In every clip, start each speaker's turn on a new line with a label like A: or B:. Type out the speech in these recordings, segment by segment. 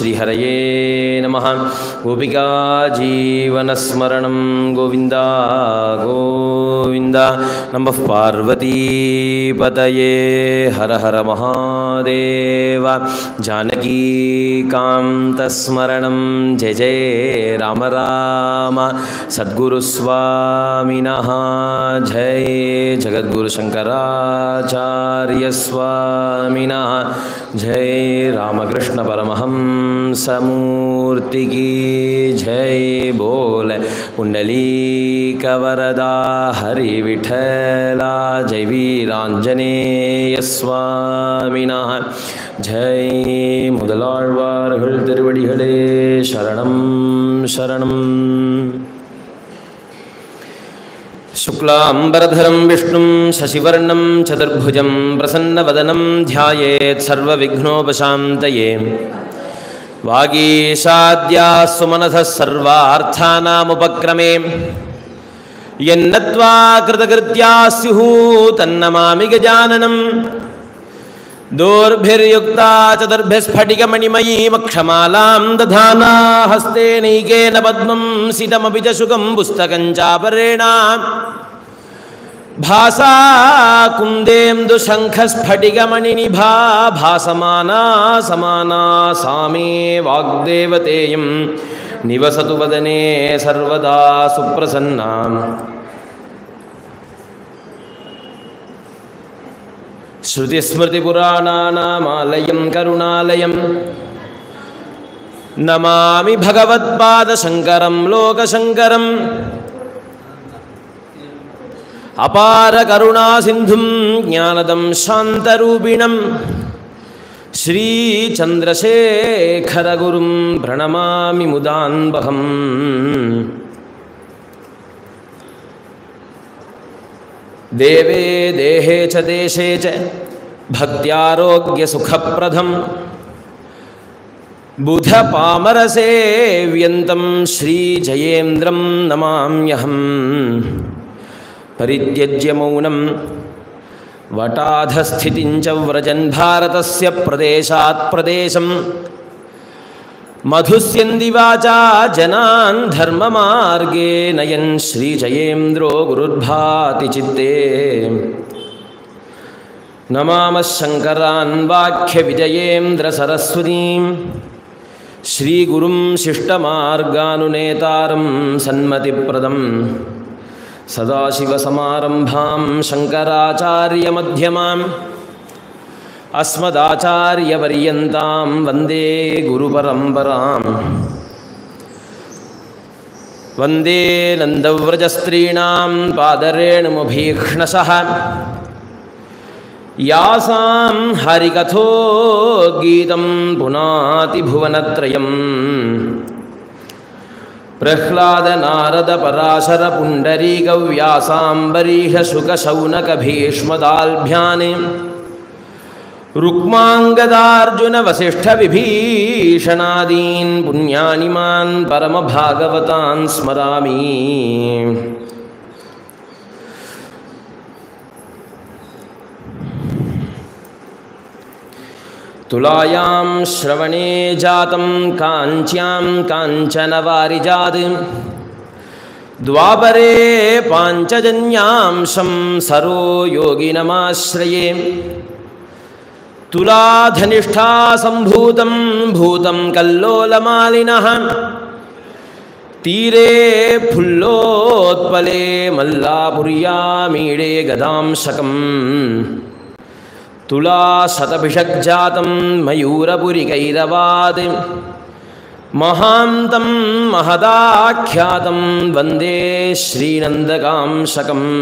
A: श्रीहरये नमः गोपिका जीवनस्मरणं गोविन्द गोविन्द नमः पार्वतीपतये हर हर महादेव जानकीकान्तस्मरणं जय जय राम राम सद्गुरुस्वामिनः जय जगद्गुरुशङ्कराचार्यस्वामिनः जय रामकृष्णपरमहंसमूर्ति की जय बोल पुण्डलीकवरदा हरिविठला जय வீராஞ்சநேயஸ்வாமினாக ஜெய் முதலாழ்வார்கள் திருவடிகளே சரணம் சரணம் शुक्लाम्बरधरं विष्णुं शशिवर्णं चतुर्भुजं प्रसन्नवदनं ध्यायेत् सर्वविघ्नोपशान्तये वागीशाद्याः सुमनसः सर्वार्थानामुपक्रमे यन्नत्वा कृतकृत्या स्युः तन्नमामि गजाननम् दोर्भिर्युक्ता चतुर्भिस्फटिकमणिमयीमक्षमालां दधाना हस्ते नैकेन पद्मं सितमपि च शुकं पुस्तकं चापरेण भासा कुन्देन्दुशङ्खस्फटिकमणिनिभा भासमाना समाना सा मे वाग्देवतेयं निवसतु वदने सर्वदा सुप्रसन्नाम् श्रुतिस्मृतिपुराणानामालयं करुणालयं नमामि भगवत्पादशङ्करं लोकशङ्करम् अपारकरुणासिन्धुं ज्ञानदं शान्तरूपिणं श्रीचन्द्रशेखरगुरुं प्रणमामि मुदान्बहम् देवे देहे च देशे च भक्त्यारोग्यसुखप्रदं बुधपामरसेव्यन्तं श्रीजयेन्द्रं नमाम्यहम् परित्यज्य मौनं वटाधस्थितिं च व्रजन् भारतस्य प्रदेशात् प्रदेशं मधुस्यन्दिवाचा जनान् धर्ममार्गे नयन् श्रीजयेन्द्रो गुरुर्भाति चित्ते नमामः शङ्करान् वाक्यविजयेन्द्रसरस्वतीं श्रीगुरुं शिष्टमार्गानुनेतारं सन्मतिप्रदं सदाशिवसमारम्भां शङ्कराचार्यमध्यमाम् अस्मदाचार्यपर्यन्तां वन्दे गुरुपरम्पराम् वन्दे नन्दव्रजस्त्रीणां पादरेणुमभीक्ष्णशः यासां हरिकथोद्गीतं पुनातिभुवनत्रयम् प्रह्लादनारदपराशरपुण्डरीकव्यासाम्बरीषशुकशौनकभीष्मदाल्भ्यानि रुक्माङ्गदार्जुनवसिष्ठविभीषणादीन् पुण्यानि मान् परमभागवतान् स्मरामि तुलायां श्रवणे जातं काञ्च्यां काञ्चनवारिजात् द्वापरे पाञ्चजन्यांशं सरो योगिनमाश्रये तुलाधनिष्ठासम्भूतं भूतं कल्लोलमालिनः तीरे फुल्लोत्पले मल्लापुर्यामीडे गदांशकम् तुलाशतभिषग्जातं मयूरपुरिकैरवात् महान्तं महदाख्यातं वन्दे श्रीनन्दकांशकम्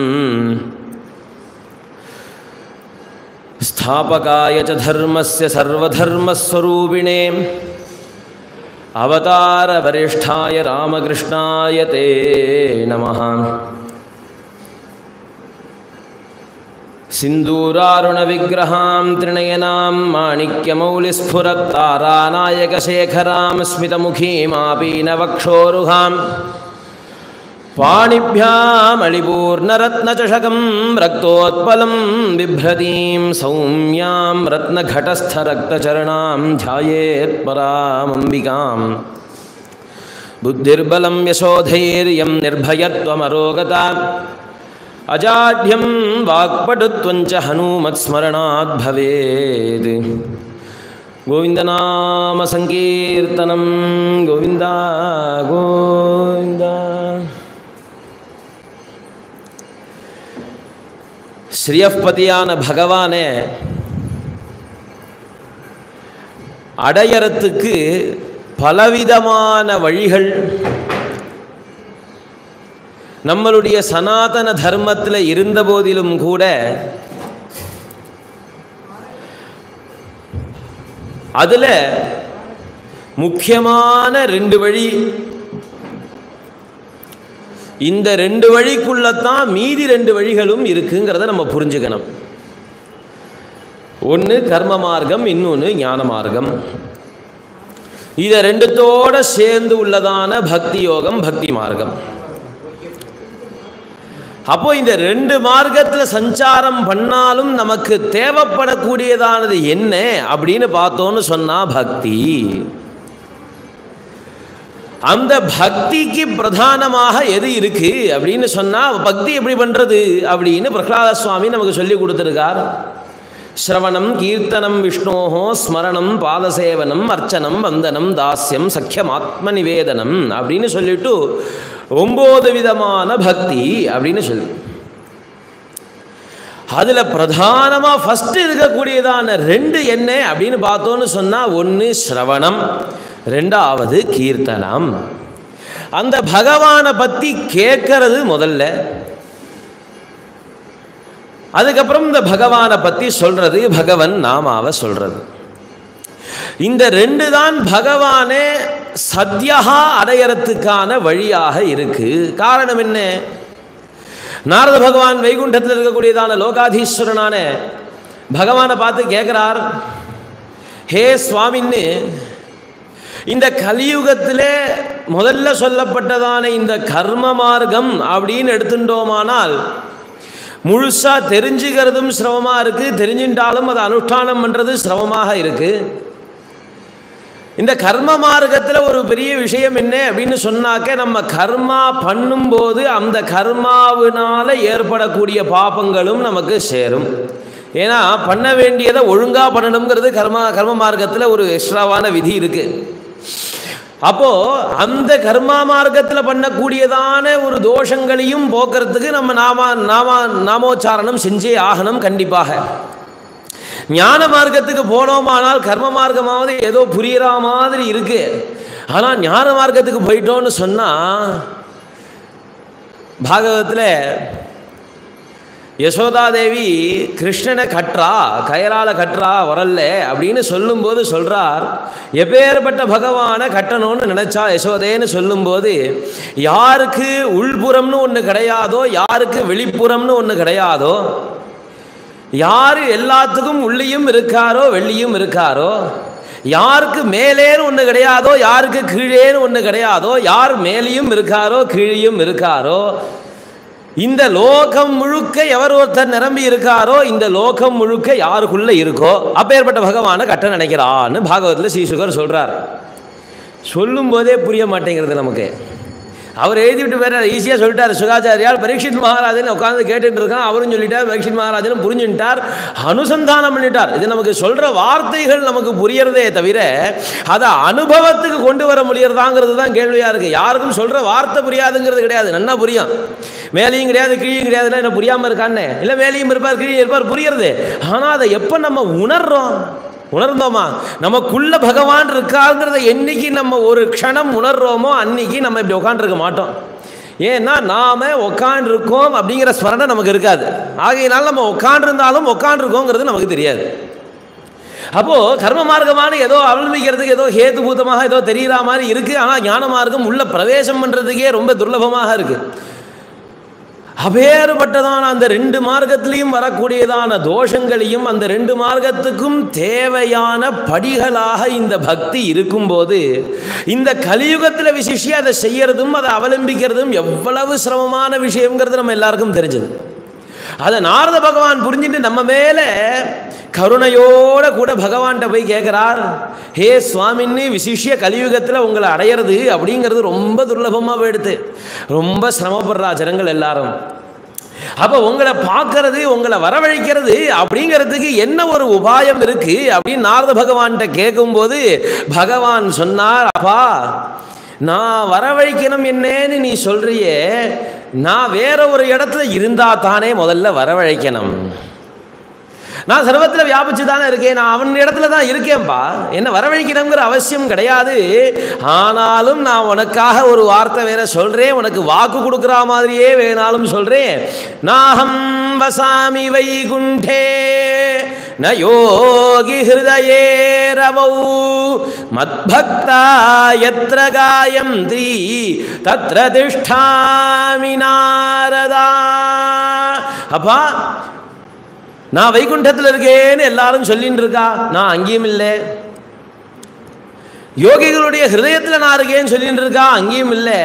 A: स्थापकाय च धर्मस्य सर्वधर्मस्वरूपिणे अवतारवरिष्ठाय रामकृष्णाय ते नमः सिन्दूरारुणविग्रहां त्रिनयनां माणिक्यमौलिस्फुरत्तारानायकशेखरां स्मितमुखीमापीनवक्षोरुहां पाणिभ्यामलिपूर्णरत्नचषकं रक्तोत्पलं बिभ्रतीं सौम्यां रत्नघटस्थरक्तचरणां ध्यायेत् परामम्बिकाम् बुद्धिर्बलं यशोधैर्यं निर्भयत्वमरोगता अजाढ्यं वाक्पटुत्वञ्च हनूमत्स्मरणात् भवेत् गोविन्दनामसङ्कीर्तनं गोविन्द गोविन्द ஸ்ரீயப்பதியான பகவானே அடையறத்துக்கு பலவிதமான வழிகள் நம்மளுடைய சனாதன தர்மத்தில் இருந்த போதிலும் கூட அதில் முக்கியமான ரெண்டு வழி இந்த ரெண்டு வழிக்குள்ளத்தான் மீதி ரெண்டு வழிகளும் இருக்குங்கிறத நம்ம புரிஞ்சுக்கணும் ஒன்று கர்ம மார்க்கம் இன்னொன்று ஞான மார்க்கம் இதை ரெண்டுத்தோட சேர்ந்து உள்ளதான பக்தி யோகம் பக்தி மார்க்கம் அப்போ இந்த ரெண்டு மார்க்கத்தில் சஞ்சாரம் பண்ணாலும் நமக்கு தேவைப்படக்கூடியதானது என்ன அப்படின்னு பார்த்தோன்னு சொன்னா பக்தி அந்த பக்திக்கு பிரதானமாக எது இருக்கு அப்படின்னு சொன்னா பக்தி எப்படி பண்றது அப்படின்னு பிரகலாத சுவாமி நமக்கு சொல்லி கொடுத்துருக்கார் ஸ்ரவணம் கீர்த்தனம் விஷ்ணோஹோ ஸ்மரணம் பாதசேவனம் அர்ச்சனம் வந்தனம் தாஸ்யம் சக்கியம் ஆத்ம நிவேதனம் அப்படின்னு சொல்லிட்டு ஒம்பது விதமான பக்தி அப்படின்னு சொல்லு அதில் பிரதானமாக ஃபஸ்ட்டு இருக்கக்கூடியதான ரெண்டு என்ன அப்படின்னு பார்த்தோன்னு சொன்னால் ஒன்று ஸ்ரவணம் ரெண்டாவது கீர்த்தனம் அந்த பகவானை பற்றி கேட்கறது முதல்ல அதுக்கப்புறம் இந்த பகவானை பற்றி சொல்றது பகவன் நாமாவை சொல்றது இந்த ரெண்டு தான் பகவானே சத்யகா அடையறத்துக்கான வழியாக இருக்கு காரணம் என்ன நாரத பகவான் வைகுண்டத்தில் இருக்கக்கூடியதான லோகாதீஸ்வரனான பகவானை பார்த்து கேட்குறார் ஹே சுவாமின்னு இந்த கலியுகத்திலே முதல்ல சொல்லப்பட்டதான இந்த கர்ம மார்க்கம் அப்படின்னு எடுத்துட்டோமானால் முழுசா தெரிஞ்சுக்கிறதும் சிரமமாக இருக்குது தெரிஞ்சுட்டாலும் அதை அனுஷ்டானம் பண்ணுறது சிரமமாக இருக்குது இந்த கர்ம மார்க்கத்தில் ஒரு பெரிய விஷயம் என்ன அப்படின்னு சொன்னாக்க நம்ம கர்மா பண்ணும்போது அந்த கர்மாவினால ஏற்படக்கூடிய பாப்பங்களும் நமக்கு சேரும் ஏன்னா பண்ண வேண்டியதை ஒழுங்காக பண்ணணுங்கிறது கர்மா கர்ம மார்க்கத்தில் ஒரு எக்ஸ்ட்ராவான விதி இருக்குது அப்போ அந்த கர்மா மார்க்கத்தில் பண்ணக்கூடியதான ஒரு தோஷங்களையும் போக்குறதுக்கு நம்ம நாம நாம நாமோச்சாரணம் செஞ்சே ஆகணும் கண்டிப்பாக ஞான மார்க்கத்துக்கு போனோமானால் கர்ம மார்க்கமாவது ஏதோ புரியுற மாதிரி இருக்கு ஆனால் ஞான மார்க்கத்துக்கு போயிட்டோன்னு சொன்னால் பாகவத்தில் யசோதாதேவி கிருஷ்ணனை கட்டுறா கயரால கட்டுறா வரல அப்படின்னு சொல்லும்போது சொல்றார் எப்பேற்பட்ட பகவானை கட்டணும்னு நினைச்சா யசோதேன்னு சொல்லும்போது யாருக்கு உள்புறம்னு ஒன்று கிடையாதோ யாருக்கு வெளிப்புறம்னு ஒன்று கிடையாதோ யார் எல்லாத்துக்கும் உள்ளியும் இருக்காரோ வெள்ளியும் இருக்காரோ யாருக்கு மேலேன்னு ஒன்று கிடையாதோ யாருக்கு கீழேன்னு ஒன்று கிடையாதோ யார் மேலேயும் இருக்காரோ கீழேயும் இருக்காரோ இந்த லோகம் முழுக்க எவர் ஒருத்தர் நிரம்பி இருக்காரோ இந்த லோகம் முழுக்க யாருக்குள்ள இருக்கோ அப்பேற்பட்ட பகவானை கட்ட நினைக்கிறான்னு பாகவத்தில் ஸ்ரீசுகர் சொல்றார் சொல்லும் போதே புரிய மாட்டேங்கிறது நமக்கு அவர் எழுதிவிட்டு வேற ஈஸியாக சொல்லிட்டார் சுகாச்சாரியால் பரீட்சித் மகாராஜன் உட்காந்து கேட்டுட்டு இருக்கான் அவரும் சொல்லிட்டார் பரீட்சித் மகாராஜனும் புரிஞ்சுட்டார் அனுசந்தானம் பண்ணிட்டார் இது நமக்கு சொல்ற வார்த்தைகள் நமக்கு புரியறதே தவிர அதை அனுபவத்துக்கு கொண்டு வர முடியறதாங்கிறது தான் கேள்வியா இருக்கு யாருக்கும் சொல்ற வார்த்தை புரியாதுங்கிறது கிடையாது நல்லா புரியும் மேலேயும் கிடையாது கீழேயும் கிடையாதுன்னா என்ன புரியாம இருக்கான்னு இல்லை மேலேயும் இருப்பார் கீழே இருப்பார் புரியறது ஆனால் அதை எப்போ நம்ம உணர்றோம் உணர்ந்தோமா நமக்குள்ள பகவான் இருக்காங்கிறத என்னைக்கு நம்ம ஒரு க்ஷணம் உணர்றோமோ அன்னைக்கு நம்ம இப்படி உட்காந்துருக்க மாட்டோம் ஏன்னா நாம உட்காண்டிருக்கோம் அப்படிங்கிற ஸ்மரணை நமக்கு இருக்காது ஆகையினால நம்ம உட்காண்டிருந்தாலும் உட்காண்டிருக்கோங்கிறது நமக்கு தெரியாது அப்போ கர்ம மார்க்கமான ஏதோ அவலம்பிக்கிறதுக்கு ஏதோ ஹேதுபூதமாக ஏதோ தெரியற மாதிரி இருக்கு ஆனால் ஞான மார்க்கம் உள்ள பிரவேசம் பண்றதுக்கே ரொம்ப துர்லபமாக இருக்கு அபேறுபட்டதான அந்த ரெண்டு மார்க்கத்திலையும் வரக்கூடியதான தோஷங்களையும் அந்த ரெண்டு மார்க்கத்துக்கும் தேவையான படிகளாக இந்த பக்தி இருக்கும்போது இந்த கலியுகத்தில் விசிஷி அதை செய்யறதும் அதை அவலம்பிக்கிறதும் எவ்வளவு சிரமமான விஷயங்கிறது நம்ம எல்லாருக்கும் தெரிஞ்சது அதை நாரத பகவான் புரிஞ்சுட்டு நம்ம மேலே கருணையோட கூட பகவான்கிட்ட போய் கேட்குறார் ஹே சுவாமின்னு விசிஷ்ய கலியுகத்தில் உங்களை அடையிறது அப்படிங்கிறது ரொம்ப துர்லபமாக போயிடுது ரொம்ப சிரமப்படுறா ஜனங்கள் எல்லாரும் அப்போ உங்களை பார்க்கறது உங்களை வரவழைக்கிறது அப்படிங்கிறதுக்கு என்ன ஒரு உபாயம் இருக்கு அப்படின்னு நாரத பகவான்கிட்ட கேட்கும்போது பகவான் சொன்னார் அப்பா நான் வரவழைக்கணும் என்னன்னு நீ சொல்றியே நான் வேற ஒரு இடத்துல இருந்தா தானே முதல்ல வரவழைக்கணும் நான் சர்வத்தில் வியாபிச்சு தானே இருக்கேன் நான் அவன் இடத்துல தான் இருக்கேன்பா என்ன வரவழைக்கணுங்கிற அவசியம் கிடையாது ஆனாலும் நான் உனக்காக ஒரு வார்த்தை வேற சொல்றேன் உனக்கு வாக்கு கொடுக்குற மாதிரியே வேணாலும் சொல்றேன் நாகம் வசாமி வைகுண்டே ந யோகி ஹிருதயே ரவௌ மத்பக்தா எத்திர காயந்தி தத்ர திஷ்டாமி நாரதா அப்பா நான் வைகுண்டத்தில் இருக்கேன்னு எல்லாரும் சொல்லிட்டு இருக்கா நான் அங்கேயும் இல்லை யோகிகளுடைய ஹிருதயத்தில் நான் இருக்கேன்னு சொல்லிட்டு இருக்கா அங்கேயும் இல்லை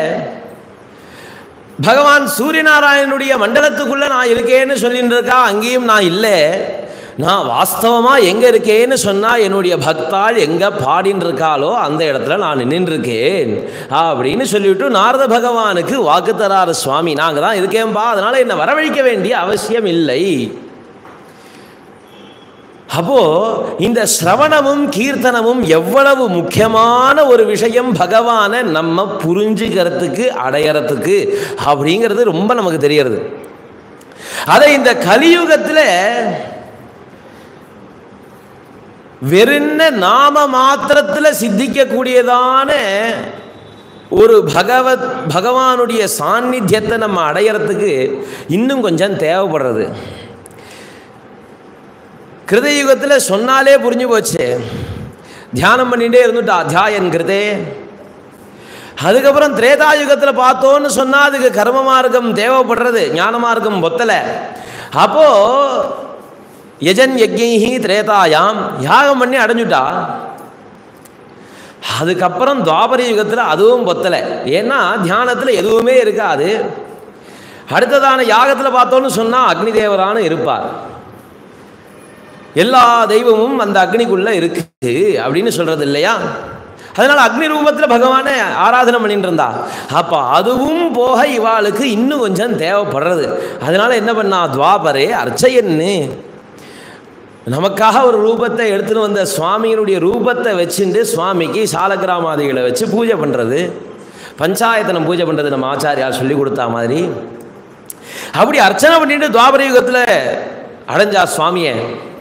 A: பகவான் சூரியநாராயணனுடைய மண்டலத்துக்குள்ள நான் இருக்கேன்னு சொல்லிட்டு இருக்கா அங்கேயும் நான் இல்லை நான் வாஸ்தவமாக எங்கே இருக்கேன்னு சொன்னால் என்னுடைய பக்தாள் எங்கே பாடின்னு இருக்காளோ அந்த இடத்துல நான் நின்றுட்டு இருக்கேன் அப்படின்னு சொல்லிவிட்டு நாரத பகவானுக்கு வாக்கு தராரு சுவாமி நாங்கள் தான் இருக்கேன்பா அதனால் என்னை வரவழைக்க வேண்டிய அவசியம் இல்லை அப்போ இந்த சிரவணமும் கீர்த்தனமும் எவ்வளவு முக்கியமான ஒரு விஷயம் பகவானை நம்ம புரிஞ்சுக்கிறதுக்கு அடையறதுக்கு அப்படிங்கிறது ரொம்ப நமக்கு தெரியறது அதை இந்த கலியுகத்தில் வெறுன்ன நாம மாத்திரத்தில் சித்திக்கக்கூடியதான ஒரு பகவத் பகவானுடைய சாநித்தியத்தை நம்ம அடையறதுக்கு இன்னும் கொஞ்சம் தேவைப்படுறது கிருதயுகத்தில் சொன்னாலே புரிஞ்சு போச்சு தியானம் பண்ணிகிட்டே இருந்துட்டா அத்தியாயன் கிருதே அதுக்கப்புறம் திரேதாயுகத்தில் பார்த்தோன்னு சொன்னால் அதுக்கு கர்ம மார்க்கம் தேவைப்படுறது ஞான மார்க்கம் பொத்தலை அப்போ யஜன் யஜ்ஞி திரேதாயாம் யாகம் பண்ணி அடைஞ்சுட்டா அதுக்கப்புறம் துவாபர யுகத்தில் அதுவும் பொத்தலை ஏன்னா தியானத்தில் எதுவுமே இருக்காது அடுத்ததான யாகத்தில் பார்த்தோன்னு சொன்னால் அக்னி தேவரான இருப்பார் எல்லா தெய்வமும் அந்த அக்னிக்குள்ள இருக்கு அப்படின்னு சொல்றது இல்லையா அதனால அக்னி ரூபத்தில் பகவானை ஆராதனை பண்ணிட்டு இருந்தா அப்போ அதுவும் போக இவாளுக்கு இன்னும் கொஞ்சம் தேவைப்படுறது அதனால என்ன பண்ணா துவாபரே அர்ச்சையன்னு நமக்காக ஒரு ரூபத்தை எடுத்துன்னு வந்த சுவாமியினுடைய ரூபத்தை வச்சுட்டு சுவாமிக்கு சாலக்கிராமாதிகளை வச்சு பூஜை பண்ணுறது பஞ்சாயத்தனம் பூஜை பண்ணுறது நம்ம ஆச்சாரியார் சொல்லி கொடுத்தா மாதிரி அப்படி அர்ச்சனை பண்ணிட்டு துவாபர யுகத்தில் அடைஞ்சா சுவாமியை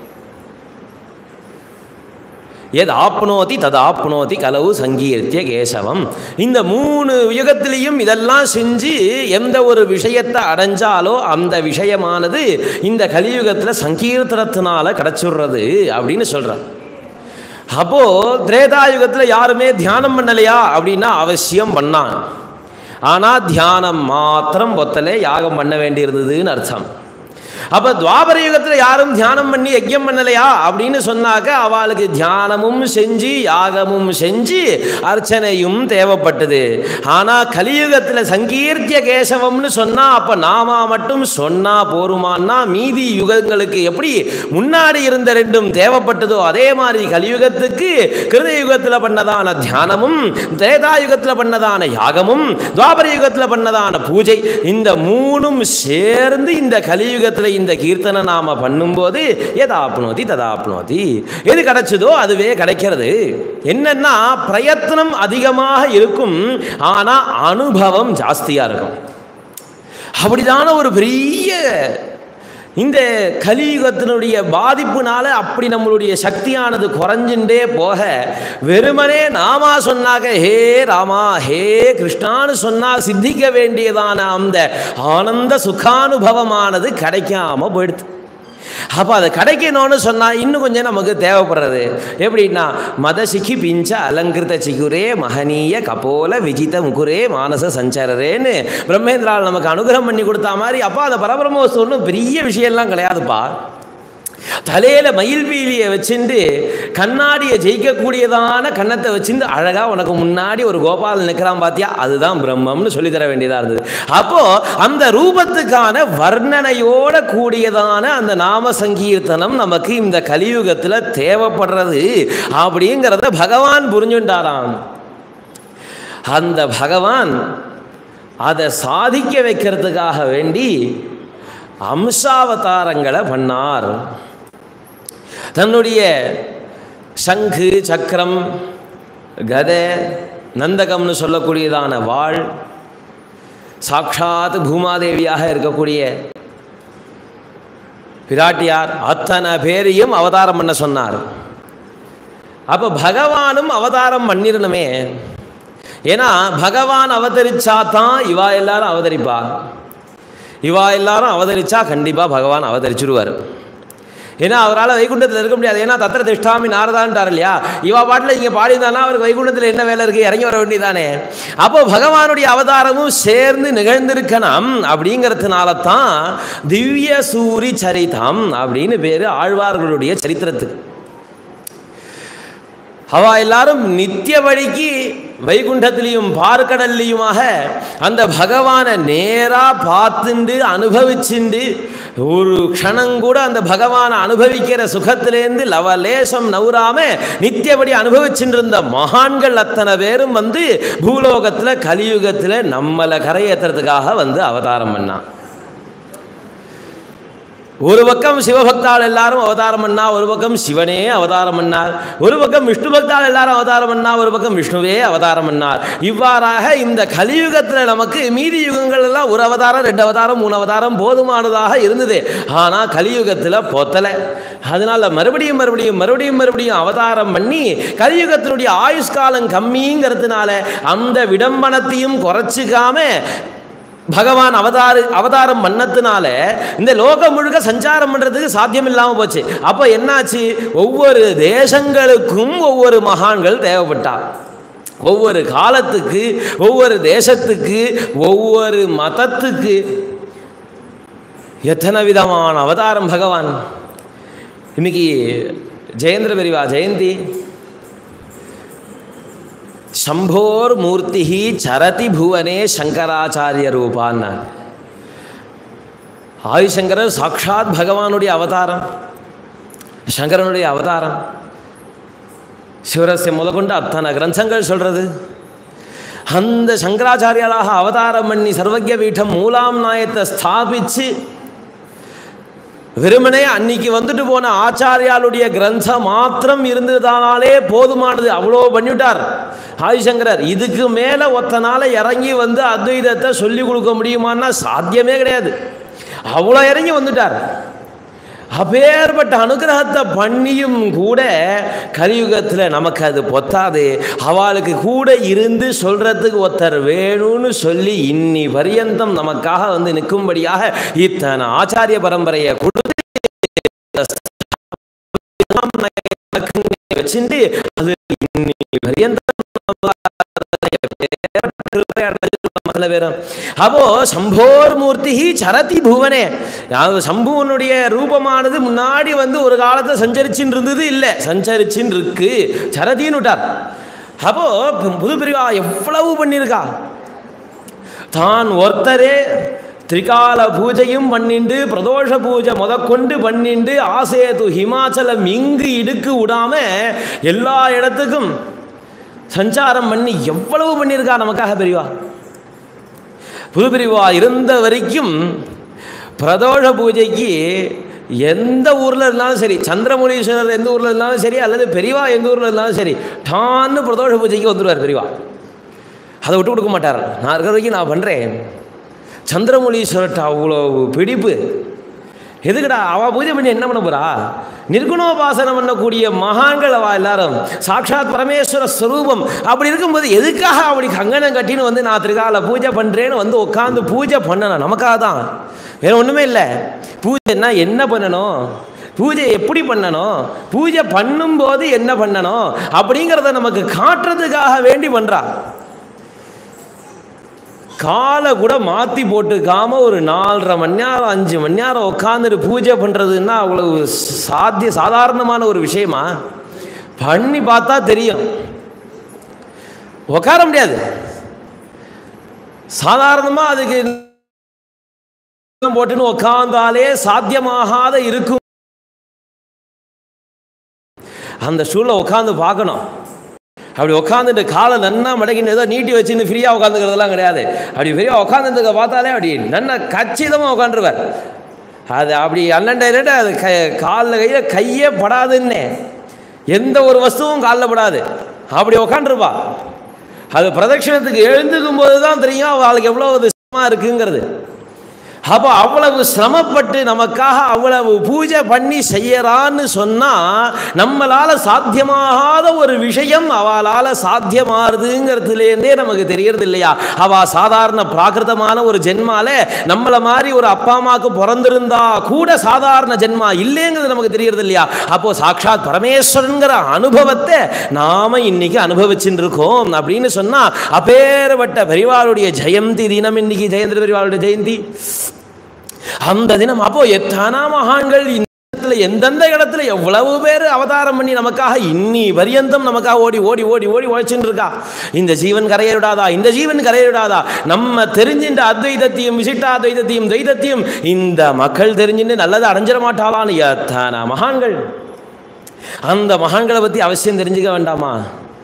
A: எது ஆப்னோதி தது ஆப்னோதி கலவு சங்கீர்த்திய கேசவம் இந்த மூணு யுகத்திலையும் இதெல்லாம் செஞ்சு எந்த ஒரு விஷயத்தை அடைஞ்சாலோ அந்த விஷயமானது இந்த கலியுகத்தில் சங்கீர்த்தனத்தினால கிடச்சிடுறது அப்படின்னு சொல்கிறார் அப்போது திரேதாயுகத்தில் யாருமே தியானம் பண்ணலையா அப்படின்னா அவசியம் பண்ணான் ஆனால் தியானம் மாத்திரம் பொத்தலே யாகம் பண்ண வேண்டியிருந்ததுன்னு அர்த்தம் அப்போ துவாபர யுகத்தில் யாரும் தியானம் பண்ணி யஜ்யம் பண்ணலையா அப்படின்னு சொன்னாக்க அவளுக்கு தியானமும் செஞ்சு யாகமும் செஞ்சு அர்ச்சனையும் தேவைப்பட்டது ஆனால் கலியுகத்தில் சங்கீர்த்திய கேசவம்னு சொன்னால் அப்போ நாமா மட்டும் சொன்னா போருமான்னா மீதி யுகங்களுக்கு எப்படி முன்னாடி இருந்த ரெண்டும் தேவைப்பட்டதோ அதே மாதிரி கலியுகத்துக்கு கிருத யுகத்தில் பண்ணதான தியானமும் திரேதா யுகத்தில் பண்ணதான யாகமும் துவாபர யுகத்தில் பண்ணதான பூஜை இந்த மூணும் சேர்ந்து இந்த கலியுகத்தில் இந்த கீர்த்தனை நாம பண்ணும்போது எதாப்னோதி ததாப்னோதி எது கிடைச்சதோ அதுவே கிடைக்கிறது என்னன்னா பிரயத்னம் அதிகமாக இருக்கும் ஆனா அனுபவம் ஜாஸ்தியா இருக்கும் அப்படிதான ஒரு பெரிய இந்த கலியுகத்தினுடைய பாதிப்புனால அப்படி நம்மளுடைய சக்தியானது குறைஞ்சுட்டே போக வெறுமனே நாமா சொன்னாக்க ஹே ராமா ஹே கிருஷ்ணான்னு சொன்னா சித்திக்க வேண்டியதான அந்த ஆனந்த சுகானுபவமானது கிடைக்காம போயிடுது அப்போ அதை கிடைக்கணும்னு சொன்னால் இன்னும் கொஞ்சம் நமக்கு தேவைப்படுறது எப்படின்னா மதசிக்கி பிஞ்ச அலங்கிருத சிகுரே மகனீய கபோல விஜித முகுரே மானச சஞ்சரரேன்னு பிரம்மேந்திரால் நமக்கு அனுகிரகம் பண்ணி கொடுத்த மாதிரி அப்பா அந்த பரபிரம்மோஸ்து ஒன்றும் பெரிய விஷயம்லாம் கிடையாதுப்பா தலையில மயில் பீலியை வச்சுட்டு கண்ணாடியை ஜெயிக்கக்கூடியதான கன்னத்தை வச்சுட்டு அழகா உனக்கு முன்னாடி ஒரு கோபால் நிற்கிறான் பாத்தியா அதுதான் பிரம்மம்னு சொல்லி தர வேண்டியதா இருந்தது அப்போ அந்த ரூபத்துக்கான வர்ணனையோட கூடியதான அந்த நாம சங்கீர்த்தனம் நமக்கு இந்த கலியுகத்துல தேவைப்படுறது அப்படிங்கிறத பகவான் புரிஞ்சுட்டாராம் அந்த பகவான் அதை சாதிக்க வைக்கிறதுக்காக வேண்டி அம்சாவதாரங்களை பண்ணார் தன்னுடைய சங்கு சக்கரம் கதை நந்தகம்னு சொல்லக்கூடியதான வாழ் சாட்சாத் பூமாதேவியாக இருக்கக்கூடிய பிராட்டியார் அத்தனை பேரையும் அவதாரம் பண்ண சொன்னார் அப்போ பகவானும் அவதாரம் பண்ணிடணுமே ஏன்னா பகவான் அவதரிச்சா தான் இவா எல்லாரும் அவதரிப்பா இவா எல்லாரும் அவதரிச்சா கண்டிப்பாக பகவான் அவதரிச்சிருவார் ஏன்னா அவரால் வைகுண்டத்தில் இருக்க முடியாது ஏன்னா தத்திர திஷ்டாமி நாரதான்ட்டார் இல்லையா இவா பாட்டில் இங்கே பாடியிருந்தானா அவருக்கு வைகுண்டத்தில் என்ன வேலை இருக்குது இறங்கி வர வேண்டியதானே அப்போ பகவானுடைய அவதாரமும் சேர்ந்து நிகழ்ந்திருக்கணும் அப்படிங்கிறதுனால தான் திவ்ய சூரி சரிதம் அப்படின்னு பேர் ஆழ்வார்களுடைய சரித்திரத்துக்கு அவ எல்லாரும் நித்தியபடிக்கு வைகுண்டத்திலையும் பார்க்கடல்லையுமாக அந்த பகவானை நேரா பார்த்துண்டு அனுபவிச்சுண்டு ஒரு க்ஷணம் கூட அந்த பகவானை அனுபவிக்கிற சுகத்திலேருந்து லவலேசம் நவுறாம நித்தியபடி அனுபவிச்சுட்டு இருந்த மகான்கள் அத்தனை பேரும் வந்து பூலோகத்தில் கலியுகத்தில் நம்மளை கரையேற்றுறதுக்காக வந்து அவதாரம் பண்ணான் ஒரு பக்கம் சிவபக்தாள் எல்லாரும் அவதாரம் பண்ணா ஒரு பக்கம் சிவனே அவதாரம் பண்ணார் ஒரு பக்கம் விஷ்ணு பக்தாள் எல்லாரும் அவதாரம் பண்ணா ஒரு பக்கம் விஷ்ணுவே அவதாரம் பண்ணார் இவ்வாறாக இந்த கலியுகத்தில் நமக்கு மீதி யுகங்கள் எல்லாம் ஒரு அவதாரம் ரெண்டு அவதாரம் மூணு அவதாரம் போதுமானதாக இருந்தது ஆனால் கலியுகத்தில் பொத்தலை அதனால மறுபடியும் மறுபடியும் மறுபடியும் மறுபடியும் அவதாரம் பண்ணி கலியுகத்தினுடைய ஆயுஷ்காலம் கம்மிங்கிறதுனால அந்த விடம்பனத்தையும் குறைச்சிக்காம பகவான் அவதார அவதாரம் பண்ணதுனால இந்த லோகம் முழுக்க சஞ்சாரம் பண்ணுறதுக்கு சாத்தியம் இல்லாமல் போச்சு அப்போ என்னாச்சு ஒவ்வொரு தேசங்களுக்கும் ஒவ்வொரு மகான்கள் தேவைப்பட்டார் ஒவ்வொரு காலத்துக்கு ஒவ்வொரு தேசத்துக்கு ஒவ்வொரு மதத்துக்கு எத்தனை விதமான அவதாரம் பகவான் இன்னைக்கு ஜெயந்திர பெரிவா ஜெயந்தி சம்போர் மூர்த்தி சரதி புவனே சங்கராச்சாரிய ரூபான்னா ஆதிசங்கரர் சாக்ஷாத் பகவானுடைய அவதாரம் சங்கரனுடைய அவதாரம் சிவரஸ்ய முதற்கொண்டு அத்தனை கிரந்தங்கள் சொல்றது அந்த சங்கராச்சாரியாலாக அவதாரம் பண்ணி சர்வஜ பீட்டம் மூலாம் நாயத்தை ஸ்தாபிச்சு வெறுமனே அன்னைக்கு வந்துட்டு போன ஆச்சாரியாளுடைய கிரந்தம் மாத்திரம் இருந்ததானாலே போதுமானது அவ்வளோ பண்ணிவிட்டார் ஆதிசங்கரர் இதுக்கு மேலே ஒத்தனால இறங்கி வந்து அத்வைதத்தை சொல்லி கொடுக்க முடியுமான்னா சாத்தியமே கிடையாது அவ்வளோ இறங்கி வந்துட்டார் அப்பேற்பட்ட அனுகிரகத்தை பண்ணியும் கூட கலியுகத்தில் நமக்கு அது பொத்தாது அவளுக்கு கூட இருந்து சொல்றதுக்கு ஒருத்தர் வேணும்னு சொல்லி இன்னி பரியந்தம் நமக்காக வந்து நிற்கும்படியாக இத்தனை ஆச்சாரிய பரம்பரையை கொடுத்து வச்சுட்டு அது இன்னி பரியந்தம் மகள பேரும் அப்போ சம்போர் மூர்த்தி சரதி பூவனே அதாவது சம்புவனுடைய ரூபமானது முன்னாடி வந்து ஒரு காலத்தை சஞ்சரிச்சுன்னு இருந்தது இல்லை சஞ்சரிச்சுன்னு இருக்கு சரதின்னு விட்டார் அப்போ புது பிரிவா எவ்வளவு பண்ணியிருக்கா தான் ஒருத்தரே திரிகால பூஜையும் பண்ணிண்டு பிரதோஷ பூஜை முதற்கொண்டு பண்ணிண்டு ஆசேது ஹிமாச்சலம் இங்கு இடுக்கு விடாம எல்லா இடத்துக்கும் சஞ்சாரம் பண்ணி எவ்வளவு பண்ணியிருக்கா நமக்காக பெரியவா புது பிரிவா இருந்த வரைக்கும் பிரதோஷ பூஜைக்கு எந்த ஊரில் இருந்தாலும் சரி சந்திரமௌலீஸ்வரர் எந்த ஊரில் இருந்தாலும் சரி அல்லது பெரியவா எந்த ஊரில் இருந்தாலும் சரி டான்னு பிரதோஷ பூஜைக்கு வந்துடுவார் பெரியவா அதை விட்டு கொடுக்க மாட்டார் நான் இருக்கிற வரைக்கும் நான் பண்ணுறேன் சந்திரமௌலீஸ்வரர்கிட்ட அவ்வளோ பிடிப்பு எதுக்குடா அவ பூஜை பண்ணி என்ன பண்ண போறா நிர்குணோபாசனம் பண்ணக்கூடிய மகான்கள் அவ எல்லாரும் சாட்சாத் பரமேஸ்வர ஸ்வரூபம் அப்படி இருக்கும்போது எதுக்காக அப்படி கங்கணம் கட்டின்னு வந்து நான் திருக்கால பூஜை பண்ணுறேன்னு வந்து உட்காந்து பூஜை பண்ணணும் நமக்காக தான் வேற ஒன்றுமே இல்லை பூஜைன்னா என்ன பண்ணணும் பூஜை எப்படி பண்ணணும் பூஜை பண்ணும்போது என்ன பண்ணணும் அப்படிங்கிறத நமக்கு காட்டுறதுக்காக வேண்டி பண்றா காலை கூட மாற்றி போட்டுக்காம ஒரு நாலரை மணி நேரம் அஞ்சு மணி நேரம் உட்காந்துட்டு பூஜை பண்ணுறதுன்னா அவ்வளவு சாத்திய சாதாரணமான ஒரு விஷயமா பண்ணி பார்த்தா தெரியும் உட்கார முடியாது சாதாரணமாக அதுக்கு போட்டுன்னு உட்காந்தாலே சாத்தியமாகாத இருக்கும் அந்த ஸ்டூலில் உட்காந்து பார்க்கணும் அப்படி உட்காந்துட்டு காலை நன்னா மடக்கின்னு ஏதோ நீட்டி வச்சுன்னு ஃப்ரீயாக உட்காந்துக்கிறதெல்லாம் கிடையாது அப்படி ஃப்ரீயாக உட்காந்துருக்க பார்த்தாலே அப்படி நன்னா கச்சிதமாக உட்காந்துருவார் அது அப்படி அண்ணன் அது க காலில் கையில் கையே படாதுன்னே எந்த ஒரு வஸ்துவும் காலில் படாது அப்படி உட்காந்துருப்பா அது பிரதட்சிணத்துக்கு எழுந்துக்கும் போது தான் தெரியும் அவளுக்கு எவ்வளோ சிரமமாக இருக்குங்கிறது அப்போ அவ்வளவு சிரமப்பட்டு நமக்காக அவ்வளவு பூஜை பண்ணி செய்யறான்னு சொன்னா நம்மளால சாத்தியமாகாத ஒரு விஷயம் அவளால சாத்தியமாறுதுங்கிறதுலேருந்தே நமக்கு தெரியறது இல்லையா அவ சாதாரண பிராகிருதமான ஒரு ஜென்மால நம்மள மாதிரி ஒரு அப்பா அம்மாவுக்கு பிறந்திருந்தா கூட சாதாரண ஜென்மா இல்லைங்கிறது நமக்கு தெரியறது இல்லையா அப்போ சாட்சாத் பரமேஸ்வரன்கிற அனுபவத்தை நாம இன்னைக்கு அனுபவிச்சுட்டு இருக்கோம் அப்படின்னு சொன்னா அப்பேற்பட்ட பெரிவாளுடைய ஜெயந்தி தினம் இன்னைக்கு ஜெயந்திர பெரிவாளுடைய ஜெயந்தி அந்த தினம் அப்போ எத்தனா மகான்கள் இந்த இடத்துல எந்தெந்த இடத்துல எவ்வளவு பேர் அவதாரம் பண்ணி நமக்காக இன்னி பரியந்தம் நமக்காக ஓடி ஓடி ஓடி ஓடி உழைச்சுட்டு இருக்கா இந்த ஜீவன் கரைய விடாதா இந்த ஜீவன் கரைய விடாதா நம்ம தெரிஞ்சின்ற அத்வைதத்தையும் விசிட்டாத்வைதத்தையும் துவைதத்தையும் இந்த மக்கள் தெரிஞ்சுட்டு நல்லதை அடைஞ்சிட மாட்டாளான்னு எத்தனை மகான்கள் அந்த மகான்களை பற்றி அவசியம் தெரிஞ்சுக்க வேண்டாமா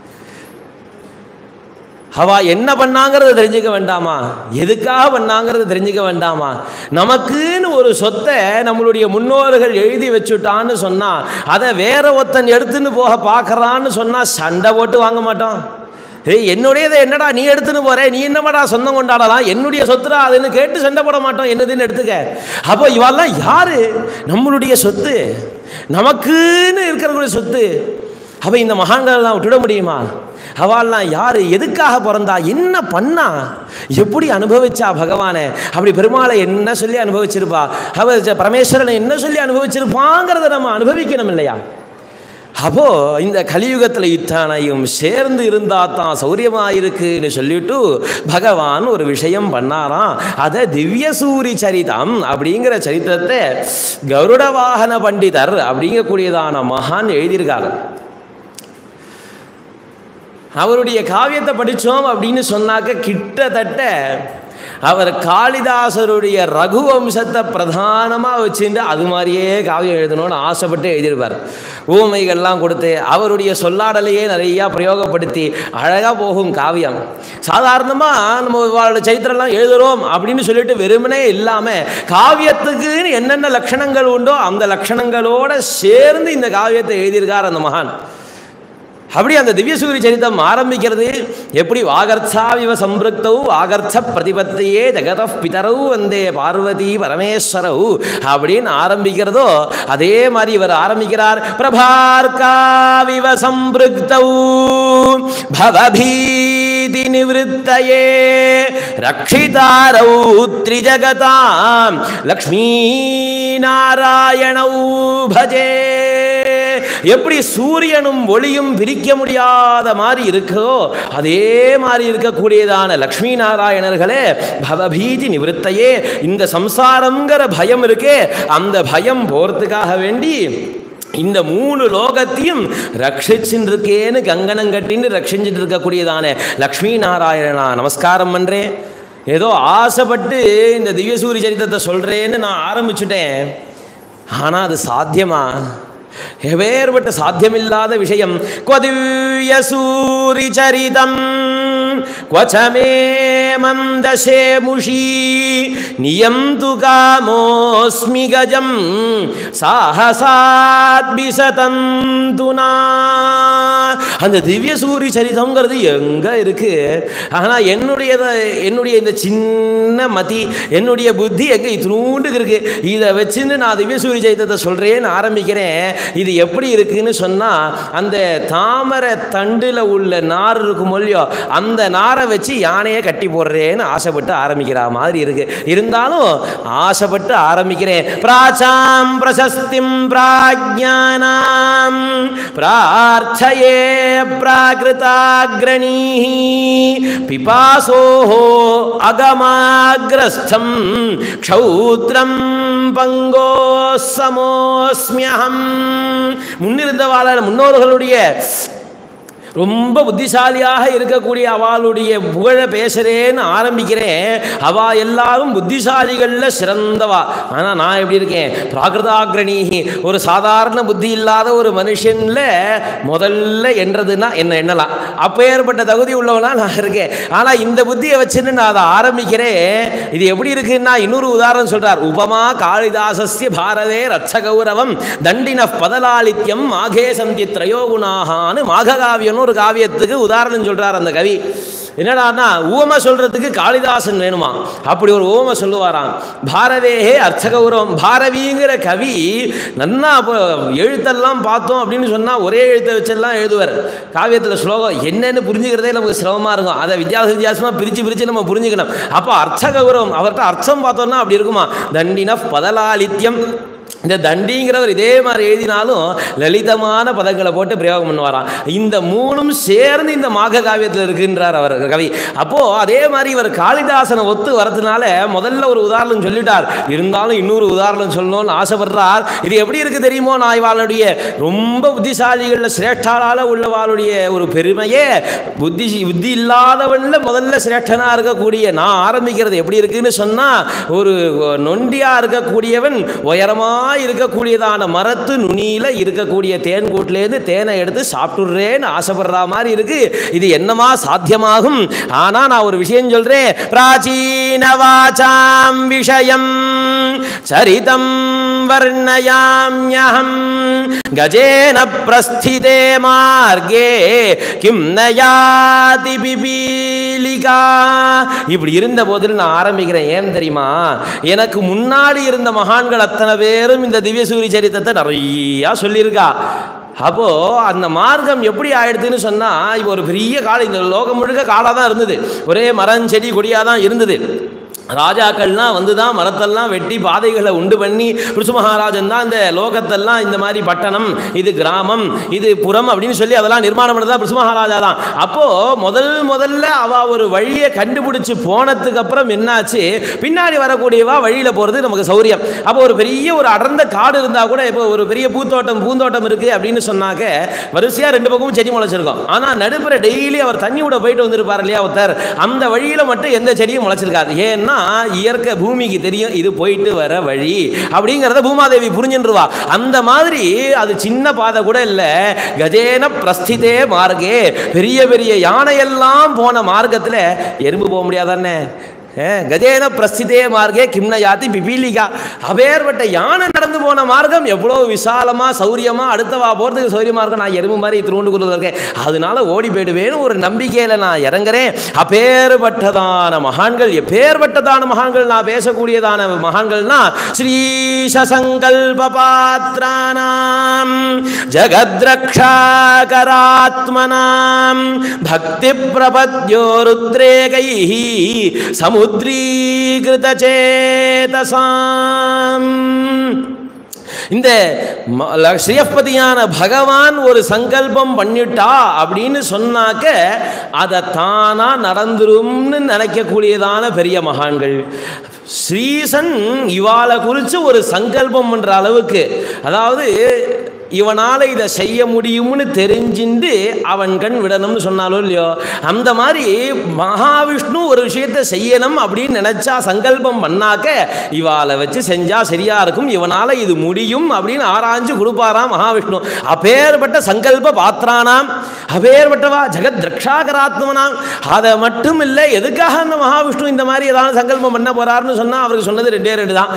A: அவ என்ன பண்ணாங்கிறத தெரிஞ்சுக்க வேண்டாமா எதுக்காக பண்ணாங்கிறத தெரிஞ்சுக்க வேண்டாமா நமக்குன்னு ஒரு சொத்தை நம்மளுடைய முன்னோர்கள் எழுதி வச்சுட்டான்னு சொன்னா அதை வேற ஒருத்தன் எடுத்துன்னு போக பார்க்கறான்னு சொன்னா சண்டை போட்டு வாங்க மாட்டோம் ஏய் என்னுடையதை என்னடா நீ எடுத்துன்னு போற நீ என்னமாடா சொந்தம் கொண்டாடலாம் என்னுடைய சொத்துடா அதுன்னு கேட்டு சண்டை போட மாட்டோம் என்னதுன்னு எடுத்துக்க அப்போ இவெல்லாம் யாரு நம்மளுடைய சொத்து நமக்குன்னு இருக்கிறவங்களுடைய சொத்து அப்போ இந்த மகான்களெல்லாம் விட்டுட முடியுமா அவள்லாம் யாரு எதுக்காக பிறந்தா என்ன பண்ணா எப்படி அனுபவிச்சா பகவானை அப்படி பெருமாளை என்ன சொல்லி அனுபவிச்சிருப்பா அவ பரமேஸ்வரனை என்ன சொல்லி அனுபவிச்சிருப்பாங்கிறத நம்ம அனுபவிக்கணும் இல்லையா அப்போ இந்த கலியுகத்தில் இத்தனையும் சேர்ந்து இருந்தா தான் சௌரியமா இருக்குன்னு சொல்லிட்டு பகவான் ஒரு விஷயம் பண்ணாராம் அதை திவ்ய சூரி சரிதம் அப்படிங்கிற சரித்திரத்தை கருட வாகன பண்டிதர் அப்படிங்கக்கூடியதான மகான் எழுதியிருக்காங்க அவருடைய காவியத்தை படித்தோம் அப்படின்னு சொன்னாக்க கிட்டத்தட்ட அவர் காளிதாசருடைய ரகுவம்சத்தை பிரதானமாக வச்சுட்டு அது மாதிரியே காவியம் எழுதணும்னு ஆசைப்பட்டு எழுதியிருப்பார் ஊமைகள்லாம் கொடுத்து அவருடைய சொல்லாடலையே நிறையா பிரயோகப்படுத்தி அழகாக போகும் காவியம் சாதாரணமாக நம்ம அவரோட சைத்திரம்லாம் எழுதுகிறோம் அப்படின்னு சொல்லிட்டு வெறுமனே இல்லாமல் காவியத்துக்குன்னு என்னென்ன லட்சணங்கள் உண்டோ அந்த லட்சணங்களோட சேர்ந்து இந்த காவியத்தை எழுதியிருக்கார் அந்த மகான் அப்படி அந்த திவ்யசூரி சரித்தம் ஆரம்பிக்கிறது எப்படி வாகர்த்தாவிவ சம்பிருக்தௌ வாகர்த்த பிரதிபத்தியே ஜெகத பிதரவு வந்தே பார்வதி பரமேஸ்வரவு அப்படின்னு ஆரம்பிக்கிறதோ அதே மாதிரி இவர் ஆரம்பிக்கிறார் பிரபார்காவிவ சம்பிருக்தௌ பவபீதி நிவத்தயே ரக்ஷிதாரௌ த்ரிஜகதாம் லக்ஷ்மீ நாராயணௌ பஜே எப்படி சூரியனும் ஒளியும் பிரிக்க முடியாத மாதிரி இருக்கோ அதே மாதிரி இருக்கக்கூடியதான லக்ஷ்மி நாராயணர்களே பவபீதி நிவத்தையே இந்த சம்சாரங்கிற பயம் இருக்கே அந்த பயம் போறதுக்காக வேண்டி இந்த மூணு லோகத்தையும் ரட்சிச்சுட்டு இருக்கேன்னு கங்கணம் கட்டின்னு ரட்சிச்சுட்டு இருக்கக்கூடியதான லக்ஷ்மி நாராயணனா நமஸ்காரம் பண்றேன் ஏதோ ஆசைப்பட்டு இந்த திவ்யசூரி சரித்திரத்தை சொல்றேன்னு நான் ஆரம்பிச்சுட்டேன் ஆனால் அது சாத்தியமா எவேற்பட்ட சாத்தியமில்லாத விஷயம் கொதிவ்ய சூரி சரிதம் क्वचमे मन्दशे मुषी नियं तु कामोऽस्मि गजं சாகசாத்பிசதம் துனா அந்த திவ்ய சூரி சரிதம்ங்கிறது எங்க இருக்கு ஆனா என்னுடைய என்னுடைய இந்த சின்ன மதி என்னுடைய புத்தி எங்க இத்தினூண்டு இருக்கு இதை வச்சுன்னு நான் திவ்ய சூரி சரிதத்தை சொல்றேன்னு ஆரம்பிக்கிறேன் இது எப்படி இருக்குன்னு சொன்னா அந்த தாமரை தண்டுல உள்ள நார் இருக்கும் இல்லையோ அந்த நாரை வச்சு யானையை கட்டி போடுற சாப்பிட்றேன்னு ஆசைப்பட்டு ஆரம்பிக்கிற மாதிரி இருக்கு இருந்தாலும் ஆசைப்பட்டு ஆரம்பிக்கிறேன் பிராச்சாம் பிரசஸ்திம் பிராஜ்ஞானாம் பிரார்த்தயே பிராகிருதாகிரணீ பிபாசோஹோ அகமாகிரஸ்தம் க்ஷௌத்ரம் பங்கோ சமோஸ்மியகம் முன்னிருந்தவாள முன்னோர்களுடைய ரொம்ப புத்திசாலியாக இருக்கக்கூடிய அவளுடைய புகழ பேசுறேன்னு ஆரம்பிக்கிறேன் அவ எல்லாரும் புத்திசாலிகளில் சிறந்தவா ஆனால் நான் எப்படி இருக்கேன் பிராகிருதாகிரணி ஒரு சாதாரண புத்தி இல்லாத ஒரு மனுஷன்ல முதல்ல என்றதுன்னா என்ன எண்ணலாம் அப்பேற்பட்ட தகுதி உள்ளவனா நான் இருக்கேன் ஆனால் இந்த புத்தியை வச்சுன்னு நான் அதை ஆரம்பிக்கிறேன் இது எப்படி இருக்குன்னா இன்னொரு உதாரணம் சொல்றார் உபமா காளிதாசஸ்ய பாரதே ரட்ச கௌரவம் தண்டின பதலாலித்யம் மாகே சந்தி திரயோகுணாகான்னு மாககாவியம்னு ஒரு காவியத்துக்கு உதாரணம் சொல்றார் அந்த கவி என்னடான்னா ஊம சொல்றதுக்கு காளிதாசன் வேணுமா அப்படி ஒரு ஊம சொல்லுவாராம் பாரதேஹே அர்த்த கௌரவம் பாரவிங்கிற கவி நன்னா அப்போ எழுத்தெல்லாம் பார்த்தோம் அப்படின்னு சொன்னா ஒரே எழுத்தை வச்செல்லாம் எழுதுவார் காவியத்தில் ஸ்லோகம் என்னன்னு புரிஞ்சுக்கிறதே நமக்கு சிரமமா இருக்கும் அதை வித்தியாச வித்தியாசமா பிரிச்சு பிரிச்சு நம்ம புரிஞ்சுக்கணும் அப்போ அர்த்த கௌரவம் அவர்கிட்ட அர்த்தம் பார்த்தோம்னா அப்படி இருக்குமா தண்டின பதலாலித்யம் இந்த தண்டிங்கிறவர் இதே மாதிரி எழுதினாலும் லலிதமான பதங்களை போட்டு பிரயோகம் பண்ணுவாராம் இந்த மூணும் சேர்ந்து இந்த மாக காவியத்தில் இருக்குன்றார் அவர் கவி அப்போ அதே மாதிரி இவர் காளிதாசனை ஒத்து வரதுனால முதல்ல ஒரு உதாரணம் சொல்லிட்டார் இருந்தாலும் இன்னொரு உதாரணம் சொல்லணும்னு ஆசைப்படுறார் இது எப்படி இருக்கு தெரியுமோ நான் இவாளுடைய ரொம்ப புத்திசாலிகளில் சிரேஷ்டாளால உள்ளவாளுடைய ஒரு பெருமையே புத்தி புத்தி இல்லாதவன்ல முதல்ல சிரேஷ்டனா இருக்கக்கூடிய நான் ஆரம்பிக்கிறது எப்படி இருக்குன்னு சொன்னா ஒரு நொண்டியா இருக்கக்கூடியவன் உயரமா இருக்கக்கூடியதான மரத்து நுனியில இருக்கக்கூடிய தேன் கூட்டிலேருந்து தேனை எடுத்து சாப்பிட்டுடுறேன்னு ஆசைப்படுற மாதிரி இருக்கு இது என்னமா சாத்தியமாகும் ஆனா நான் ஒரு விஷயம் சொல்றேன் பிராச்சீன வாசாம் விஷயம் சரிதம் வர்ணயாம்யஹம் கஜேன பிரஸ்திதே மார்கே கிம் நயாதி பிபீலிகா இப்படி இருந்த போதில் நான் ஆரம்பிக்கிறேன் ஏன் தெரியுமா எனக்கு முன்னாடி இருந்த மகான்கள் அத்தனை பேரும் இந்த திவ்யசூரி சரித்திரத்தை நிறையா சொல்லியிருக்கா அப்போ அந்த மார்க்கம் எப்படி ஆயிடுதுன்னு சொன்னா இப்போ ஒரு பெரிய காடு இந்த லோகம் முழுக்க காடாக தான் இருந்தது ஒரே மரம் செடி கொடியாக தான் இருந்தது ராஜாக்கள்லாம் வந்து தான் மரத்தெல்லாம் வெட்டி பாதைகளை உண்டு பண்ணி பிருசு மகாராஜன் தான் இந்த லோகத்தெல்லாம் இந்த மாதிரி பட்டணம் இது கிராமம் இது புறம் அப்படின்னு சொல்லி அதெல்லாம் நிர்மாணம் பண்ணதா பிருசு மகாராஜா தான் அப்போ முதல் முதல்ல அவ ஒரு வழியை கண்டுபிடிச்சு போனதுக்கு அப்புறம் என்னாச்சு பின்னாடி வரக்கூடியவா வழியில போறது நமக்கு சௌரியம் அப்போ ஒரு பெரிய ஒரு அடர்ந்த காடு இருந்தா கூட இப்போ ஒரு பெரிய பூத்தோட்டம் பூந்தோட்டம் இருக்கு அப்படின்னு சொன்னாக்க வரிசையா ரெண்டு பக்கமும் செடி முளைச்சிருக்கும் ஆனா நடுப்புற டெய்லி அவர் தண்ணி விட போயிட்டு வந்திருப்பார் இல்லையா ஒருத்தர் அந்த வழியில மட்டும் எந்த செடியும் முளைச்சிருக்காது ஏன்னா இயற்கை பூமிக்கு தெரியும் இது போயிட்டு வர வழி அப்படிங்கிறத பூமாதேவி புரிஞ்சுருவா அந்த மாதிரி அது சின்ன பாதை கூட இல்லை கஜேன பிரஸ்திதே மார்க்கே பெரிய பெரிய யானையெல்லாம் போன மார்க்கத்தில் எறும்பு போக முடியாதானே ஏ, கஜேன பிரஸ்திதே மார்க்கே கிம்ன யாத்தி பிபீலிகா அபேற்பட்ட யானை நடந்து போன மார்க்கம் எவ்வளோ விசாலமா சௌரியமா அடுத்தவா போகிறதுக்கு சௌரியமா இருக்கும் நான் எறும்பு மாதிரி திருவண்டு குருவில் இருக்கேன் அதனால ஓடி போயிடுவேன்னு ஒரு நம்பிக்கையில் நான் இறங்குறேன் அப்பேற்பட்டதான மகான்கள் எப்பேற்பட்டதான மகான்கள் நான் பேசக்கூடியதான மகான்கள்னா ஸ்ரீ சசங்கல்ப பாத்ரானாம் ஜகத்ரக்ஷாகராத்மனாம் பக்தி பிரபத்யோ ருத்ரேகைः சமுத்ரீகிருத சேதசாம் இந்த ம- ல- ஸ்ரீயப்பதியான பகவான் ஒரு சங்கல்பம் பண்ணிட்டா அப்படின்னு சொன்னாக்க அதை தானா நடந்துரும்னு நினைக்கக்கூடியதான பெரிய மகான்கள் ஸ்ரீசன் இவாளை குறித்து ஒரு சங்கல்பம் பண்ற அளவுக்கு அதாவது இவனால இதை செய்ய முடியும்னு தெரிஞ்சுண்டு அவன் கண் விடணும்னு சொன்னாலும் இல்லையோ அந்த மாதிரி மகாவிஷ்ணு ஒரு விஷயத்தை செய்யணும் அப்படின்னு நினைச்சா சங்கல்பம் பண்ணாக்க இவாளை வச்சு செஞ்சா சரியா இருக்கும் இவனால இது முடியும் அப்படின்னு ஆராய்ஞ்சு கொடுப்பாராம் மகாவிஷ்ணு அப்பேற்பட்ட சங்கல்ப பாத்திரானாம் அப்பேற்பட்டவா ஜெகத் திரக்ஷாகராத்மனாம் அதை மட்டும் இல்லை எதுக்காக அந்த மகாவிஷ்ணு இந்த மாதிரி ஏதாவது சங்கல்பம் பண்ண போறாருன்னு சொன்னா அவருக்கு சொன்னது ரெண்டே ரெண்டு தான்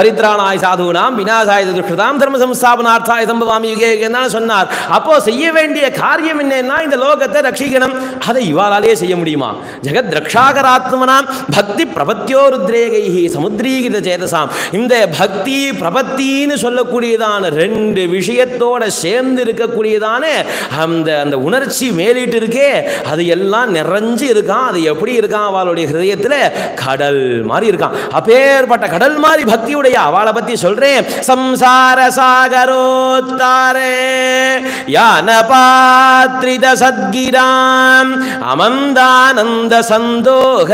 A: பரித்ராணாய் சாதுனாம் விநாசாய துஷ்டதாம் தர்ம சம்ஸ்தாபனார்த்தாய சம்பவாமி யுகே யுகேன்னு தான் சொன்னார் அப்போ செய்ய வேண்டிய வேண்டிய காரியம் என்னன்னா இந்த லோகத்தை ரட்சிக்கணும் அதை இவாளாலேயே செய்ய முடியுமா ஜெகத் ரக்ஷாகராத்மனாம் பக்தி பிரபத்தியோ ருத்ரேகைஹி சமுத்ரீகித சேதசாம் இந்த பக்தி பிரபத்தின்னு சொல்லக்கூடியதான ரெண்டு விஷயத்தோட சேர்ந்து இருக்கக்கூடியதான அந்த அந்த உணர்ச்சி மேலிட்டு இருக்கே அது எல்லாம் நிறைஞ்சு இருக்கான் அது எப்படி இருக்கான் அவளுடைய ஹிருதயத்தில் கடல் மாதிரி இருக்கான் அப்பேற்பட்ட கடல் மாதிரி பக்தியுடைய அவளை பத்தி சொல்றேன் சம்சார சாகரோத்தாரே யான பாத்ரித சத்கிராம் அமந்தானந்த சந்தோக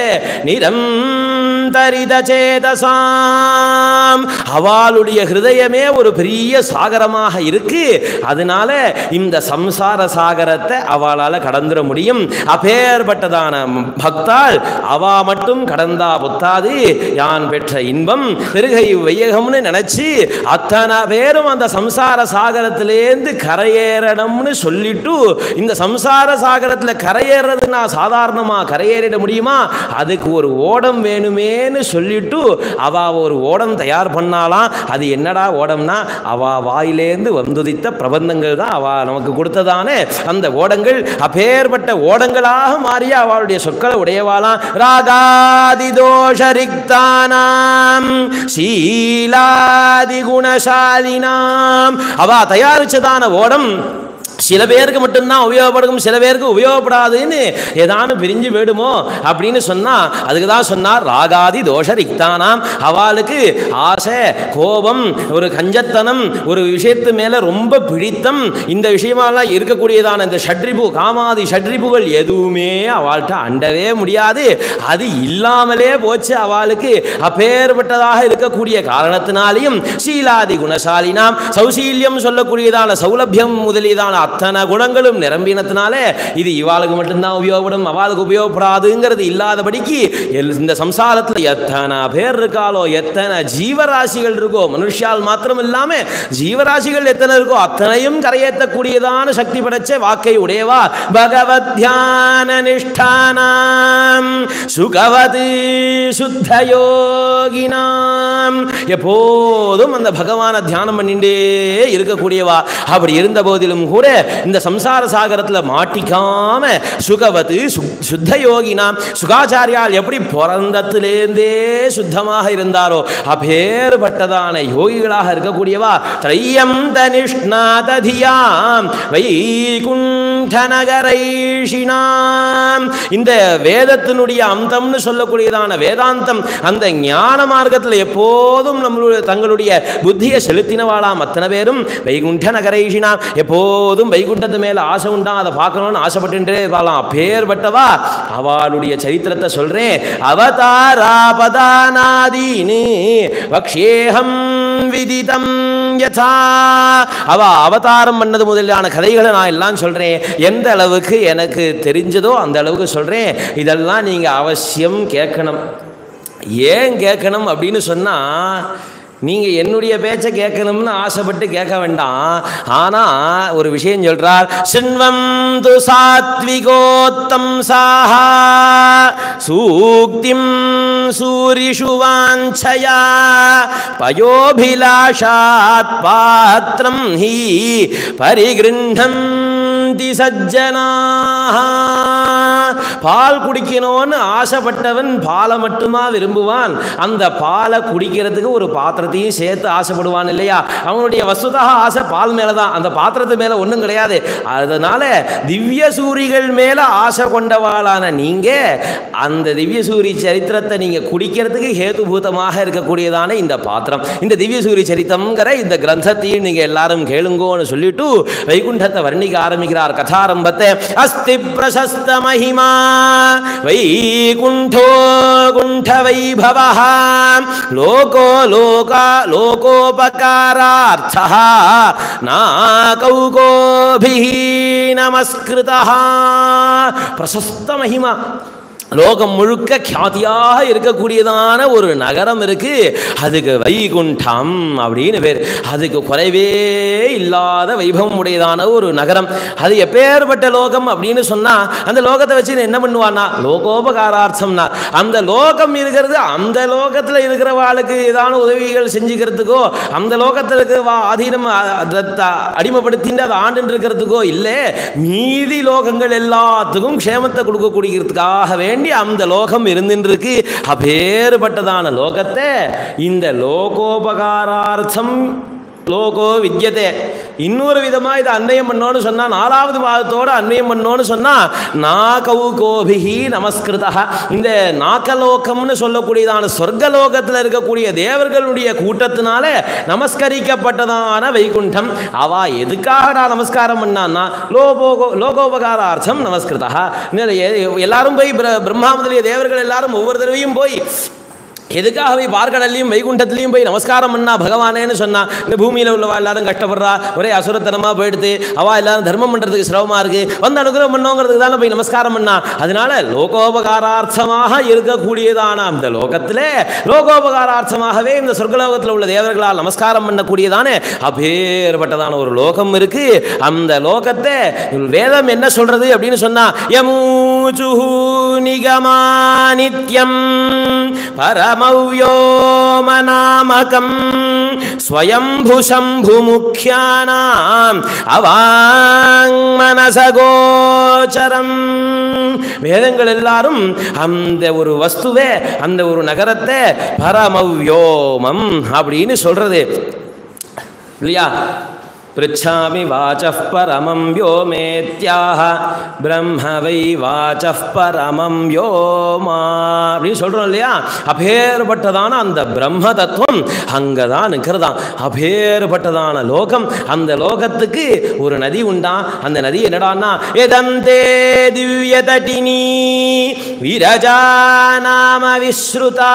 A: நிரந்தரித சேதசாம் அவளுடைய ஹிருதயமே ஒரு பெரிய சாகரமாக இருக்கு அதனால இந்த சம்சார சாகரத்தை அவளால கடந்துட முடியும் அப்பேற்பட்டதான பக்தாள் அவா மட்டும் கடந்தா புத்தாது யான் பெற்ற இன்பம் பெருகை வையகம்னு நினைச்சு அத்தனை பேரும் அந்த சம்சார சாகரத்திலேருந்து கரையேறணும்னு சொல்லிட்டு இந்த சம்சார சாகரத்தில் கரையேறது நான் சாதாரணமா கரையேறிட முடியுமா அதுக்கு ஒரு ஓடம் வேணுமேன்னு சொல்லிட்டு அவ ஒரு ஓடம் தயார் பண்ணாலாம் அது என்னடா ஓடம்னா அவ வாயிலேந்து வந்துதித்த பிரபந்தங்கள் தான் அவ நமக்கு கொடுத்ததான அந்த ஓடங்கள் அப்பேற்பட்ட ஓடங்களாக மாறிய அவளுடைய சொற்களை உடையவாளாம் ராகாதி தோஷரிக்தானாம் சீலாதி குணசாலினாம் அவ தயாரிச்சதான ஓடம் சில பேருக்கு மட்டும்தான் உபயோகப்படும் சில பேருக்கு உபயோகப்படாதுன்னு ஏதானு பிரிஞ்சு போயிடுமோ அப்படின்னு சொன்னா அதுக்கு தான் சொன்னார் ராகாதி தோஷ ரிக்தானாம் அவளுக்கு ஆசை கோபம் ஒரு கஞ்சத்தனம் ஒரு விஷயத்து மேல ரொம்ப பிடித்தம் இந்த விஷயமெல்லாம் இருக்கக்கூடியதான இந்த ஷட்ரிபு காமாதி ஷட்ரிபுகள் எதுவுமே அவள்கிட்ட அண்டவே முடியாது அது இல்லாமலே போச்சு அவளுக்கு அப்பேற்பட்டதாக இருக்கக்கூடிய காரணத்தினாலையும் சீலாதி குணசாலினாம் சௌசீல்யம் சொல்லக்கூடியதான சௌலபியம் முதலியதான அத்தனை குணங்களும் நிரம்பினத்தினால இது இவாளுக்கு மட்டும்தான் உபயோகப்படும் அவளுக்கு உபயோகப்படாதுங்கிறது இல்லாதபடிக்கு எல்- இந்த சம்சாரத்தில் எத்தனை பேர் இருக்காளோ எத்தனை ஜீவராசிகள் இருக்கோ மனுஷால் மாத்திரம் இல்லாம ஜீவராசிகள் எத்தனை இருக்கோ அத்தனையும் கரையேற்றக்கூடியதான சக்தி படைச்ச வாக்கை உடையவா பகவத் தியான நிஷ்டானாம் சுகவது சுத்த யோகினாம் எப்போதும் அந்த பகவானை தியானம் பண்ணிட்டே இருக்கக்கூடியவா அப்படி இருந்த போதிலும் கூட இந்த சம்சார சாகரத்தில் மாட்டிக்காம சுகவத்து சு- சுத்த யோகினாம் சுகாச்சாரியால் எப்படி பிறந்தத்திலேருந்தே சுத்தமாக இருந்தாரோ அப்பேற்பட்டதான யோகிகளாக இருக்கக்கூடியவா திரையம் தனிஷ்ணாததியாம் வைகுண்ட நகரைஷினாம் இந்த வேதத்தினுடைய அந்தம்னு சொல்லக்கூடியதான வேதாந்தம் அந்த ஞான மார்க்கத்தில் எப்போதும் நம்மளுடைய தங்களுடைய புத்தியை செலுத்தினவாளாம் அத்தனை பேரும் வைகுண்ட நகரைஷினாம் எப்போதும் வைகுண்டத்து மேல ஆசை உண்டா அதை பார்க்கணும்னு ஆசைப்பட்டுட்டே இருப்பாளாம் அப்பேற்பட்டவா அவளுடைய சரித்திரத்தை சொல்றேன் அவதாராபதானாதீனி வக்ஷேகம் விதிதம் யதா அவ அவதாரம் பண்ணது முதலான கதைகளை நான் எல்லாம் சொல்றேன் எந்த அளவுக்கு எனக்கு தெரிஞ்சதோ அந்த அளவுக்கு சொல்றேன் இதெல்லாம் நீங்க அவசியம் கேட்கணும் ஏன் கேட்கணும் அப்படின்னு சொன்னா நீங்க என்னுடைய பேச்சை கேட்கணும்னு ஆசைப்பட்டு கேட்க வேண்டாம் ஆனா ஒரு விஷயம் சொல்றார் சின்வம் து சாத்விகோத்தம் சாஹா சூக்திம் சூரிஷு வாஞ்சயா பயோபிலாஷாத் பாத்திரம் ஹி பரிகிருண்ணந்தி சஜ்ஜனாः பால் குடிக்கணும்னு ஆசைப்பட்டவன் பாலை மட்டுமா விரும்புவான் அந்த பாலை குடிக்கிறதுக்கு ஒரு பாத்திரத்தையும் சேர்த்து ஆசைப்படுவான் இல்லையா அவனுடைய வசுதா ஆசை பால் மேல தான் அந்த பாத்திரத்து மேல ஒன்றும் கிடையாது அதனால திவ்ய சூரிகள் மேல ஆசை கொண்டவாளான நீங்க அந்த திவ்ய சூரி சரித்திரத்தை நீங்க குடிக்கிறதுக்கு ஹேதுபூதமாக இருக்கக்கூடியதான இந்த பாத்திரம் இந்த திவ்ய சூரி சரித்தம்ங்கிற இந்த கிரந்தத்தையும் நீங்க எல்லாரும் கேளுங்கோன்னு சொல்லிட்டு வைகுண்டத்தை வர்ணிக்க ஆரம்பிக்கிறார் கதாரம்பத்தை அஸ்தி பிரசஸ்த மகிமா வைகுண்டோ குண்ட வைபவ லோகோ லோகா லோகோபகாரார்த்த நாகௌகோபிः நமஸ்கிருதः பிரசஸ்த மகிமா லோகம் முழுக்க கியாதியாக இருக்கக்கூடியதான ஒரு நகரம் இருக்கு அதுக்கு வைகுண்டம் அப்படின்னு பேர் அதுக்கு குறைவே இல்லாத வைபவம் உடையதான ஒரு நகரம் அது எப்பேற்பட்ட லோகம் அப்படின்னு சொன்னா அந்த லோகத்தை வச்சு என்ன பண்ணுவான்னா லோகோபகாரார்த்தம்னா அந்த லோகம் இருக்கிறது அந்த லோகத்தில் இருக்கிறவாளுக்கு ஏதான உதவிகள் செஞ்சுக்கிறதுக்கோ அந்த லோகத்தில் இருக்கிற ஆதீனம் அ- அதை த- அடிமைப்படுத்திட்டு அதை ஆண்டு இருக்கிறதுக்கோ இல்லை மீதி லோகங்கள் எல்லாத்துக்கும் க்ஷேமத்தை கொடுக்கக்கூடியதுக்காக வேண்டி அந்த லோகம் இருந்துருக்கு அப்பேற்பட்டதான லோகத்தை இந்த லோகோபகாரார்த்தம் லோகோ வித்யதே இன்னொரு விதமா இதை அன்வயம் பண்ணோன்னு சொன்னா நாலாவது பாதத்தோட அன்வயம் பண்ணோன்னு சொன்னா நாகவு கோபிகி நமஸ்கிருதா இந்த நாக்கலோகம்னு சொல்லக்கூடியதான சொர்க்கலோகத்தில் இருக்கக்கூடிய தேவர்களுடைய கூட்டத்தினால நமஸ்கரிக்கப்பட்டதான வைகுண்டம் அவ எதுக்காக நான் நமஸ்காரம் பண்ணான்னா லோகோகோ லோகோபகாரார்த்தம் நமஸ்கிருதா இந்த எ- எல்லாரும் போய் பிர- பிரம்மா முதலிய தேவர்கள் எல்லாரும் ஒவ்வொரு தடவையும் போய் எதுக்காக போய் பார்க்கடல்லையும் வைகுண்டத்துலையும் போய் நமஸ்காரம் பண்ணா பகவானேன்னு சொன்னா இந்த பூமியில் உள்ளவா எல்லாரும் கஷ்டப்படுறா ஒரே அசுரத்தனமாக போயிடுது அவா எல்லாரும் தர்மம் பண்ணுறதுக்கு சிரமமா இருக்கு வந்து அனுகிரகம் பண்ணோங்கிறதுக்கு தானே போய் நமஸ்காரம் பண்ணா அதனால லோகோபகாரார்த்தமாக இருக்கக்கூடியதான அந்த லோகத்தில் லோகோபகாரார்த்தமாகவே இந்த சொர்க்கலோகத்தில் உள்ள தேவர்களால் நமஸ்காரம் பண்ணக்கூடியதான அப்பேற்பட்டதான ஒரு லோகம் இருக்கு அந்த லோகத்தை வேதம் என்ன சொல்றது அப்படின்னு சொன்னா யமூச்சுஹு நிகமா நித்யம் பரமவ்யோமநாமகம் ஸ்வயம்புசம்புமுக்கியானாம் அவாங்மனசகோச்சரம் வேதங்கள் எல்லாரும் அந்த ஒரு வஸ்துவே அந்த ஒரு நகரத்தை பரமவ்யோமம் அப்படின்னு சொல்றது இல்லையா पृच्छामि वाचः परमं व्योमेत्याह பிரம்ம வை வாச்சः பரமம் யோமா அப்படின்னு சொல்கிறோம் இல்லையா அபேற்பட்டதான அந்த பிரம்ம தத்துவம் அங்கே தான் நிற்கிறதாம் அபேற்பட்டதான லோகம் அந்த லோகத்துக்கு ஒரு நதி உண்டா அந்த நதி என்னடான்னா எதந்தே திவ்ய தட்டினி விரஜா நாம விஸ்ருதா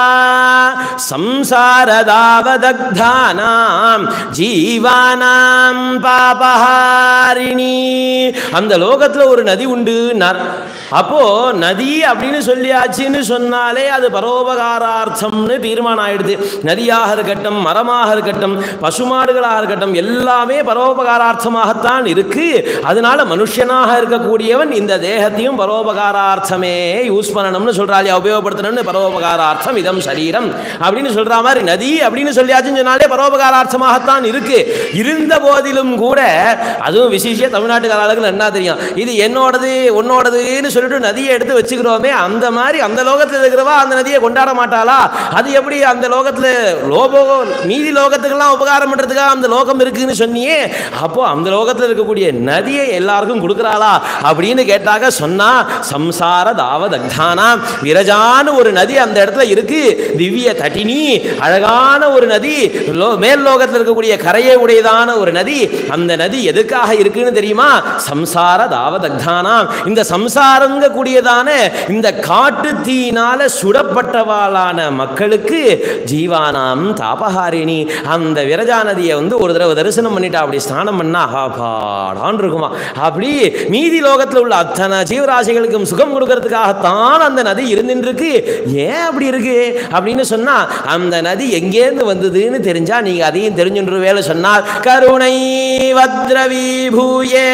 A: சம்சாரதாவதக்தானாம் ஜீவானாம் பாபஹாரிணி அந்த லோகத்துல ஒரு நதி உண்டு அப்போ நதி அப்படின்னு சொல்லியாச்சுன்னு சொன்னாலே அது பரோபகாரார்த்தம்னு தீர்மானம் ஆயிடுது நதியாக இருக்கட்டும் மரமாக இருக்கட்டும் பசுமாடுகளாக இருக்கட்டும் எல்லாமே பரோபகாரார்த்தமாகத்தான் இருக்கு அதனால மனுஷனாக இருக்கக்கூடியவன் இந்த தேகத்தையும் பரோபகாரார்த்தமே யூஸ் பண்ணணும்னு சொல்றாள் உபயோகப்படுத்தணும்னு பரோபகாரார்த்தம் இதம் சரீரம் அப்படின்னு சொல்ற மாதிரி நதி அப்படின்னு சொல்லியாச்சுன்னு சொன்னாலே பரோபகாரார்த்தமாகத்தான் இருக்கு இருந்த போதிலும் கூட அதுவும் விசேஷ தமிழ்நாட்டுக்காரர்களுக்கு என்ன தெரியும் இது என்னோடது உன்னோடதுன்னு சொல்லிட்டு நதியை எடுத்து வச்சுக்கிறோமே அந்த மாதிரி அந்த லோகத்தில் இருக்கிறவா அந்த நதியை கொண்டாட மாட்டாளா அது எப்படி அந்த லோகத்தில் லோபோ மீதி லோகத்துக்கெல்லாம் உபகாரம் பண்ணுறதுக்காக அந்த லோகம் இருக்குன்னு சொன்னியே அப்போ அந்த லோகத்தில் இருக்கக்கூடிய நதியை எல்லாருக்கும் கொடுக்குறாளா அப்படின்னு கேட்டாக்க சொன்னா சம்சார தாவதக்தானா விரஜான ஒரு நதி அந்த இடத்துல இருக்கு திவ்ய தட்டினி அழகான ஒரு நதி லோ மேல் லோகத்தில் இருக்கக்கூடிய கரையை உடையதான ஒரு நதி அந்த நதி எதுக்காக இருக்குன்னு தெரியுமா சம்சார தாவதக்தானாம் இந்த சம்சாரங்க கூடியதான இந்த காட்டு தீயினால சுடப்பட்டவாளான மக்களுக்கு ஜீவானாம் தாபஹாரிணி அந்த விரஜா நதியை வந்து ஒரு தடவை தரிசனம் பண்ணிட்டா அப்படி ஸ்நானம் பண்ணா பாடான் இருக்குமா அப்படி மீதி லோகத்தில் உள்ள அத்தனை ஜீவராசிகளுக்கும் சுகம் கொடுக்கறதுக்காகத்தான் அந்த நதி இருந்துட்டு இருக்கு ஏன் அப்படி இருக்கு அப்படின்னு சொன்னா அந்த நதி எங்கேருந்து வந்ததுன்னு தெரிஞ்சா நீங்க அதையும் தெரிஞ்சுன்ற வேலை சொன்னால் கருணை வத்ரவி பூயே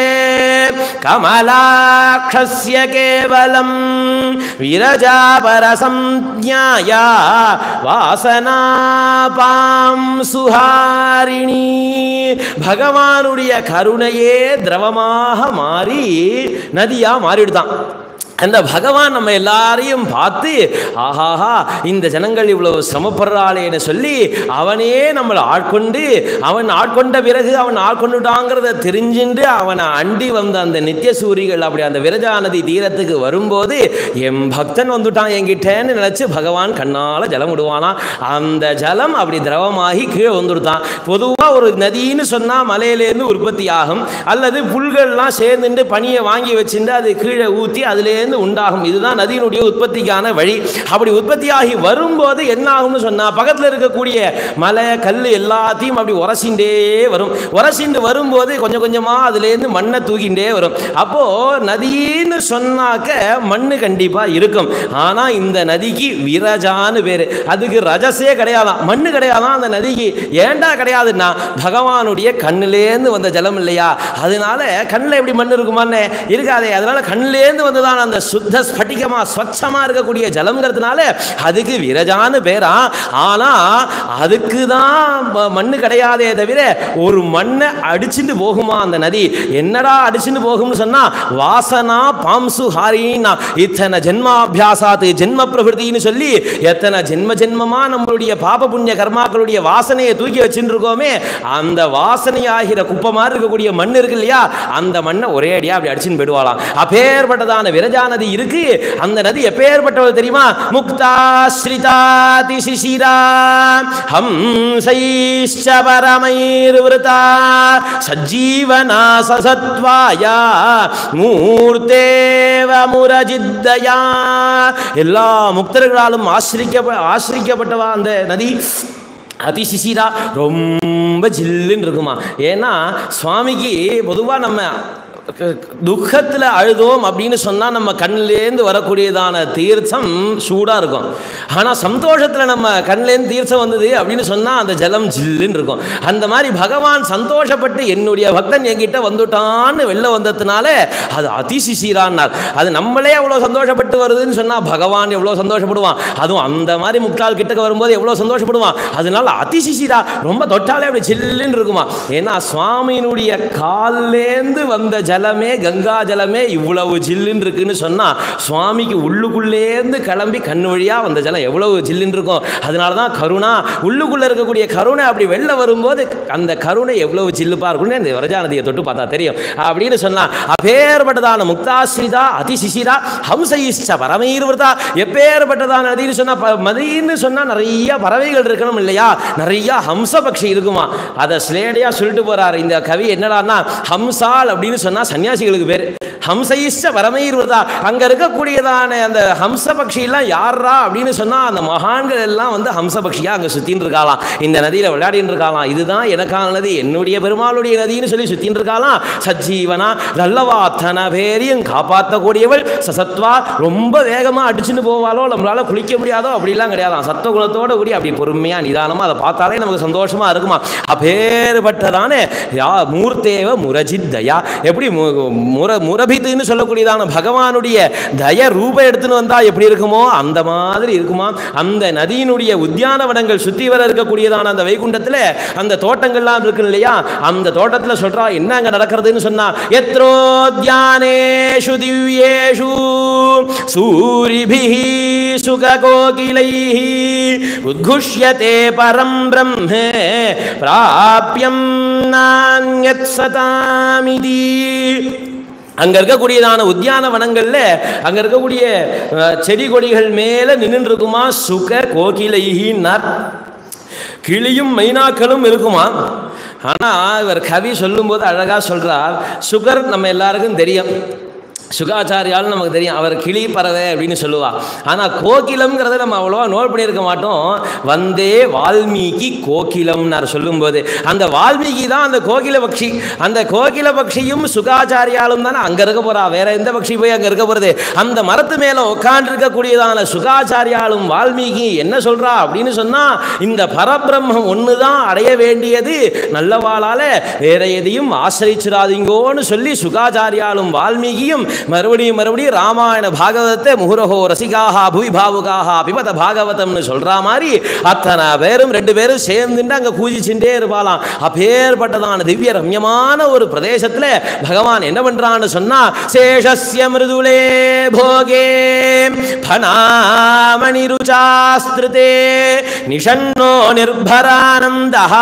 A: கமலாட்சஸ்ய கேவலம் விரஜா பரசம்ஞாயா வாசனா பாம் சுஹாரிணி பகவானுடைய கருணையே திரவமாக மாறி நதியா மாறிடுதான் அந்த பகவான் நம்ம எல்லாரையும் பார்த்து ஆஹாஹா இந்த ஜனங்கள் இவ்வளவு சிரமப்படுறாளேன்னு சொல்லி அவனே நம்மளை ஆட்கொண்டு அவன் ஆட்கொண்ட பிறகு அவன் ஆட்கொண்டுட்டாங்கிறத தெரிஞ்சுண்டு அவனை அண்டி வந்த அந்த நித்திய சூரிகள் அப்படி அந்த விரஜா நதி தீரத்துக்கு வரும்போது என் பக்தன் வந்துட்டான் என்கிட்டேன்னு நினச்சி பகவான் கண்ணால் ஜலம் விடுவானா அந்த ஜலம் அப்படி திரவமாகி கீழே வந்துடுதான் பொதுவாக ஒரு நதின்னு சொன்னால் மலையிலேருந்து உற்பத்தி ஆகும் அல்லது புல்கள்லாம் சேர்ந்துட்டு பனியை வாங்கி வச்சுட்டு அது கீழே ஊற்றி அதுலேருந்து கண்ணிலேருந்து உண்டாகும் இதுதான் நதியினுடைய உற்பத்திக்கான வழி அப்படி உற்பத்தியாகி வரும்போது என்ன ஆகும்னு சொன்னா பக்கத்தில் இருக்கக்கூடிய மலை கல் எல்லாத்தையும் அப்படி உரசிண்டே வரும் உரசிண்டு வரும்போது கொஞ்சம் கொஞ்சமா அதுலேருந்து மண்ணை தூக்கிண்டே வரும் அப்போ நதின்னு சொன்னாக்க மண்ணு கண்டிப்பா இருக்கும் ஆனா இந்த நதிக்கு விரஜான்னு பேரு அதுக்கு ரஜசே கிடையாதான் மண்ணு கிடையாதான் அந்த நதிக்கு ஏன்டா கிடையாதுன்னா பகவானுடைய கண்ணிலேருந்து வந்த ஜலம் இல்லையா அதனால கண்ணில் எப்படி மண் இருக்குமான்னு இருக்காதே அதனால கண்ணிலேருந்து வந்ததான் அந்த சுத்த ஸ்பட்டிகமா ஸ்வச்சமா இருக்கக்கூடிய ஜலம்ங்கிறதுனால அதுக்கு விரஜான்னு பேரா ஆனா அதுக்கு தான் ம- மண்ணு கிடையாதே தவிர ஒரு மண்ணை அடிச்சுட்டு போகுமா அந்த நதி என்னடா அடிச்சுட்டு போகும்னு சொன்னா வாசனா பாம்சு ஹாரின்னா இத்தனை ஜென்மாபியாசாத்து ஜென்ம பிரகிருத்தின்னு சொல்லி எத்தனை ஜென்ம ஜென்மமா நம்மளுடைய பாப புண்ணிய கர்மாக்களுடைய வாசனையை தூக்கி வச்சுட்டு இருக்கோமே அந்த வாசனையாகிற குப்பை மாதிரி இருக்கக்கூடிய மண் இருக்கு இல்லையா அந்த மண்ணை ஒரே அடியா அப்படி அடிச்சுன்னு போயிடுவாளாம் அப்பேற்பட்டதான விரஜா நதி இருக்கு அந்த நதி எப்பேற்பட்டவள் தெரியுமா முக்தாஸ்ரிதாதி சிசிரா ஹம்சைஷ்ச பரமைர்விருதா சஜீவனா சசத்வாயா மூர்த்தேவ முரஜித்தயா எல்லா முக்தர்களாலும் ஆசிரிக்க ஆசிரிக்கப்பட்டவா அந்த நதி அதிசிசிரா ரொம்ப ஜில்லுன்னு இருக்குமா ஏன்னா சுவாமிக்கு பொதுவாக நம்ம துக்கத்தில் அழுதோம் அப்படின்னு சொன்னால் நம்ம கண்ணிலேருந்து வரக்கூடியதான தீர்த்தம் சூடாக இருக்கும் ஆனால் சந்தோஷத்தில் நம்ம கண்ணிலேருந்து தீர்த்தம் வந்தது அப்படின்னு சொன்னால் அந்த ஜலம் ஜில்லுன்னு இருக்கும் அந்த மாதிரி பகவான் சந்தோஷப்பட்டு என்னுடைய பக்தன் என்கிட்ட வந்துட்டான்னு வெளில வந்ததுனால அது அதிசிசிரான்னார் அது நம்மளே அவ்வளோ சந்தோஷப்பட்டு வருதுன்னு சொன்னால் பகவான் எவ்வளோ சந்தோஷப்படுவான் அதுவும் அந்த மாதிரி முக்தாள் கிட்டக்க வரும்போது எவ்வளோ சந்தோஷப்படுவான் அதனால அதிசிசிரா ரொம்ப தொட்டாலே அப்படி சில்லுன்னு இருக்குமா ஏன்னா சுவாமியினுடைய கால்லேந்து வந்த ஜலமே கங்கா ஜலமே இவ்வளவு ஜில்லுன்னு இருக்குன்னு சொன்னா சுவாமிக்கு உள்ளுக்குள்ளேருந்து கிளம்பி கண் வழியா வந்த ஜலம் எவ்வளவு ஜில்லுன்னு இருக்கும் அதனால தான் கருணா உள்ளுக்குள்ள இருக்கக்கூடிய கருணை அப்படி வெளில வரும்போது அந்த கருணை எவ்வளவு ஜில்லுப்பா இருக்கும்னு இந்த வரஜானதியை தொட்டு பார்த்தா தெரியும் அப்படின்னு சொன்னா அப்பேற்பட்டதான முக்தாசிரிதா அதிசிசிரா ஹம்சயிஷ்ட பரமீர்வதா எப்பேற்பட்டதான நதின்னு சொன்னா ப- மதின்னு சொன்னா நிறைய பறவைகள் இருக்கணும் இல்லையா நிறைய ஹம்ச பக்ஷி இருக்குமா அதை ஸ்லேடியா சொல்லிட்டு போறாரு இந்த கவி என்னடான்னா ஹம்சால் அப்படின்னு சொன்னா சன்னியாசிகளுக்கு பேர் ஹம்சயிஷ்ட பரமீர்வதா அங்க இருக்கக்கூடியதான அந்த ஹம்ச பக்ஷியெல்லாம் யாரா அப்படின்னு சொன்னா அந்த மகான்கள் எல்லாம் வந்து ஹம்ச பக்ஷியா அங்க சுத்தின்னு இருக்காளாம் இந்த நதியில விளையாடின்னு இருக்காளாம் இதுதான் எனக்கான நதி என்னுடைய பெருமாளுடைய நதின்னு சொல்லி சுத்தின்னு இருக்காளாம் சஜீவனா நல்லவா அத்தனை பேரையும் காப்பாற்றக்கூடியவள் சசத்வா ரொம்ப வேகமா அடிச்சுன்னு போவாளோ நம்மளால குளிக்க முடியாதோ அப்படிலாம் கிடையாதாம் சத்துவகுணத்தோட கூடி அப்படி பொறுமையா நிதானமா அதை பார்த்தாலே நமக்கு சந்தோஷமா இருக்குமா அப்பேற்பட்டதானே யா மூர்த்தேவ முரஜித் தயா எப்படி மு- முர முரபித்துன்னு சொல்லக்கூடியதான பகவானுடைய தய ரூப எடுத்துன்னு வந்தா எப்படி இருக்குமோ அந்த மாதிரி இருக்குமா அந்த நதியினுடைய உத்தியானவனங்கள் சுத்தி வர இருக்கக்கூடியதான அந்த வைகுண்டத்துல அந்த தோட்டங்கள்லாம் இருக்கு இல்லையா அந்த தோட்டத்துல சொல்றா என்ன அங்க நடக்கிறதுன்னு சொன்னா எத்ரோத்யானேஷு திவ்யேஷு சூரிபிஹி சுககோகிலைः உத்குஷ்யதே பரம் பிரம்மே பிராப்யம் நான்யத் சதாமிதி அங்க இருக்கக்கூடியதான உத்தியான வனங்கள்ல அங்க இருக்கக்கூடிய அஹ், செடி கொடிகள் மேல நின்று இருக்குமா சுக கோகிலைஹின்னார் கிளியும் மைனாக்களும் இருக்குமா ஆனா இவர் கவி சொல்லும்போது அழகா சொல்றார் சுகர் நம்ம எல்லாருக்கும் தெரியும் சுகாச்சாரியாலும் நமக்கு தெரியும் அவர் கிளி பறவை அப்படின்னு சொல்லுவா ஆனால் கோகிலம்ங்கிறத நம்ம அவ்வளோவா நோட் பண்ணியிருக்க மாட்டோம் வந்தே வால்மீகி கோகிலம்னார் சொல்லும்போது அந்த வால்மீகி தான் அந்த கோகில பக்ஷி அந்த கோகில பக்ஷியும் சுகாச்சாரியாலும் தானே அங்கே இருக்க போறா வேற எந்த பக்ஷி போய் அங்கே இருக்க போகிறது அந்த மரத்து மேலே உட்காண்டிருக்கக்கூடியதான சுகாச்சாரியாலும் வால்மீகி என்ன சொல்றா அப்படின்னு சொன்னா இந்த பரபிரம்மம் ஒன்று தான் அடைய வேண்டியது நல்லவாளால வேற எதையும் ஆசிரிச்சிடாதீங்கோன்னு சொல்லி சுகாச்சாரியாலும் வால்மீகியும் மறுபடியும் மறுபடியும் ராமாயண பாகவதத்தை முகுரஹோ ரசிகாஹா புவி பாவுகாஹா பிபத பாகவதம்னு சொல்ற மாதிரி அத்தனை பேரும் ரெண்டு பேரும் சேர்ந்துட்டு அங்க பூஜிச்சுட்டே இருப்பாளாம் அப்பேற்பட்டதான திவ்ய ரம்யமான ஒரு பிரதேசத்துல பகவான் என்ன பண்றான்னு சொன்னா சேஷஸ்ய மிருதுலே போகே ஃபனாமணி ருச்சாஸ்திருதே நிஷன்னோ நிர்பரானந்தः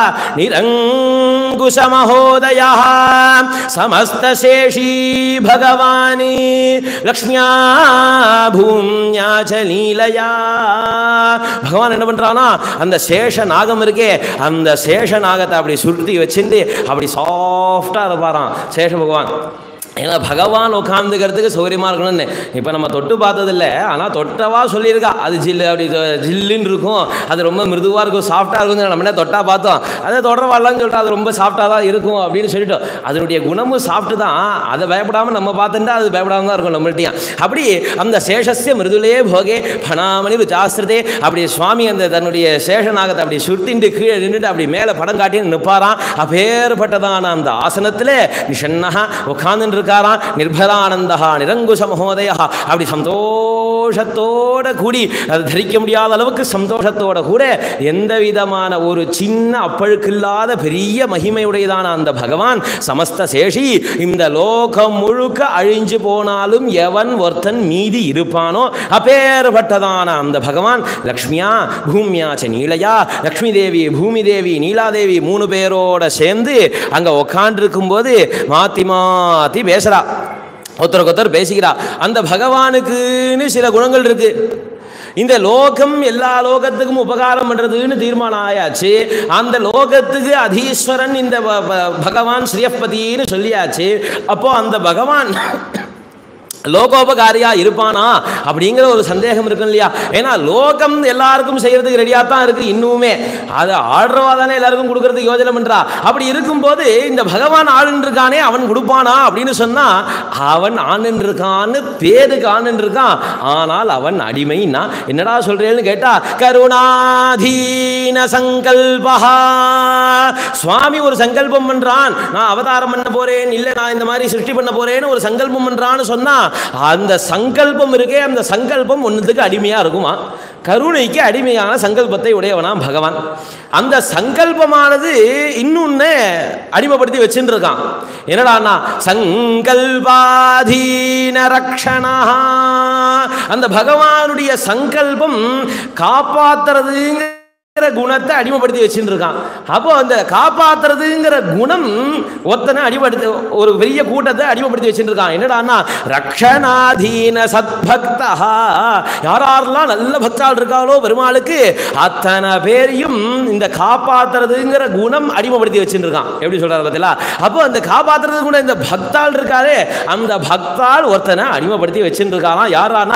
A: நிரங்குசமஹோதயः समस्तशेषी भगवानी லக்ஷ்மியா பூம்யா ச லீலையா பகவான் என்ன பண்றானா அந்த சேஷ நாகம் இருக்கே அந்த சேஷ நாகத்தை அப்படி சுருட்டி வச்சுட்டு அப்படி சாஃப்டா இருப்பாராம் சேஷ பகவான் ஏன்னா பகவான் உட்காந்துக்கிறதுக்கு சௌகரியமாக இருக்கணும்னு இப்போ நம்ம தொட்டு பார்த்ததில்ல ஆனால் தொட்டவா சொல்லியிருக்கா அது ஜில்லு அப்படி தொ- ஜில்லுன்னு இருக்கும் அது ரொம்ப மிருதுவாக இருக்கும் சாஃப்டாக இருக்கும் நம்ம என்ன தொட்டா பார்த்தோம் அதை தொடரவாடலாம்னு சொல்லிட்டு அது ரொம்ப சாஃப்டாக தான் இருக்கும் அப்படின்னு சொல்லிட்டோம் அதனுடைய குணமும் சாஃப்ட்டு தான் அதை பயப்படாமல் நம்ம பார்த்துட்டா அது பயப்படாம தான் இருக்கும் நம்மள்ட்டையும் அப்படி அந்த சேஷஸ்ய மிருதுலே போகே பணாமணி ருச்சாஸ்திரதே அப்படி சுவாமி அந்த தன்னுடைய சேஷநாகத்தை அப்படி சுட்டிண்டு கீழே நின்றுட்டு அப்படி மேலே படம் காட்டி நிற்பாராம் அப்பேற்பட்டதான அந்த ஆசனத்தில் நிஷன்னஹா உட்கார்ந்துட்டு இருக்காராம் நிர்பரானந்தா நிரங்குஷ மகோதயா அப்படி சந்தோஷத்தோட கூடி அதை தரிக்க முடியாத அளவுக்கு சந்தோஷத்தோட கூட எந்த விதமான ஒரு சின்ன அப்பழுக்கில்லாத பெரிய மகிமையுடையதான அந்த பகவான் சமஸ்த சேஷி இந்த லோகம் முழுக்க அழிஞ்சு போனாலும் எவன் ஒருத்தன் மீதி இருப்பானோ அப்பேற்பட்டதான அந்த பகவான் லக்ஷ்மியா பூமியாச்ச நீலையா லக்ஷ்மி தேவி பூமி தேவி நீலாதேவி மூணு பேரோட சேர்ந்து அங்க உக்காண்டிருக்கும் போது மாத்தி மாத்தி பேசுறா ஒருத்தருக்கு ஒருத்தர் பேசிக்கிறா அந்த பகவானுக்குன்னு சில குணங்கள் இருக்கு இந்த லோகம் எல்லா லோகத்துக்கும் உபகாரம் பண்றதுன்னு தீர்மானம் ஆயாச்சு அந்த லோகத்துக்கு அதீஸ்வரன் இந்த ப- ப- பகவான் ஸ்ரீயப்பதின்னு சொல்லியாச்சு அப்போ அந்த பகவான் லோகோபகாரியா இருப்பானா அப்படிங்கிற ஒரு சந்தேகம் இருக்கும் இல்லையா ஏன்னா லோகம் எல்லாருக்கும் செய்யறதுக்கு ரெடியா தான் இருக்கு இன்னுமே அதை ஆடுறவா தானே எல்லாருக்கும் கொடுக்கறதுக்கு யோஜனை பண்றா அப்படி இருக்கும்போது இந்த பகவான் ஆளுன்னு இருக்கானே அவன் கொடுப்பானா அப்படின்னு சொன்னா அவன் ஆணுன்னு இருக்கான்னு பேருக்கு ஆணுன்னு இருக்கான் ஆனால் அவன் அடிமைன்னா என்னடா சொல்றேன்னு கேட்டா கருணாதீன சங்கல்பா சுவாமி ஒரு சங்கல்பம் பண்றான் நான் அவதாரம் பண்ண போறேன் இல்ல நான் இந்த மாதிரி சிருஷ்டி பண்ண போறேன்னு ஒரு சங்கல்பம் பண்றான்னு சொன்னா அந்த சங்கல்பம் இருக்கே அந்த சங்கல்பம் ஒன்றுத்துக்கு அடிமையா இருக்குமா கருணைக்கு அடிமையான சங்கல்பத்தை உடையவனாம் பகவான் அந்த சங்கல்பமானது இன்னொன்னு அடிமைப்படுத்தி வச்சுட்டு இருக்கான் என்னடான்னா சங்கல்பாதீன ரக்ஷணா அந்த பகவானுடைய சங்கல்பம் காப்பாத்துறதுங்க குணத்தை அடிமைப்படுத்தி வச்சுட்டு இருக்கான் அப்போ அந்த காப்பாத்துறதுங்கிற குணம் ஒத்தனை அடிமைப்படுத்தி ஒரு பெரிய கூட்டத்தை அடிமைப்படுத்தி வச்சுட்டு இருக்கான் என்னடான்னா ரக்ஷணாதீன சத்பக்தா யார் யாரெல்லாம் நல்ல பக்தாள் இருக்காளோ பெருமாளுக்கு அத்தனை பேரையும் இந்த காப்பாத்துறதுங்கிற குணம் அடிமைப்படுத்தி வச்சுட்டு இருக்கான் எப்படி சொல்றாரு பார்த்தீங்களா அப்போ அந்த காப்பாத்துறது கூட இந்த பக்தாள் இருக்காளே அந்த பக்தாள் ஒருத்தனை அடிமைப்படுத்தி வச்சுட்டு இருக்கானா யாரானா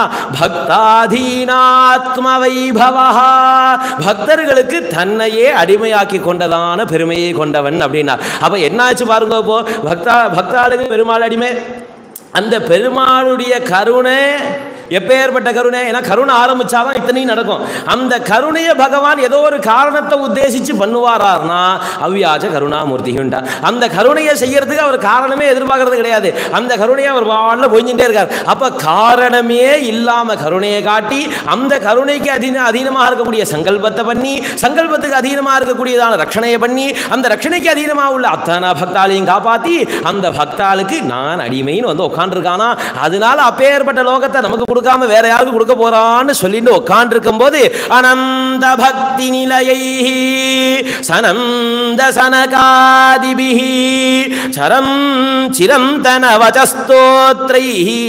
A: பக்தாதீனாத்ம வைபவா பக்தர்களுக்கு தன்னையே அடிமையாக்கி கொண்டதான பெருமையை கொண்டவன் அப்படின்னா அப்ப என்னாச்சு பாருங்க இப்போ பக்தா பக்தாளுக்கு பெருமாள் அடிமை அந்த பெருமாளுடைய கருணை எப்பேற்பட்ட கருணை ஏன்னா கருணை ஆரம்பிச்சாதான் இத்தனையும் நடக்கும் அந்த கருணையை பகவான் ஏதோ ஒரு காரணத்தை உத்தேசிச்சு பண்ணுவாரார்னா அவ்வியாஜ கருணாமூர்த்திகின்றா அந்த கருணையை செய்யறதுக்கு அவர் காரணமே எதிர்பார்க்கறது கிடையாது அந்த கருணையை அவர் வாழ்ல பொய்ஞ்சுட்டே இருக்கார் அப்ப காரணமே இல்லாம கருணையை காட்டி அந்த கருணைக்கு அதீன அதீனமாக இருக்கக்கூடிய சங்கல்பத்தை பண்ணி சங்கல்பத்துக்கு அதீனமாக இருக்கக்கூடியதான ரட்சணையை பண்ணி அந்த ரட்சணைக்கு அதீனமாக உள்ள அத்தனை பக்தாலையும் காப்பாத்தி அந்த பக்தாளுக்கு நான் அடிமைன்னு வந்து உட்காந்துருக்கானா அதனால அப்பேற்பட்ட லோகத்தை நமக்கு கொடுக்காம வேற யாருக்கு கொடுக்க போறான்னு சொல்லிட்டு உட்காந்துருக்கும் போது அனந்த பக்தி நிலையை சனந்த சனகாதிபிஹி சரம் சிரந்தன வச்சஸ்தோத்ரை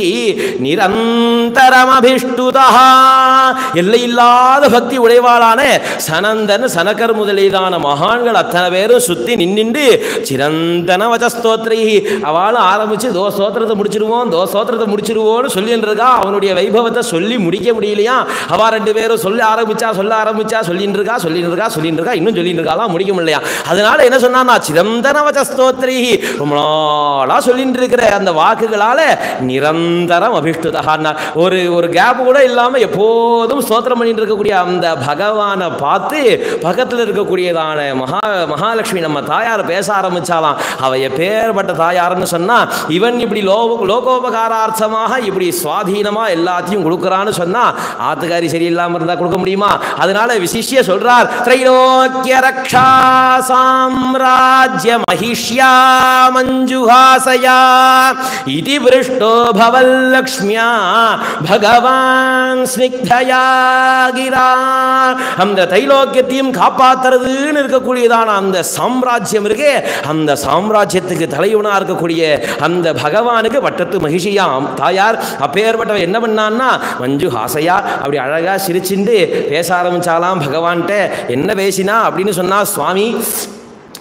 A: நிரந்தரமபிஷ்டுதா எல்லையில்லாத பக்தி உடைவாளான சனந்தன் சனகர் முதலீதான மகான்கள் அத்தனை பேரும் சுத்தி நின்னிண்டு சிரந்தன வச்சஸ்தோத்ரை அவளும் ஆரம்பிச்சு தோ ஸ்தோத்திரத்தை முடிச்சிருவோம் தோ ஸ்தோத்திரத்தை முடிச்சிருவோம்னு சொல்லிட்டு இருக்கா அவனுடைய வைபவத்தை சொல்லி முடிக்க முடியலையா அவ ரெண்டு பேரும் சொல்ல ஆரம்பிச்சா சொல்ல ஆரம்பிச்சா சொல்லிட்டு இருக்கா சொல்லிட்டு இருக்கா சொல்லிட்டு இருக்கா இன்னும் சொல்லிட்டு இருக்காலாம் முடிக்க முடியலையா அதனால என்ன சொன்னா சிரந்தன வச்சஸ்தோத்ரி ரொம்ப நாளா சொல்லிட்டு இருக்கிற அந்த வாக்குகளால நிரந்தரம் அபிஷ்டுதா ஒரு ஒரு கேப் கூட இல்லாம எப்போதும் ஸ்தோத்திரம் பண்ணிட்டு இருக்கக்கூடிய அந்த பகவானை பார்த்து பக்கத்தில் இருக்கக்கூடியதான மகா மகாலட்சுமி நம்ம தாயார் பேச ஆரம்பிச்சாலாம் அவ எப்பேற்பட்ட தாயார்னு சொன்னா இவன் இப்படி லோ லோகோபகாரார்த்தமாக இப்படி சுவாதீனமா எல்லாத்தையும் கொடுக்குறான்னு சொன்னா ஆத்துக்காரி சரியில்லாம இருந்தா கொடுக்க முடியுமா அதனால விசிஷ்ய சொல்றார் திரைலோக்கிய ரக்ஷா சாம்ராஜ்ய மகிஷ்யா மஞ்சுஹாசயா இதி பிருஷ்டோ பவல்லக்ஷ்மியா பகவான் ஸ்னிக்தயா கிரா அந்த தைலோக்கியத்தையும் காப்பாத்துறதுன்னு இருக்கக்கூடியதான அந்த சாம்ராஜ்யம் இருக்கே அந்த சாம்ராஜ்யத்துக்கு தலைவனா இருக்கக்கூடிய அந்த பகவானுக்கு வட்டத்து மகிழ்ச்சியாம் தாயார் அப்பேற்பட்டவன் என்ன பண்ணான்னா மஞ்சு ஹாசையா அப்படி அழகா சிரிச்சுண்டு பேச ஆரம்பிச்சாலாம் பகவான்கிட்ட என்ன பேசினா அப்படின்னு சொன்னா சுவாமி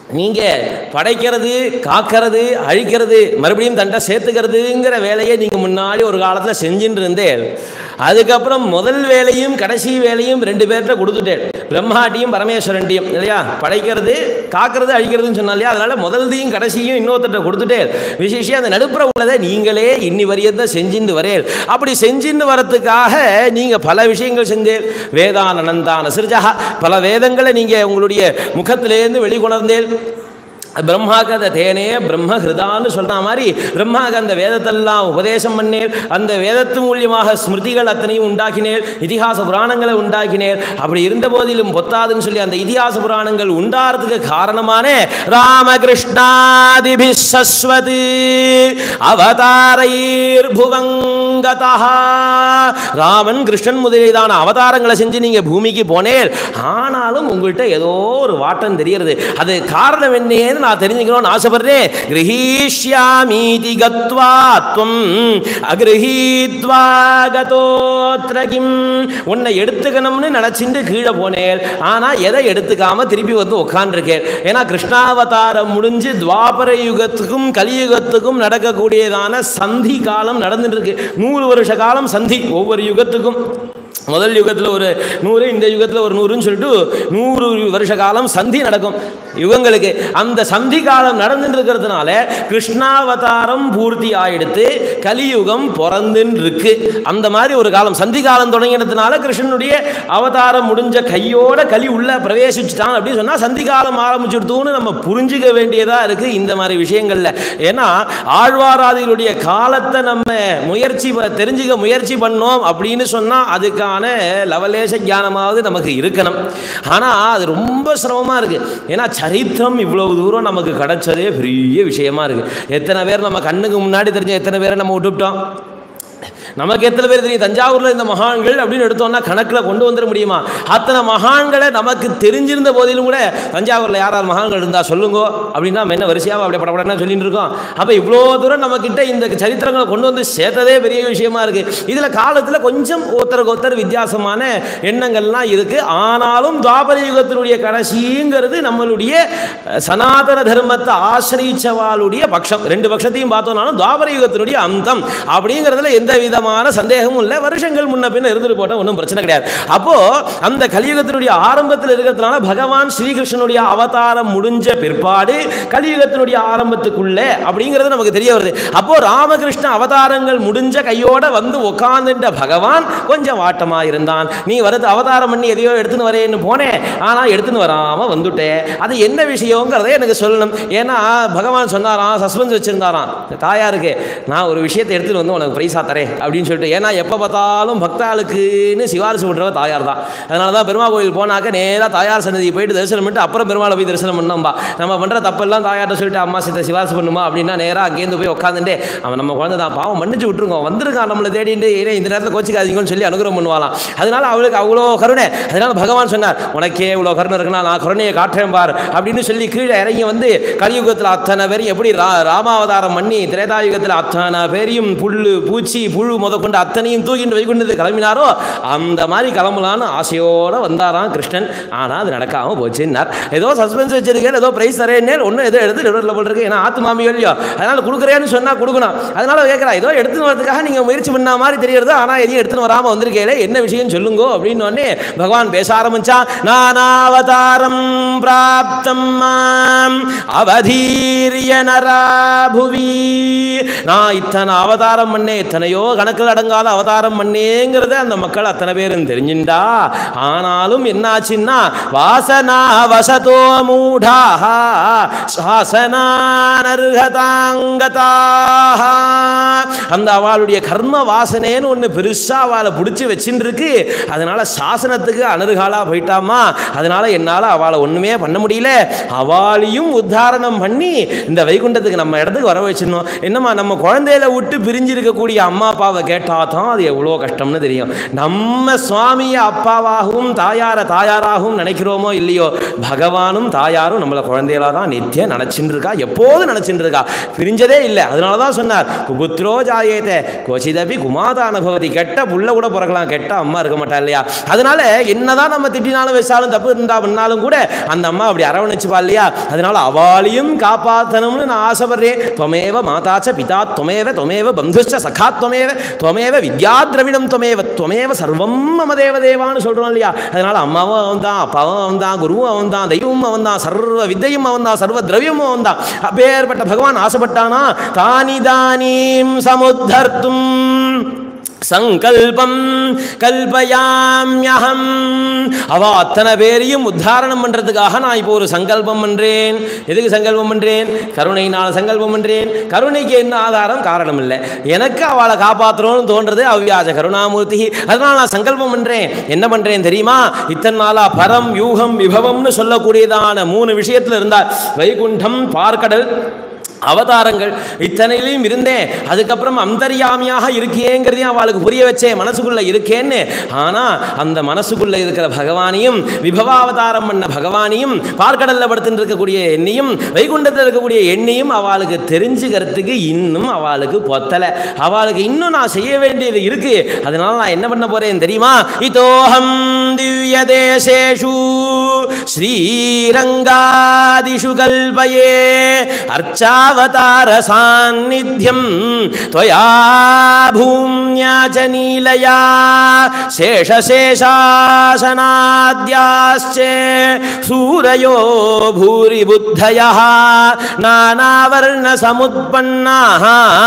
A: நீங்க படைக்கிறது காக்கிறது அழிக்கிறது மறுபடியும் தண்டை சேர்த்துக்கிறதுங்கிற வேலையை நீங்க முன்னாடி ஒரு காலத்துல செஞ்சுட்டு இருந்தேன் அதுக்கப்புறம் முதல் வேலையும் கடைசி வேலையும் ரெண்டு பேர்கிட்ட கொடுத்துட்டேன் பிரம்மாட்டியும் பரமேஸ்வரன்டியும் இல்லையா படைக்கிறது காக்கிறது அழிக்கிறதுன்னு சொன்னா இல்லையா அதனால முதல்தையும் கடைசியும் இன்னொருத்தட்ட கொடுத்துட்டேன் விசேஷம் அந்த நடுப்புற உள்ளதை நீங்களே இன்னி வரையத்தை செஞ்சுட்டு வரேன் அப்படி செஞ்சுட்டு வரத்துக்காக நீங்க பல விஷயங்கள் செஞ்சேன் வேதானந்தான சிறுஜகா பல வேதங்களை நீங்க உங்களுடைய முகத்திலேருந்து வெளிக்கொணர்ந்தேன் பிரம்மாக்கு அந்த தேனே பிரம்ம ஹிருதான்னு சொல்ற மாதிரி பிரம்மாக்கு அந்த வேதத்தெல்லாம் உபதேசம் பண்ணேன் அந்த வேதத்து மூலியமாக ஸ்மிருதிகள் அத்தனையும் உண்டாக்கினேன் இதிகாச புராணங்களை உண்டாக்கினேர் அப்படி இருந்த போதிலும் பொத்தாதுன்னு சொல்லி அந்த இதிகாச புராணங்கள் உண்டாறதுக்கு காரணமான ராமகிருஷ்ணாதிபி சஸ்வதி அவதாரைர் புவங்கதா ராமன் கிருஷ்ணன் முதலியதான அவதாரங்களை செஞ்சு நீங்க பூமிக்கு போனேன் ஆனாலும் உங்கள்கிட்ட ஏதோ ஒரு வாட்டம் தெரியறது அது காரணம் என்னன்னு நான் தெரிஞ்சுக்கணும்னு ஆசைப்படுறேன் கிரகீஷ்யாமீதி கத்வா துவம் அகிரஹீத்வா கதோத்ர கிம் உன்னை எடுத்துக்கணும்னு நினைச்சிட்டு கீழே போனேன் ஆனா எதை எடுத்துக்காம திருப்பி வந்து உட்காந்துருக்கேன் ஏன்னா கிருஷ்ணாவதாரம் முடிஞ்சு துவாபர யுகத்துக்கும் கலியுகத்துக்கும் நடக்கக்கூடியதான சந்தி காலம் நடந்துட்டு இருக்கு நூறு வருஷ காலம் சந்தி ஒவ்வொரு யுகத்துக்கும் முதல் யுகத்தில் ஒரு நூறு இந்த யுகத்தில் ஒரு நூறுன்னு சொல்லிட்டு நூறு வருஷ காலம் சந்தி நடக்கும் யுகங்களுக்கு அந்த சந்தி காலம் நடந்துட்டு இருக்கிறதுனால கிருஷ்ணாவதாரம் பூர்த்தி ஆயிடுத்து கலியுகம் பிறந்துன்னு இருக்கு அந்த மாதிரி ஒரு காலம் சந்தி காலம் தொடங்கினதுனால கிருஷ்ணனுடைய அவதாரம் முடிஞ்ச கையோட கலி உள்ள பிரவேசிச்சுட்டான் அப்படின்னு சொன்னா சந்தி காலம் ஆரம்பிச்சுடுத்துன்னு நம்ம புரிஞ்சுக்க வேண்டியதா இருக்கு இந்த மாதிரி விஷயங்கள்ல ஏன்னா ஆழ்வாராதிகளுடைய காலத்தை நம்ம முயற்சி ப- தெரிஞ்சுக்க முயற்சி பண்ணோம் அப்படின்னு சொன்னா அதுக்கான லவலேச ஞானமாவது நமக்கு இருக்கணும் ஆனா அது ரொம்ப சிரமமா இருக்கு ஏன்னா சரித்திரம் இவ்வளவு தூரம் நமக்கு கிடைச்சதே பெரிய விஷயமா இருக்கு எத்தனை பேர் நம்ம கண்ணுக்கு முன்னாடி தெரிஞ்ச எத்தனை பேரை நம்ம விட்டுவிட்டோம் நமக்கு எத்தனை பேர் தெரியும் தஞ்சாவூர்ல இந்த மகான்கள் அப்படின்னு எடுத்தோம்னா கணக்குல கொண்டு வந்துட முடியுமா அத்தனை மகான்களை நமக்கு தெரிஞ்சிருந்த போதிலும் கூட தஞ்சாவூர்ல யார் யார் மகான்கள் இருந்தா சொல்லுங்க அப்படின்னா நம்ம என்ன வரிசையாக அப்படியே படப்படனா சொல்லிட்டு இருக்கோம் அப்ப இவ்வளோ தூரம் நம்ம கிட்ட இந்த சரித்திரங்களை கொண்டு வந்து சேர்த்ததே பெரிய விஷயமா இருக்கு இதுல காலத்துல கொஞ்சம் ஒருத்தருக்கு ஒருத்தர் வித்தியாசமான எண்ணங்கள்லாம் இருக்கு ஆனாலும் துவாபர யுகத்தினுடைய கடைசிங்கிறது நம்மளுடைய அஹ், சனாதன தர்மத்தை ஆசிரியச்சவாளுடைய பட்சம் ரெண்டு பட்சத்தையும் பார்த்தோம்னாலும் துவாபர யுகத்தினுடைய அந்தம் அப்படிங்கிறதுல எந்த விதமான சந்தேகமும் இல்லை வருஷங்கள் முன்ன பின்ன இருந்துட்டு போட்டால் ஒன்றும் பிரச்சனை கிடையாது அப்போ அந்த கலியுகத்தினுடைய ஆரம்பத்தில் இருக்கிறதுனால பகவான் ஸ்ரீகிருஷ்ணனுடைய அவதாரம் முடிஞ்ச பிற்பாடு கலியுகத்தினுடைய ஆரம்பத்துக்குள்ளே அப்படிங்கிறது நமக்கு தெரிய வருது அப்போ ராமகிருஷ்ண அவதாரங்கள் முடிஞ்ச கையோட வந்து உட்கார்ந்துட்ட பகவான் கொஞ்சம் வாட்டமா இருந்தான் நீ வரது அவதாரம் பண்ணி எதையோ எடுத்துன்னு வரேன்னு போனேன் ஆனா எடுத்துன்னு வராம வந்துட்டேன் அது என்ன விஷயங்கிறதை எனக்கு சொல்லணும் ஏன்னா பகவான் சொன்னாராம் சஸ்பென்ஸ் வச்சிருந்தாராம் இந்த தாயாருக்கு நான் ஒரு விஷயத்தை எடுத்துட்டு வந்து உனக்கு பிரைஸா தரேன் அப்படின்னு சொல்லிட்டு ஏன்னா எப்போ பார்த்தாலும் பக்தாளுக்குன்னு சிபாரிசு பண்றவ தாயார் தான் அதனால தான் பெருமா கோயில் போனாக்க நேராக தாயார் சன்னதி போயிட்டு தரிசனம் பண்ணிட்டு அப்புறம் பெருமாளை போய் தரிசனம் பண்ணோம்பா நம்ம பண்ற தப்பெல்லாம் தாயார்ட்ட சொல்லிட்டு அம்மா சித்த சிபாரிசு பண்ணுமா அப்படின்னா நேராக அங்கேருந்து போய் உட்காந்துட்டு அவன் நம்ம குழந்தை தான் பாவம் மன்னிச்சு விட்டுருங்க வந்திருக்கான் நம்மளை தேடிட்டு ஏன்னா இந்த நேரத்தில் கோச்சிக்காதீங்கன்னு சொல்லி அனுகிரகம் பண்ணுவாளாம் அதனால அவளுக்கு அவ்வளோ கருணை அதனால பகவான் சொன்னார் உனக்கே இவ்வளோ கருணை இருக்குன்னா நான் கருணையை காட்டுறேன் பார் அப்படின்னு சொல்லி கீழே இறங்கி வந்து கலியுகத்தில் அத்தனை பேரையும் எப்படி ரா ராமாவதாரம் பண்ணி திரேதாயுகத்தில் அத்தனை பேரையும் புல்லு பூச்சி புழு முதற்கொண்டு அத்தனையும் தூக்கிட்டு வைகுண்டது கிளம்பினாரோ அந்த மாதிரி கிளம்பலான்னு ஆசையோடு வந்தாராம் கிருஷ்ணன் ஆனால் அது நடக்காமல் போச்சுன்னார் ஏதோ சஸ்பென்ஸ் வச்சிருக்கேன் ஏதோ ப்ரைஸ் தரேன்னு ஒன்றும் ஏதோ எடுத்து நடுவில் போல் இருக்கு ஏன்னா ஆத்து மாமியோ இல்லையோ அதனால கொடுக்குறேன்னு சொன்னால் கொடுக்கணும் அதனால கேட்குறா ஏதோ எடுத்துன்னு வரதுக்காக நீங்கள் முயற்சி பண்ண மாதிரி தெரியறது ஆனால் எதையும் எடுத்துன்னு வராமல் வந்திருக்கேளே என்ன விஷயம் சொல்லுங்கோ அப்படின்னு உடனே பகவான் பேச ஆரம்பிச்சா நானாவதாரம் பிராப்தம் மாம் அவதீரிய நராபுவி நான் இத்தனை அவதாரம் பண்ணேன் எத்தனையோ கணக்கில் அடங்காத அவதாரம் பண்ணேங்கிறத அந்த மக்கள் அத்தனை பேரும் தெரிஞ்சுண்டா ஆனாலும் என்னாச்சுன்னா வாசனா வசதோ மூடா சாசனானர்ஹதாங்கதாக அந்த அவளுடைய கர்ம வாசனைன்னு ஒன்று பெருசா அவளை பிடிச்சி வச்சுட்டு இருக்கு அதனால சாசனத்துக்கு அனருகாலா போயிட்டாமா அதனால என்னால் அவளை ஒண்ணுமே பண்ண முடியல அவளையும் உத்தாரணம் பண்ணி இந்த வைகுண்டத்துக்கு நம்ம இடத்துக்கு வர வச்சிடணும் என்னம்மா நம்ம குழந்தையில விட்டு பிரிஞ்சு இருக்கக்கூடிய அம்மா அப்பாவை அப்பாவை கேட்டால் தான் அது எவ்வளோ கஷ்டம்னு தெரியும் நம்ம சுவாமியை அப்பாவாகவும் தாயாரை தாயாராகவும் நினைக்கிறோமோ இல்லையோ பகவானும் தாயாரும் நம்மளை குழந்தைகளா தான் நித்தியம் நினச்சின்னு இருக்கா எப்போதும் நினச்சின்னு இருக்கா பிரிஞ்சதே இல்லை அதனால தான் சொன்னார் குபுத்ரோ ஜாயேதே கோச்சிதபி குமாதா அனுபவதி கெட்ட புள்ள கூட பிறக்கலாம் கெட்ட அம்மா இருக்க மாட்டா இல்லையா அதனால என்னதான் நம்ம திட்டினாலும் வச்சாலும் தப்பு இருந்தா பண்ணாலும் கூட அந்த அம்மா அப்படி அரவணைச்சுப்பா இல்லையா அதனால அவளையும் காப்பாற்றணும்னு நான் ஆசைப்படுறேன் துவமேவ மாதாச்ச பிதா துவமேவ துவமேவ பந்துஷ்ட சகா துவமேவ துவமேவ வித்யா திரவிடம் துவமேவ துவமேவ சர்வம் மம தேவ தேவான்னு சொல்றோம் இல்லையா அதனால அம்மாவும் அவன் தான் அப்பாவும் அவன் தான் குருவும் அவன் தான் தெய்வமும் அவன் தான் சர்வ வித்தையும் அவன் தான் சர்வ திரவியமும் அவன் தான் அப்பேற்பட்ட பகவான் ஆசைப்பட்டானா தானி தானீம் சமுத்தர்த்தும் சங்கல்பம் கல்பயாம்யகம் அவ அத்தனை பேரையும் உத்தாரணம் பண்றதுக்காக நான் இப்போ ஒரு சங்கல்பம் பண்றேன் எதுக்கு சங்கல்பம் பண்றேன் கருணையினால் சங்கல்பம் பண்றேன் கருணைக்கு என்ன ஆதாரம் காரணம் இல்லை எனக்கு அவளை காப்பாற்றணும்னு தோன்றது அவ்வியாஜ கருணாமூர்த்தி அதனால நான் சங்கல்பம் பண்றேன் என்ன பண்றேன் தெரியுமா இத்தனை நாளா பரம் யூகம் விபவம்னு சொல்லக்கூடியதான மூணு விஷயத்துல இருந்தார் வைகுண்டம் பார்க்கடல் அவதாரங்கள் இத்தனையிலையும் இருந்தேன் அதுக்கப்புறம் அந்தர்யாமியாக இருக்கேங்கிறதையும் அவளுக்கு புரிய வச்சேன் மனசுக்குள்ள இருக்கேன்னு ஆனா அந்த மனசுக்குள்ள இருக்கிற பகவானையும் விபவாவதாரம் பண்ண பகவானையும் பார்க்கடல்ல படுத்துட்டு இருக்கக்கூடிய எண்ணையும் வைகுண்டத்தில் இருக்கக்கூடிய எண்ணையும் அவளுக்கு தெரிஞ்சுக்கிறதுக்கு இன்னும் அவளுக்கு பொத்தலை அவளுக்கு இன்னும் நான் செய்ய வேண்டியது இருக்கு அதனால நான் என்ன பண்ண போறேன் தெரியுமா இதோஹம் திவ்ய தேசேஷு ஸ்ரீரங்காதிஷு கல்பயே அர்ச்சாவதார சாநித்தியம் त्वया भूम्या च नीलया शेषशेषासनाद्याश्च सूरयो भूरिबुद्धयः नानावर्णसमुत्पन्नाः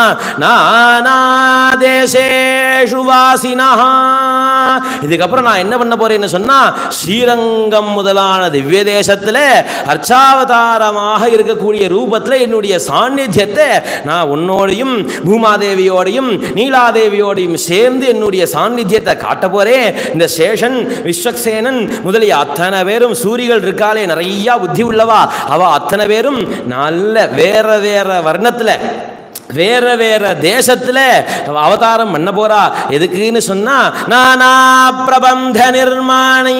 A: नानादेशेषु வாசினஹ இதுக்கப்புறம் நான் என்ன பண்ண போறேன்னு சொன்னா ஸ்ரீரங்கம் முதலான திவ்ய தேசத்துல அர்ச்சாவதாரமாக இருக்கக்கூடிய ரூபத்துல என்னுடைய சாநித்தியத்தை நான் உன்னோடையும் பூமாதேவியோடையும் நீலாதேவியோடையும் சேர்ந்து என்னுடைய சாநித்தியத்தை காட்ட போறேன் இந்த சேஷன் விஸ்வக்சேனன் முதலிய அத்தனை பேரும் சூரிகள் இருக்காளே நிறைய புத்தி உள்ளவா அவ அத்தனை பேரும் நல்ல வேற வேற வர்ணத்துல வேற வேற தேசத்துல அவ அவதாரம் பண்ண போறா எதுக்குன்னு சொன்னா நானா பிரபந்த நிர்மாணை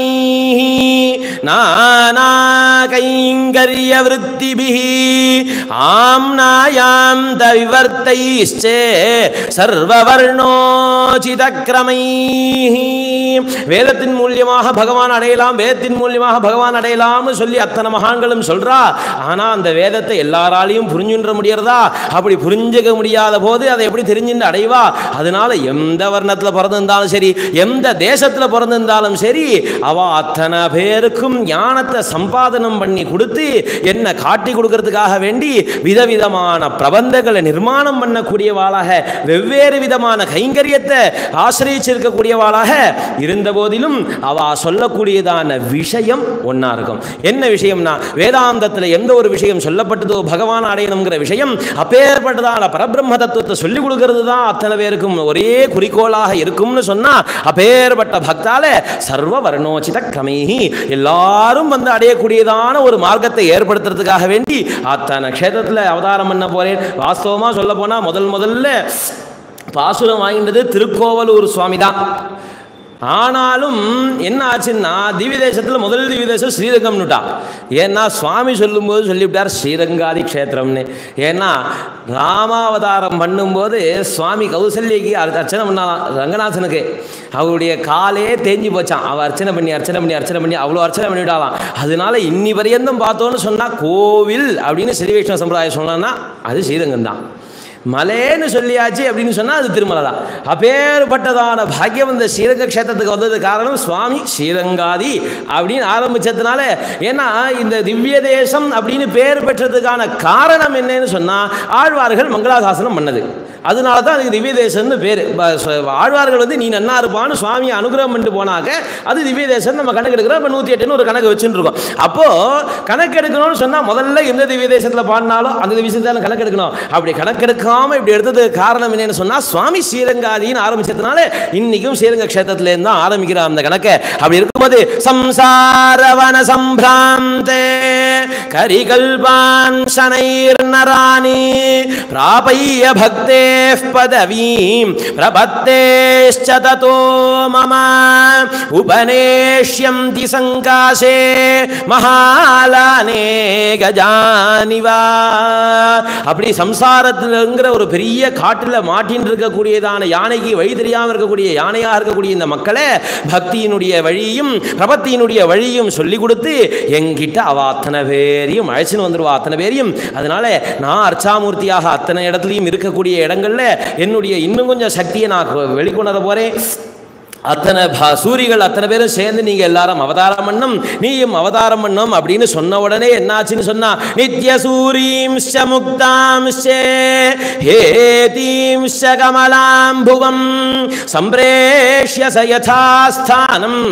A: நானா கைங்கரிய விருத்திபிஹி ஆம்னாயாம் தவிவர்த்தைச்சே சர்வவர்ணோச்சித வேதத்தின் மூலியமாக பகவான் அடையலாம் வேதத்தின் மூலியமாக பகவான் அடையலாம்னு சொல்லி அத்தனை மகான்களும் சொல்றா ஆனா அந்த வேதத்தை எல்லாராலையும் புரிஞ்சுன்ற முடியறதா அப்படி புரிஞ்சுக்க முடியாத போது அதை எப்படி தெரிஞ்சுன்னு அடைவா அதனால எந்த வர்ணத்துல பிறந்திருந்தாலும் சரி எந்த தேசத்துல பிறந்திருந்தாலும் சரி அவ அத்தனை பேருக்கும் ஞானத்தை சம்பாதனம் பண்ணி கொடுத்து என்ன காட்டி கொடுக்கறதுக்காக வேண்டி விதவிதமான பிரபந்தங்களை நிர்மாணம் பண்ணக்கூடியவாளாக வெவ்வேறு விதமான கைங்கரியத்தை ஆசிரியச்சிருக்கக்கூடியவாளாக இருந்த போதிலும் அவ சொல்லக்கூடியதான விஷயம் ஒண்ணா இருக்கும் என்ன விஷயம்னா வேதாந்தத்தில் எந்த ஒரு விஷயம் சொல்லப்பட்டதோ பகவான் அடையணுங்கிற விஷயம் அப்பேற்பட்டதான பரபிரம்ம தத்துவத்தை சொல்லிக் கொடுக்கிறது தான் அத்தனை பேருக்கும் ஒரே குறிக்கோளாக இருக்கும்னு சொன்னா அப்பேற்பட்ட பக்தால சர்வ வர்ணோச்சித கிரமேகி எல்லாரும் வந்து அடையக்கூடியதான ஒரு மார்க்கத்தை ஏற்படுத்துறதுக்காக வேண்டி அத்தனை க்ஷேத்திரத்தில் அவதாரம் பண்ண போறேன் வாஸ்தவமா சொல்ல போனா முதல் முதல்ல பாசுரம் வாங்கினது திருக்கோவலூர் சுவாமி தான் ஆனாலும் என்ன ஆச்சுன்னா திவ்ய தேசத்தில் முதல் திவ்ய தேசம் ஸ்ரீரங்கம்னுட்டா ஏன்னா சுவாமி சொல்லும்போது சொல்லிவிட்டார் ஸ்ரீரங்காதி க்ஷேத்திரம்னு ஏன்னா ராமாவதாரம் பண்ணும்போது சுவாமி கௌசல்யக்கு அர்- அர்ச்சனை பண்ணாலாம் ரங்கநாதனுக்கு அவருடைய காலே தேஞ்சு போச்சான் அவ அர்ச்சனை பண்ணி அர்ச்சனை பண்ணி அர்ச்சனை பண்ணி அவ்வளோ அர்ச்சனை பண்ணிவிட்டாலாம் அதனால இன்னி பரியந்தம் பார்த்தோன்னு சொன்னால் கோவில் அப்படின்னு ஸ்ரீ வைஷ்ணவ சம்பிரதாயம் சொன்னான்னா அது ஸ்ரீரங்கம் தான் மலைன்னு சொல்லியாச்சு அப்படின்னு சொன்னால் அது திருமலை தான் அப்பேற்பட்டதான பாக்கியம் இந்த ஸ்ரீரங்க க்ஷேத்திரத்துக்கு வந்தது காரணம் சுவாமி ஸ்ரீரங்காதி அப்படின்னு ஆரம்பிச்சதுனால ஏன்னா இந்த திவ்ய தேசம் அப்படின்னு பேர் பெற்றதுக்கான காரணம் என்னன்னு சொன்னால் ஆழ்வார்கள் மங்களாசாசனம் பண்ணது அதனால தான் அதுக்கு திவ்ய தேசம்னு பேர் ஆழ்வார்கள் வந்து நீ நன்னா இருப்பான்னு சுவாமி அனுகிரகம் பண்ணிட்டு போனாக்க அது திவ்ய தேசம் நம்ம கணக்கு எடுக்கிறோம் இப்போ நூற்றி எட்டுன்னு ஒரு கணக்கு வச்சுட்டு இருக்கோம் அப்போ கணக்கு எடுக்கணும்னு சொன்னால் முதல்ல எந்த திவ்ய தேசத்தில் பாடினாலும் அந்த திவ்ய தேசத்தில் கணக்கு எடுக்கணும் அப்படி கணக்கு எடுக்காம இப்படி எடுத்ததுக்கு காரணம் என்னன்னு சொன்னால் சுவாமி ஸ்ரீரங்காதின்னு ஆரம்பிச்சதுனால இன்னைக்கும் ஸ்ரீரங்க க்ஷேத்திரத்துலேருந்து தான் ஆரம்பிக்கிறான் அந்த கணக்கை அப்படி இருக்கும்போது சம்சாரவன சம்பிராந்தே கரிகல்பான் சனைர்நராணி பிராபைய பக்தே பதவீம் பிரபத்தேश्च ததோ மம உபநேஷ்யந்தி சங்காசே மகாலானே கஜானிவா அப்படி சம்சாரத்தில்ங்கிற ஒரு பெரிய காட்டில் மாட்டின்னு இருக்கக்கூடியதான யானைக்கு வழி தெரியாமல் இருக்கக்கூடிய யானையாக இருக்கக்கூடிய இந்த மக்களை பக்தியினுடைய வழியும் பிரபத்தியினுடைய வழியும் சொல்லி கொடுத்து எங்கிட்ட அவ அத்தனை பேரையும் அழைச்சின்னு வந்துடுவா அத்தனை பேரையும் அதனால நான் அர்ச்சாமூர்த்தியாக அத்தனை இடத்துலையும் இருக்கக்கூடிய இடங்கள்ல என்னுடைய இன்னும் கொஞ்சம் சக்தியை நான் வெளிக்கொணர போறேன் அத்தனை பா- சூரிகள் அத்தனை பேரும் சேர்ந்து நீங்க எல்லாரும் அவதாரம் பண்ணும் நீயும் அவதாரம் பண்ணும் அப்படின்னு சொன்ன உடனே என்னாச்சுன்னு சொன்னா நித்ய சூரீம்ஷ முக்தாம்ஷ ஹேதீம்ஷ கமலாம்புவம் சம்பிரேஷ்ய ச யதாஸ்தானம்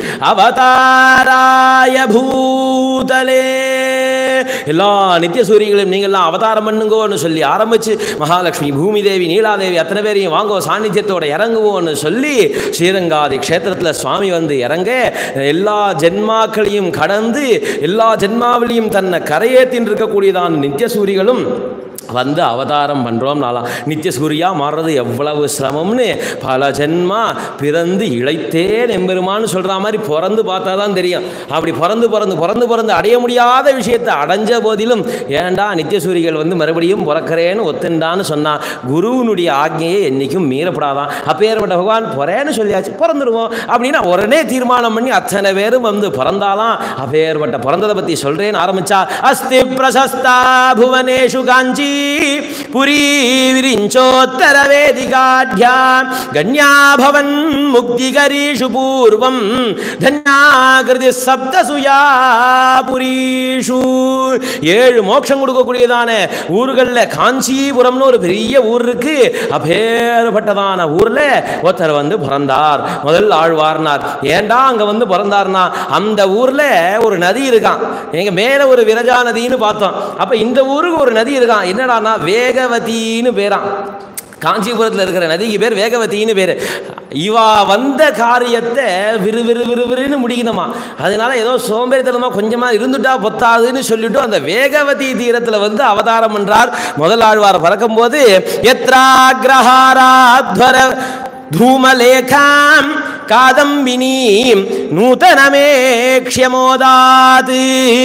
A: அவதாராய பூதலே எல்லா நித்திய சூரியங்களையும் நீங்கள்லாம் அவதாரம் பண்ணுங்கோன்னு சொல்லி ஆரம்பிச்சு மகாலட்சுமி பூமி தேவி நீலாதேவி அத்தனை பேரையும் வாங்கோ சாநித்தியத்தோட இறங்குவோன்னு சொல்லி ஸ்ரீரங்காதி க்ஷேத்திரத்தில் சுவாமி வந்து இறங்க எல்லா ஜென்மாக்களையும் கடந்து எல்லா ஜென்மாவிலையும் தன்னை கரையேற்றின்னு இருக்கக்கூடியதான் நித்திய சூரிகளும் வந்து அவதாரம் பண்ணுறோம் நாளாம் நித்திய சூரியா மாறுறது எவ்வளவு சிரமம்னு பல ஜென்மா பிறந்து இழைத்தேன் எம்பெருமான்னு சொல்கிற மாதிரி பிறந்து பார்த்தா தான் தெரியும் அப்படி பிறந்து பிறந்து பிறந்து பிறந்து அடைய முடியாத விஷயத்தை அடைஞ்ச போதிலும் ஏன்டா நித்திய சூரிகள் வந்து மறுபடியும் பிறக்கிறேன்னு ஒத்துண்டான்னு சொன்னா குருவினுடைய ஆజ్ఞையை என்றைக்கும் மீறப்படாதான் அப்பேற்பட்ட பகவான் பிறேன்னு சொல்லியாச்சு பிறந்துடுவோம் அப்படின்னா உடனே தீர்மானம் பண்ணி அத்தனை பேரும் வந்து பிறந்தாலாம் அப்பேற்பட்ட பிறந்ததை பற்றி சொல்கிறேன்னு ஆரம்பிச்சா அஸ்தி பிரசஸ்தா புவனேஷு காஞ்சி புரி விரிஞ்சோத்தர வேதிகாட்யா கண்யாபவன் முக்திகரீஷு பூர்வம் தன்யாகிருதி சப்தசுயா புரீஷு ஏழு மோட்சம் கொடுக்கக்கூடியதான ஊர்களில் காஞ்சிபுரம்னு ஒரு பெரிய ஊர் இருக்கு அப்பேற்பட்டதான ஊர்ல ஒருத்தர் வந்து பிறந்தார் முதல் ஆழ்வார்னார் ஏன்டா அங்க வந்து பிறந்தார்னா அந்த ஊர்ல ஒரு நதி இருக்கான் எங்க மேல ஒரு விரஜா நதின்னு பார்த்தோம் அப்ப இந்த ஊருக்கு ஒரு நதி இருக்கான் என்னடான்னா வேகவதின்னு பேரான் காஞ்சிபுரத்தில் இருக்கிற நதிக்கு பேர் வேகவதின்னு பேர் இவா வந்த காரியத்தை விறு விறு விறு விறுன்னு முடிக்கணுமா அதனால ஏதோ சோம்பேறித்தனமா கொஞ்சமா இருந்துட்டா பொத்தாதுன்னு சொல்லிட்டு அந்த வேகவதி தீரத்துல வந்து அவதாரம் பண்றார் முதல் ஆழ்வார் பறக்கும்போது எத்ராகிரஹாராத்வர தூமலேகாம் காதம்பினீம் நூதனமேக்ஷமோதாது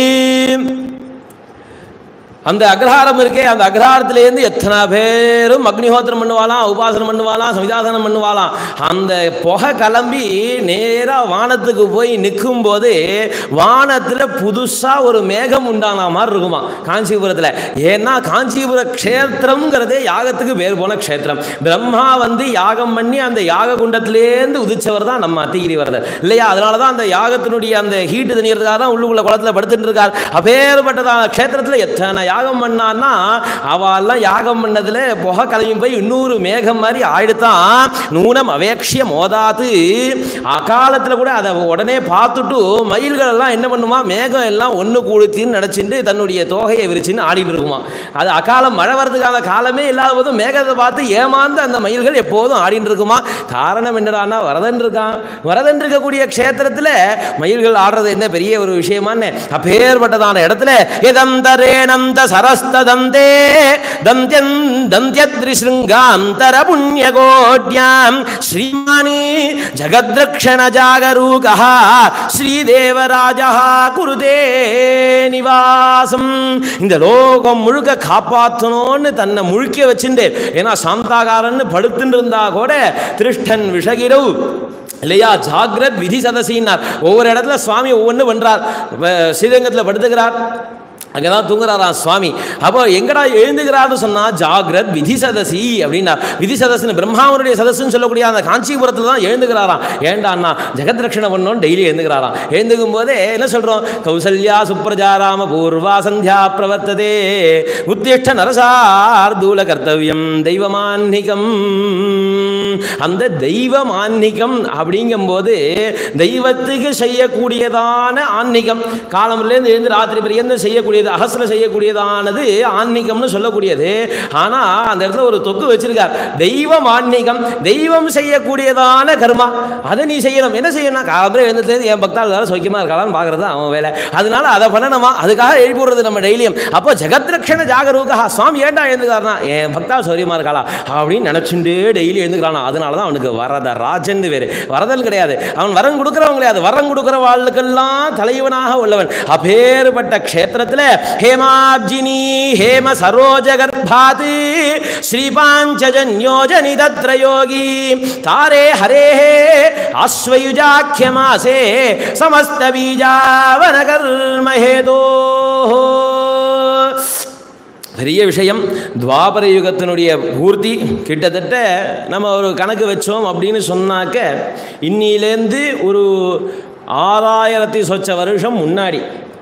A: அந்த அக்ரஹாரம் இருக்கே அந்த அக்ரஹாரத்திலேருந்து எத்தனை பேரும் அக்னிஹோத்திரம் பண்ணுவாளாம் உபாசனம் பண்ணுவாளாம் சமிதாசனம் பண்ணுவாளாம் அந்த புகை கிளம்பி நேராக வானத்துக்கு போய் நிற்கும் போது வானத்தில் புதுசாக ஒரு மேகம் உண்டான மாதிரி இருக்குமா காஞ்சிபுரத்தில் ஏன்னா காஞ்சிபுர க்ஷேத்திரம்ங்கிறதே யாகத்துக்கு பேர் போன க்ஷேத்திரம் பிரம்மா வந்து யாகம் பண்ணி அந்த யாக குண்டத்திலேருந்து உதிச்சவர் தான் நம்ம அத்திகிரி வரதர் இல்லையா அதனால தான் அந்த யாகத்தினுடைய அந்த ஹீட்டு தண்ணியறதுக்காக தான் உள்ளுக்குள்ள குளத்தில் படுத்துட்டு இருக்கார் அப்பேற்பட்டதான க்ஷேத்திரத்தில் எத்தனை யாகம் பண்ணான்னா அவெல்லாம் யாகம் பண்ணதுல புகை கிளம்பி போய் இன்னொரு மேகம் மாதிரி ஆயிடுத்தான் நூனம் அவேக்ஷிய மோதாது அகாலத்தில் கூட அதை உடனே பார்த்துட்டு மயில்கள் எல்லாம் என்ன பண்ணுமா மேகம் எல்லாம் ஒன்று கூடுத்தின்னு நினச்சிட்டு தன்னுடைய தோகையை விரிச்சின்னு ஆடிட்டு இருக்குமா அது அகாலம் மழை வர்றதுக்கான காலமே இல்லாத போதும் மேகத்தை பார்த்து ஏமாந்து அந்த மயில்கள் எப்போதும் ஆடிட்டு இருக்குமா காரணம் என்னடான்னா வரதன் இருக்கான் வரதன் இருக்கக்கூடிய க்ஷேத்திரத்தில் மயில்கள் ஆடுறது என்ன பெரிய ஒரு விஷயமான்னு அப்பேற்பட்டதான இடத்துல எதந்தரேணந்த சரஸ்ததந்தே தந்தியன் தந்தியத்ரிசிருங்காந்தர புண்ணியகோட்யாம் ஸ்ரீமானி ஜகத்ரக்ஷண ஜாகரூகா ஸ்ரீதேவராஜா குருதே நிவாசம் இந்த லோகம் முழுக்க காப்பாற்றணும்னு தன்னை முழுக்க வச்சுட்டு ஏன்னா சாந்தாகாரன்னு படுத்துட்டு இருந்தா கூட திருஷ்டன் விஷகிரவ் இல்லையா ஜாகிரத் விதி சதசின்னார் ஒவ்வொரு இடத்துல சுவாமி ஒவ்வொன்று பண்றார் வ- ஸ்ரீரங்கத்தில் படுத்துக்கிறார் அங்கே தான் தூங்குறாராம் சுவாமி அப்போ எங்கடா எழுந்துக்கிறார்னு சொன்னா ஜாகிரத் விதி சதசி அப்படின்னா விதி சதஸ்னு பிரம்மாவனுடைய சதஸ்ன்னு சொல்லக்கூடிய அந்த காஞ்சிபுரத்தில் தான் எழுந்துக்கிறாராம் ஏண்டான்னா ஜெகத் ரட்சணை பண்ணோன்னு டெய்லி எழுந்துக்கிறாராம் எழுந்துக்கும் போதே என்ன சொல்றோம் கௌசல்யா சுப்ரஜா ராம பூர்வா சந்தியா பிரவர்த்ததே உத்திஷ்ட நரசார்தூல கர்த்தவியம் தெய்வமான்னிகம் அந்த தெய்வம் ஆன்மீகம் அப்படிங்கும்போது தெய்வத்துக்கு செய்யக்கூடியதான ஆன்மீகம் காலம்லேருந்து எழுந்து ராத்திரி பிரியந்து செய்யக்கூடியதான செய்யக்கூடியது அகசில் செய்யக்கூடியதானது ஆன்மீகம்னு சொல்லக்கூடியது ஆனால் அந்த இடத்துல ஒரு தொக்கு வச்சிருக்கார் தெய்வம் ஆன்மீகம் தெய்வம் செய்யக்கூடியதான கர்மா அதை நீ செய்யணும் என்ன செய்யணும் காலம்பரம் எழுந்துட்டு என் பக்தாள் வேலை சௌக்கியமாக இருக்காளான்னு பார்க்கறது அவன் வேலை அதனால அதை பண்ணணுமா அதுக்காக எழுப்பி விடுறது நம்ம டெய்லியும் அப்போ ஜெகத்ரக்ஷண ஜாகரூகா சுவாமி ஏன்டா எழுந்துக்காரனா என் பக்தா சௌரியமா இருக்காளா அப்படின்னு நினச்சுட்டு டெய்லி எழுந்துக்கிறானா அதனால தான் அவனுக்கு வரத ராஜன் வேறு வரதல் கிடையாது அவன் வரம் கொடுக்குறவன் கிடையாது வரம் கொடுக்குற வாழ்க்கெல்லாம் தலைவனாக உள்ளவன் அப்பேற்பட்ட க்ஷேத்திரத்தில் ஹேமாப்ஜினி ஹேம சரோஜ கர்ப்பாத் ஸ்ரீபாஞ்சஜன்யோஜனி தத்ர யோகி தாரே ஹரே ஆஸ்வயுஜாக்கிய மாசே சமஸ்த பீஜாவன கர்மஹேதோ பெரிய விஷயம் துவாபர யுகத்தினுடைய பூர்த்தி கிட்டத்தட்ட நம்ம ஒரு கணக்கு வச்சோம் அப்படின்னு சொன்னாக்க இன்னிலேருந்து ஒரு ஆறாயிரத்தி சொச்ச வருஷம் முன்னாடி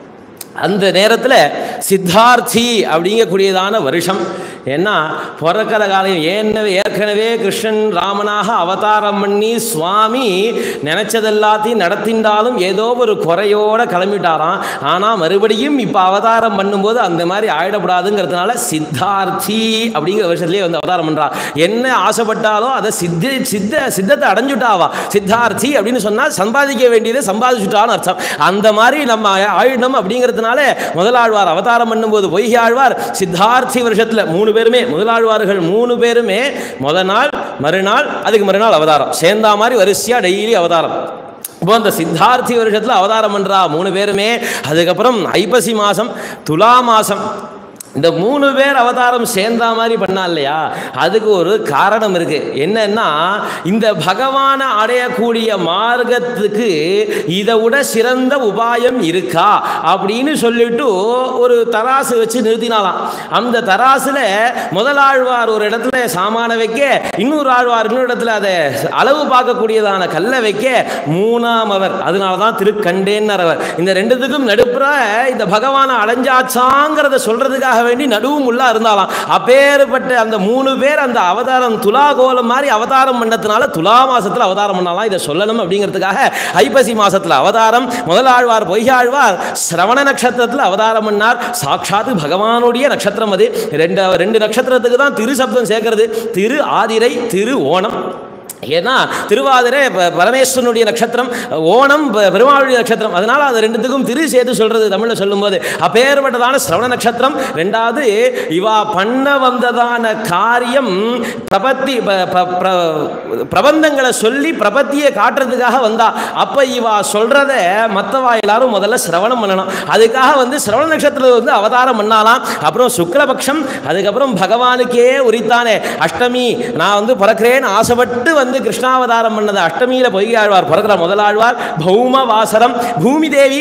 A: அந்த நேரத்தில் சித்தார்த்தி அப்படிங்கக்கூடியதான வருஷம் ஏன்னா பிறக்கிற காலம் ஏன்ன ஏற்கனவே கிருஷ்ணன் ராமனாக அவதாரம் பண்ணி சுவாமி நினைச்சதெல்லாத்தையும் நடத்தின்றாலும் ஏதோ ஒரு குறையோட கிளம்பிட்டாராம் ஆனால் மறுபடியும் இப்போ அவதாரம் பண்ணும்போது அந்த மாதிரி ஆயிடக்கூடாதுங்கிறதுனால சித்தார்த்தி அப்படிங்கிற வருஷத்துலேயே வந்து அவதாரம் பண்ணுறா என்ன ஆசைப்பட்டாலோ அதை சித்தி சித்த சித்தத்தை அடைஞ்சுட்டாவா சித்தார்த்தி அப்படின்னு சொன்னால் சம்பாதிக்க வேண்டியதை சம்பாதிச்சுட்டான்னு அர்த்தம் அந்த மாதிரி நம்ம ஆயிடணும் அப்படிங்கிறதுனால முதலாழ்வார் அவதாரம் பண்ணும்போது பொய்கை ஆழ்வார் சித்தார்த்தி வருஷத்தில் மூணு பேருமே முதலாழ்வார்கள் மூணு பேருமே முத நாள் மறுநாள் அதுக்கு மறுநாள் அவதாரம் சேர்ந்தா மாதிரி வரிசையாக டெய்லி அவதாரம் இப்போ அந்த சித்தார்த்தி வருஷத்தில் அவதாரம் பண்ணுறா மூணு பேருமே அதுக்கப்புறம் ஐப்பசி மாதம் துலா மாதம் இந்த மூணு பேர் அவதாரம் சேர்ந்தா மாதிரி பண்ணா இல்லையா அதுக்கு ஒரு காரணம் இருக்கு என்னன்னா இந்த பகவானை அடையக்கூடிய மார்க்கத்துக்கு இதை விட சிறந்த உபாயம் இருக்கா அப்படின்னு சொல்லிட்டு ஒரு தராசு வச்சு நிறுத்தினாலாம் அந்த தராசுல முதலாழ்வார் ஒரு இடத்துல சாமான வைக்க இன்னொரு ஆழ்வார் இன்னொரு இடத்துல அதை அளவு பார்க்கக்கூடியதான கல்லை வைக்க மூணாம் அவர் அதனால தான் திருக்கண்டேன்னர் அவர் இந்த ரெண்டுத்துக்கும் நடுப்புற இந்த பகவானை அடைஞ்சாச்சாங்கிறத சொல்றதுக்காக வேண்டி நடுவும் உள்ள இருந்தாலாம் அப்பேற்பட்ட அந்த மூணு பேர் அந்த அவதாரம் துலா கோலம் மாதிரி அவதாரம் பண்ணதுனால துலா மாசத்துல அவதாரம் பண்ணலாம் இதை சொல்லணும் அப்படிங்கிறதுக்காக ஐப்பசி மாசத்துல அவதாரம் முதலாழ்வார் பொய்யாழ்வார் சிரவண நட்சத்திரத்தில் அவதாரம் பண்ணார் சாட்சாத்து பகவானுடைய நட்சத்திரம் அது ரெண்டு ரெண்டு நட்சத்திரத்துக்கு தான் திரு சப்தம் சேர்க்கிறது திரு ஆதிரை திரு ஓணம் ஏன்னா திருவாதிரை ப- பரமேஸ்வரனுடைய நட்சத்திரம் ஓணம் ப- பெருமாளுடைய நட்சத்திரம் அதனால அது ரெண்டுத்துக்கும் திரு சேர்த்து சொல்றது தமிழில் சொல்லும்போது அப்பேற்பட்டதான சிரவண நட்சத்திரம் ரெண்டாவது இவா பண்ண வந்ததான காரியம் பிரபத்தி ப- ப- பிர- பிரபந்தங்களை சொல்லி பிரபத்தியை காட்டுறதுக்காக வந்தா அப்ப இவா சொல்றத மற்றவா எல்லாரும் முதல்ல சிரவணம் பண்ணணும் அதுக்காக வந்து சிரவண நட்சத்திரத்தில் வந்து அவதாரம் பண்ணாலாம் அப்புறம் சுக்லபக்ஷம் அதுக்கப்புறம் பகவானுக்கே உரித்தானே அஷ்டமி நான் வந்து பிறக்கிறேன்னு ஆசைப்பட்டு வந்து கிருஷ்ணாவதாரம் பண்ணது அஷ்டமியில பொய்கை ஆழ்வார் பிறக்கிற முதலாழ்வார் பௌம வாசரம் பூமி தேவி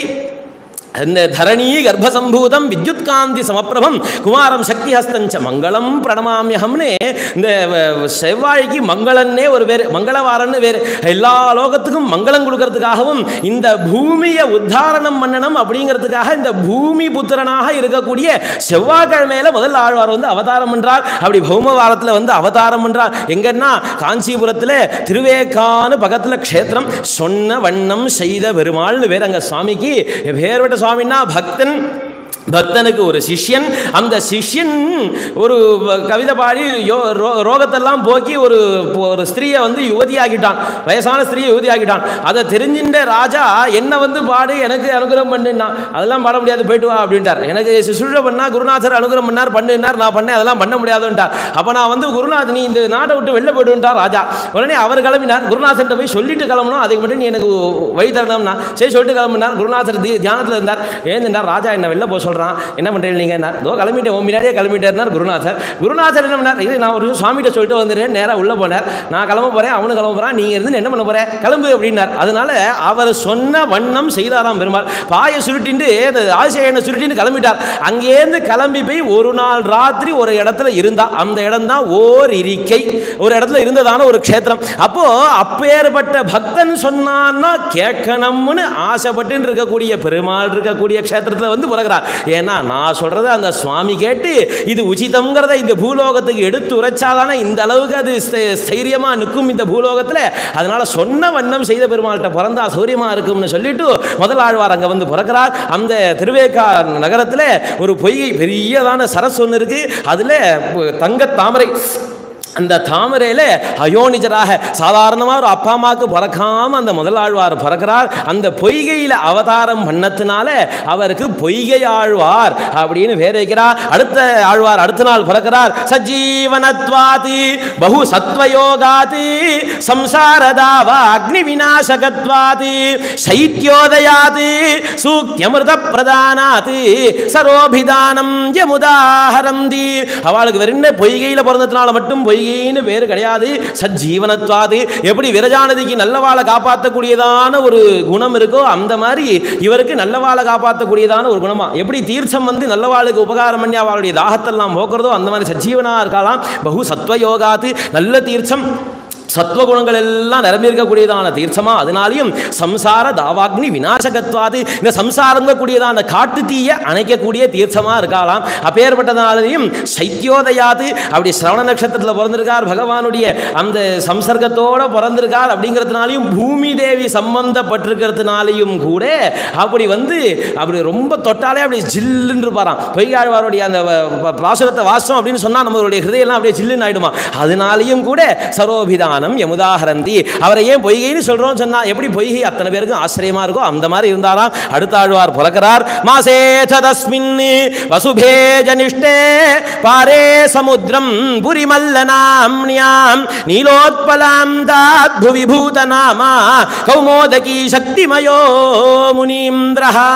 A: அந்த தரணி கர்ப்பசம்பூதம் வித்யுத் காந்தி சமப்பிரபம் குமாரம் சக்தி ஹஸ்தஞ்ச மங்களம் பிரணமாமியகம்னு இந்த வ- செவ்வாய்க்கு மங்களன்னே ஒரு பேர் மங்களவாரன்னு வேறு எல்லா லோகத்துக்கும் மங்களம் கொடுக்கறதுக்காகவும் இந்த பூமியை உத்தாரணம் பண்ணணும் அப்படிங்கிறதுக்காக இந்த பூமி புத்திரனாக இருக்கக்கூடிய செவ்வாய்க்கிழமையில முதல் ஆழ்வார் வந்து அவதாரம் பண்றார் அப்படி பௌம வாரத்தில் வந்து அவதாரம் பண்றார் எங்கன்னா காஞ்சிபுரத்தில் திருவேக்கான பக்கத்தில் க்ஷேத்திரம் சொன்ன வண்ணம் செய்த பெருமாள்னு வேற அங்க சுவாமிக்கு பேர்பட்ட சுவாமின்னா பக்தன் பக்தனுக்கு ஒரு சிஷ்யன் அந்த சிஷ்யன் ஒரு கவிதை பாடி யோ ரோ- ரோகத்தெல்லாம் போக்கி ஒரு ஒரு ஸ்திரீயை வந்து யுவதியாக்கிட்டான் வயசான ஸ்திரீயை யுவதியாக்கிட்டான் அதை தெரிஞ்சின்ற ராஜா என்ன வந்து பாடு எனக்கு அனுகிரகம் பண்ணுன்னா அதெல்லாம் பாட முடியாது போயிட்டு வா அப்படின்ட்டார் எனக்கு சுசுழ பண்ணா குருநாதர் அனுகிரகம் பண்ணார் பண்ணுனார் நான் பண்ணேன் அதெல்லாம் பண்ண முடியாதுன்ட்டார் அப்போ நான் வந்து குருநாத் நீ இந்த நாட்டை விட்டு வெளில போயிடுன்ட்டார் ராஜா உடனே அவர் கிளம்பினார் குருநாதர்கிட்ட போய் சொல்லிட்டு கிளம்பணும் அதுக்கு மட்டும் நீ எனக்கு வழி தரணும்னா சரி சொல்லிட்டு கிளம்பினார் குருநாதர் தி- தியானத்தில் இருந்தார் எழுந்திருந்தார் ராஜா என்ன வெளில போக சொல்கிறான் என்ன பண்ணுறீங்க நீங்கள் என்ன இதோ கிளம்பிட்டேன் உன் முன்னாடியே கிளம்பிட்டார் குருநாதர் குருநாதர் என்ன பண்ணார் இது நான் ஒரு சுவாமிகிட்ட சொல்லிட்டு வந்துடுறேன் நேராக உள்ளே போனார் நான் கிளம்ப போகிறேன் அவனு கிளம்ப போகிறான் நீங்கள் இருந்து என்ன பண்ண போகிறேன் கிளம்பு அப்படின்னார் அதனால அவர் சொன்ன வண்ணம் செய்தாராம் பெருமாள் பாயை சுருட்டிண்டு அந்த ஆசிரியனை சுருட்டின்னு கிளம்பிட்டார் அங்கேருந்து கிளம்பி போய் ஒரு நாள் ராத்திரி ஒரு இடத்துல இருந்தா அந்த இடம் தான் ஓர் இருக்கை ஒரு இடத்துல இருந்ததான ஒரு க்ஷேத்திரம் அப்போ அப்பேற்பட்ட பக்தன் சொன்னான்னா கேட்கணும்னு ஆசைப்பட்டு இருக்கக்கூடிய பெருமாள் இருக்கக்கூடிய க்ஷேத்திரத்தில் வந்து பிறகுறார் ஏன்னா நான் சொல்றத அந்த சுவாமி கேட்டு இது உச்சிதம்ங்கிறத இந்த பூலோகத்துக்கு எடுத்து உரைச்சாதானே இந்த அளவுக்கு அது ஸ்தை- ஸ்தைரியமா நிற்கும் இந்த பூலோகத்துல அதனால சொன்ன வண்ணம் செய்த பெருமாள்கிட்ட பிறந்தா சௌரியமா இருக்கும்னு சொல்லிட்டு முதல் ஆழ்வார் அங்க வந்து பிறக்கிறார் அந்த திருவேக்கா நகரத்துல ஒரு பொய்கை பெரியதான சரஸ் ஒன்று இருக்கு அதுல தங்க தாமரை அந்த தாமரையில அயோனிஜராக சாதாரணமாக ஒரு அப்பா அம்மாவுக்கு பிறக்காம அந்த முதலாழ்வார் பிறக்கிறார் அந்த பொய்கையில அவதாரம் பண்ணத்தினால அவருக்கு பொய்கை ஆழ்வார் அப்படின்னு பேர் வைக்கிறார் அடுத்த ஆழ்வார் அடுத்த நாள் பிறக்கிறார் சஜீவனத்வாதி பகு சத்வயோகாதி சம்சாரதாவா அக்னி விநாசகத்வாதி சைத்யோதயாதி சூக்யமிருத பிரதானாதி சரோபிதானம் யமுதாஹரந்தி அவளுக்கு வெறும் பொய்கையில பிறந்ததுனால மட்டும் பொய்கைன்னு பேர் கிடையாது சஜீவனத்வாது எப்படி விரஜானதிக்கு நல்லவாளை காப்பாற்றக்கூடியதான ஒரு குணம் இருக்கோ அந்த மாதிரி இவருக்கு நல்லவாளை காப்பாற்றக்கூடியதான ஒரு குணமா எப்படி தீர்த்தம் வந்து நல்லவாளுக்கு உபகாரம் பண்ணி அவளுடைய தாகத்தெல்லாம் போக்குறதோ அந்த மாதிரி சஜீவனா இருக்கலாம் பகு சத்வயோகாத்து நல்ல தீர்த்தம் சத்வகுணங்கள் எல்லாம் நிரம்பியிருக்கக்கூடியதான தீர்த்தமா அதனாலையும் சம்சார தாவாக்னி விநாசகத்வாது இந்த சம்சாரங்கக்கூடியதான காட்டு தீய அணைக்கக்கூடிய தீர்த்தமா இருக்கலாம் அப்பேற்பட்டதாலையும் சைத்யோதயாது அப்படி சிரவண நட்சத்திரத்தில் பிறந்திருக்கார் பகவானுடைய அந்த சம்சர்க்கத்தோட பிறந்திருக்கார் அப்படிங்கிறதுனாலையும் பூமி தேவி சம்பந்தப்பட்டிருக்கிறதுனாலையும் கூட அப்படி வந்து அப்படி ரொம்ப தொட்டாலே அப்படி ஜில்லுன்னு இருப்பாராம் பொய்யாழ்வாருடைய அந்த வ- வ- பாசுரத்தை வாசம் அப்படின்னு சொன்னா நம்மளுடைய ஹிருதயெல்லாம் அப்படியே ஜில்லுன்னு ஆயிடுமா அதனாலையும் கூட சரோபிதானம் யமுதாஹரந்தி அவரை ஏன் பொய்கைன்னு சொல்றோம் சொன்னா எப்படி பொய்கை அத்தனை பேருக்கும் ஆச்சரியமா இருக்கோ அந்த மாதிரி இருந்தாராம் அடுத்த ஆழ்வார் புலக்கிறார் மாசே தஸ்மின் வசுபே ஜனிஷ்டே பாரே சமுத்திரம் புரிமல்லனாம்னியாம் நீலோத்பலாம் தாத் புவி பூதநாமா கௌமோதகி சக்திமயோ முனீந்திரஹா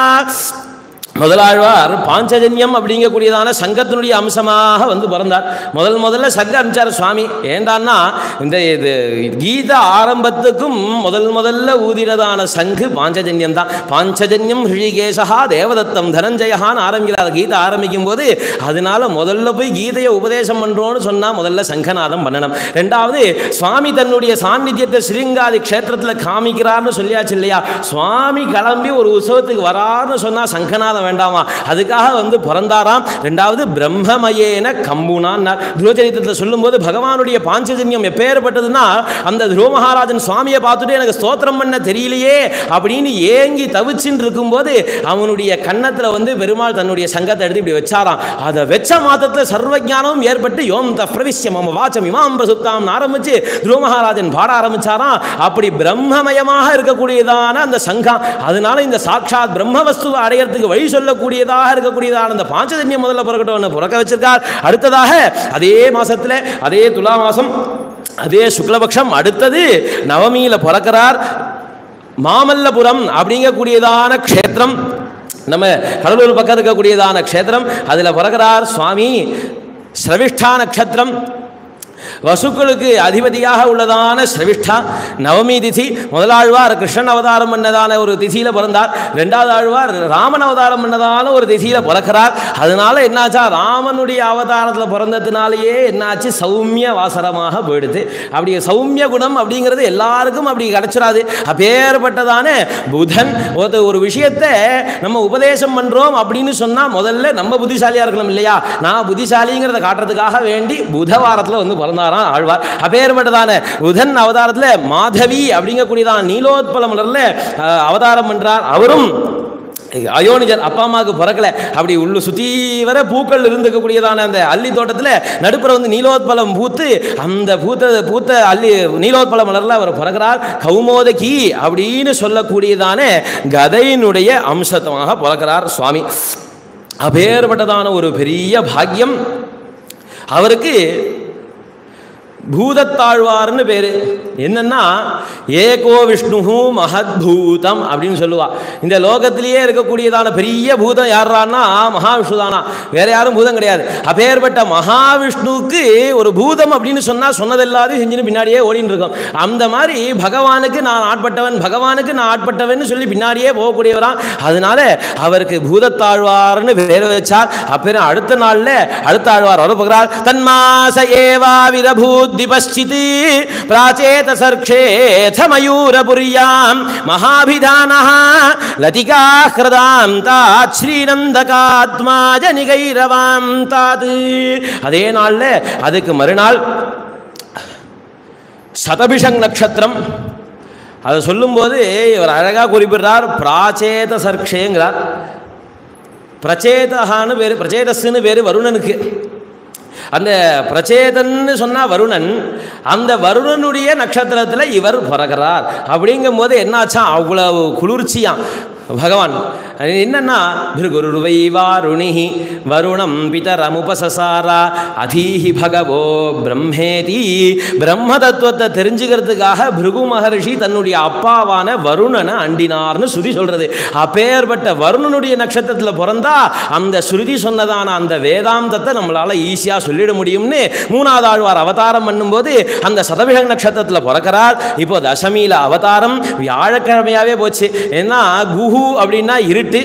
A: முதலாழ்வார் பாஞ்சஜன்யம் அப்படிங்கக்கூடியதான சங்கத்தினுடைய அம்சமாக வந்து பிறந்தார் முதல் முதல்ல சங்க அமிச்சார் சுவாமி ஏண்டான்னா இந்த இது கீத ஆரம்பத்துக்கும் முதல் முதல்ல ஊதினதான சங்கு பாஞ்சஜன்யம் தான் பாஞ்சஜன்யம் ஹிருஷிகேசா தேவதத்தம் தனஞ்சயகான்னு ஆரம்பிக்கிறார் கீதை ஆரம்பிக்கும் போது அதனால முதல்ல போய் கீதையை உபதேசம் பண்றோம்னு சொன்னா முதல்ல சங்கநாதம் பண்ணணும் ரெண்டாவது சுவாமி தன்னுடைய சாநித்தியத்தை ஸ்ரீங்காதி க்ஷேத்திரத்தில் காமிக்கிறார்னு சொல்லியாச்சு இல்லையா சுவாமி கிளம்பி ஒரு உற்சவத்துக்கு வராருன்னு சொன்னா சங்கநாதம் வேண்டாமா அதுக்காக வந்து பிறந்தாராம் ரெண்டாவது பிரம்மமயேன கம்புனான்னார் துருவச்சரித்திரத்தில் சொல்லும்போது பகவானுடைய பாஞ்சஜன்யம் எப்பேற்பட்டதுன்னா அந்த துருவ மகாராஜன் சுவாமியை பார்த்துட்டு எனக்கு ஸ்தோத்திரம் பண்ண தெரியலையே அப்படின்னு ஏங்கி தவிச்சுன்னு இருக்கும்போது அவனுடைய கன்னத்தில் வந்து பெருமாள் தன்னுடைய சங்கத்தை எடுத்து இப்படி வச்சாராம் அதை வச்ச மாத்திரத்தில் சர்வஜானமும் ஏற்பட்டு யோம் த பிரவிஷ்யம் மம வாச்சம் இமாம் பிரசுப்தாம் ஆரம்பிச்சு துருவ மகாராஜன் பாட ஆரம்பிச்சாராம் அப்படி பிரம்மமயமாக இருக்கக்கூடியதான அந்த சங்கம் அதனால இந்த சாட்சாத் பிரம்ம வஸ்துவை அடையறதுக்கு வழி சொல்லக்கூடியதாக இருக்கக்கூடியதான அந்த பாஞ்சஜன்யம் முதல்ல பிறக்கட்டும் பிறக்க வச்சிருக்கார் அடுத்ததாக அதே மாசத்துல அதே துலா மாசம் அதே சுக்லபக்ஷம் அடுத்தது நவமியில பிறக்கிறார் மாமல்லபுரம் அப்படிங்கக்கூடியதான க்ஷேத்திரம் நம்ம கடலூர் பக்கம் இருக்கக்கூடியதான க்ஷேத்திரம் அதில் பிறக்கிறார் சுவாமி ஸ்ரவிஷ்டா நட்சத்திரம் வசுக்களுக்கு அதிபதியாக உள்ளதான ஸ்ரவிஷ்டா நவமி திதி முதலாழ்வார் கிருஷ்ணன் அவதாரம் பண்ணதான ஒரு திதியில பிறந்தார் ரெண்டாவது ஆழ்வார் ராமன் அவதாரம் பண்ணதான ஒரு திதியில பிறக்கிறார் அதனால என்னாச்சா ராமனுடைய அவதாரத்தில் பிறந்ததுனாலேயே என்னாச்சு சௌமிய வாசரமாக போயிடுது அப்படி சௌமிய குணம் அப்படிங்கிறது எல்லாருக்கும் அப்படி கிடைச்சிடாது அப்பேற்பட்டதான புதன் ஒரு ஒரு விஷயத்தை நம்ம உபதேசம் பண்றோம் அப்படின்னு சொன்னா முதல்ல நம்ம புத்திசாலியா இருக்கணும் இல்லையா நான் புத்திசாலிங்கிறத காட்டுறதுக்காக வேண்டி புதவாரத்தில் வந்து பிறந்தாராம் ஆழ்வார் அப்பேற்பட்டதான புதன் அவதாரத்தில் மாதவி அப்படிங்கக்கூடியதான நீலோத்பல மலர்ல அஹ், அவதாரம் பண்றார் அவரும் அயோனிஜர் அப்பா அம்மாவுக்கு பிறக்கல அப்படி உள்ளு சுத்தி வர பூக்கள் இருந்துக்கக்கூடியதான அந்த அல்லி தோட்டத்தில் நடுப்புற வந்து நீலோத்பலம் பூத்து அந்த பூத்த பூத்த அல்லி நீலோத்பல மலர்ல அவர் பிறக்கிறார் கௌமோதகி அப்படின்னு சொல்லக்கூடியதான கதையினுடைய அம்சத்தமாக பிறக்கிறார் சுவாமி அப்பேற்பட்டதான ஒரு பெரிய பாக்கியம் அவருக்கு பூதத்தாழ்வார்னு பேரு என்னன்னா ஏகோ விஷ்ணு மகத்பூதம் அப்படின்னு சொல்லுவா இந்த லோகத்திலேயே இருக்கக்கூடியதான பெரிய பூதம் யாரான்னா மகாவிஷ்ணு தானா வேற யாரும் பூதம் கிடையாது அப்பேற்பட்ட மகாவிஷ்ணுவுக்கு ஒரு பூதம் அப்படின்னு சொன்னா சொன்னதெல்லாத்தையும் செஞ்சுன்னு பின்னாடியே ஓடின்னு இருக்கும் அந்த மாதிரி பகவானுக்கு நான் ஆட்பட்டவன் பகவானுக்கு நான் ஆட்பட்டவன் சொல்லி பின்னாடியே போகக்கூடியவரா அதனால அவருக்கு பூதத்தாழ்வார்னு பேர் வச்சார் அப்புறம் அடுத்த நாள்ல அடுத்த ஆழ்வார் வரப்போகிறார் தன்மாச ஏவா விரபூத் बुद्धिपश्चित् प्राचेतसर्क्षेऽथ मयूरपुर्यां महाभिधानः लतिकाह्रदां तात् ஸ்ரீநந்தகாத்மாஜனிகைரவாம் தாது அதே நாள்ல அதுக்கு மறுநாள் சதபிஷங் நட்சத்திரம் அதை சொல்லும்போது இவர் அழகாக குறிப்பிடுறார் பிராச்சேத சர்க்ஷேங்கிறார் பிரச்சேதகான்னு பேர் பிரச்சேதஸ்ன்னு பேர் வருணனுக்கு அந்த பிரச்சேதன்னு சொன்னா வருணன் அந்த வருணனுடைய நட்சத்திரத்தில் இவர் பிறகுறார் அப்படிங்கும்போது என்னாச்சா அவ்வளவு குளிர்ச்சியாம் பகவான் அது என்னன்னா பிருகுருவை வாருணி வருணம் பிதரமுபசசாரா அதீஹி பகவோ பிரம்மேதி பிரம்ம தத்துவத்தை தெரிஞ்சுக்கிறதுக்காக பிருகு மகரிஷி தன்னுடைய அப்பாவான வருணனை அண்டினார்னு ஸ்ருதி சொல்றது அப்பேற்பட்ட வருணனுடைய நட்சத்திரத்தில் பிறந்தா அந்த ஸ்ருதி சொன்னதான அந்த வேதாந்தத்தை நம்மளால ஈஸியாக சொல்லிட முடியும்னு மூணாவது ஆழ்வார் அவதாரம் பண்ணும்போது அந்த சதவிக நட்சத்திரத்தில் பிறக்கிறார் இப்போ தசமியில் அவதாரம் வியாழக்கிழமையாவே போச்சு ஏன்னா குஹு அப்படின்னா இருட்டு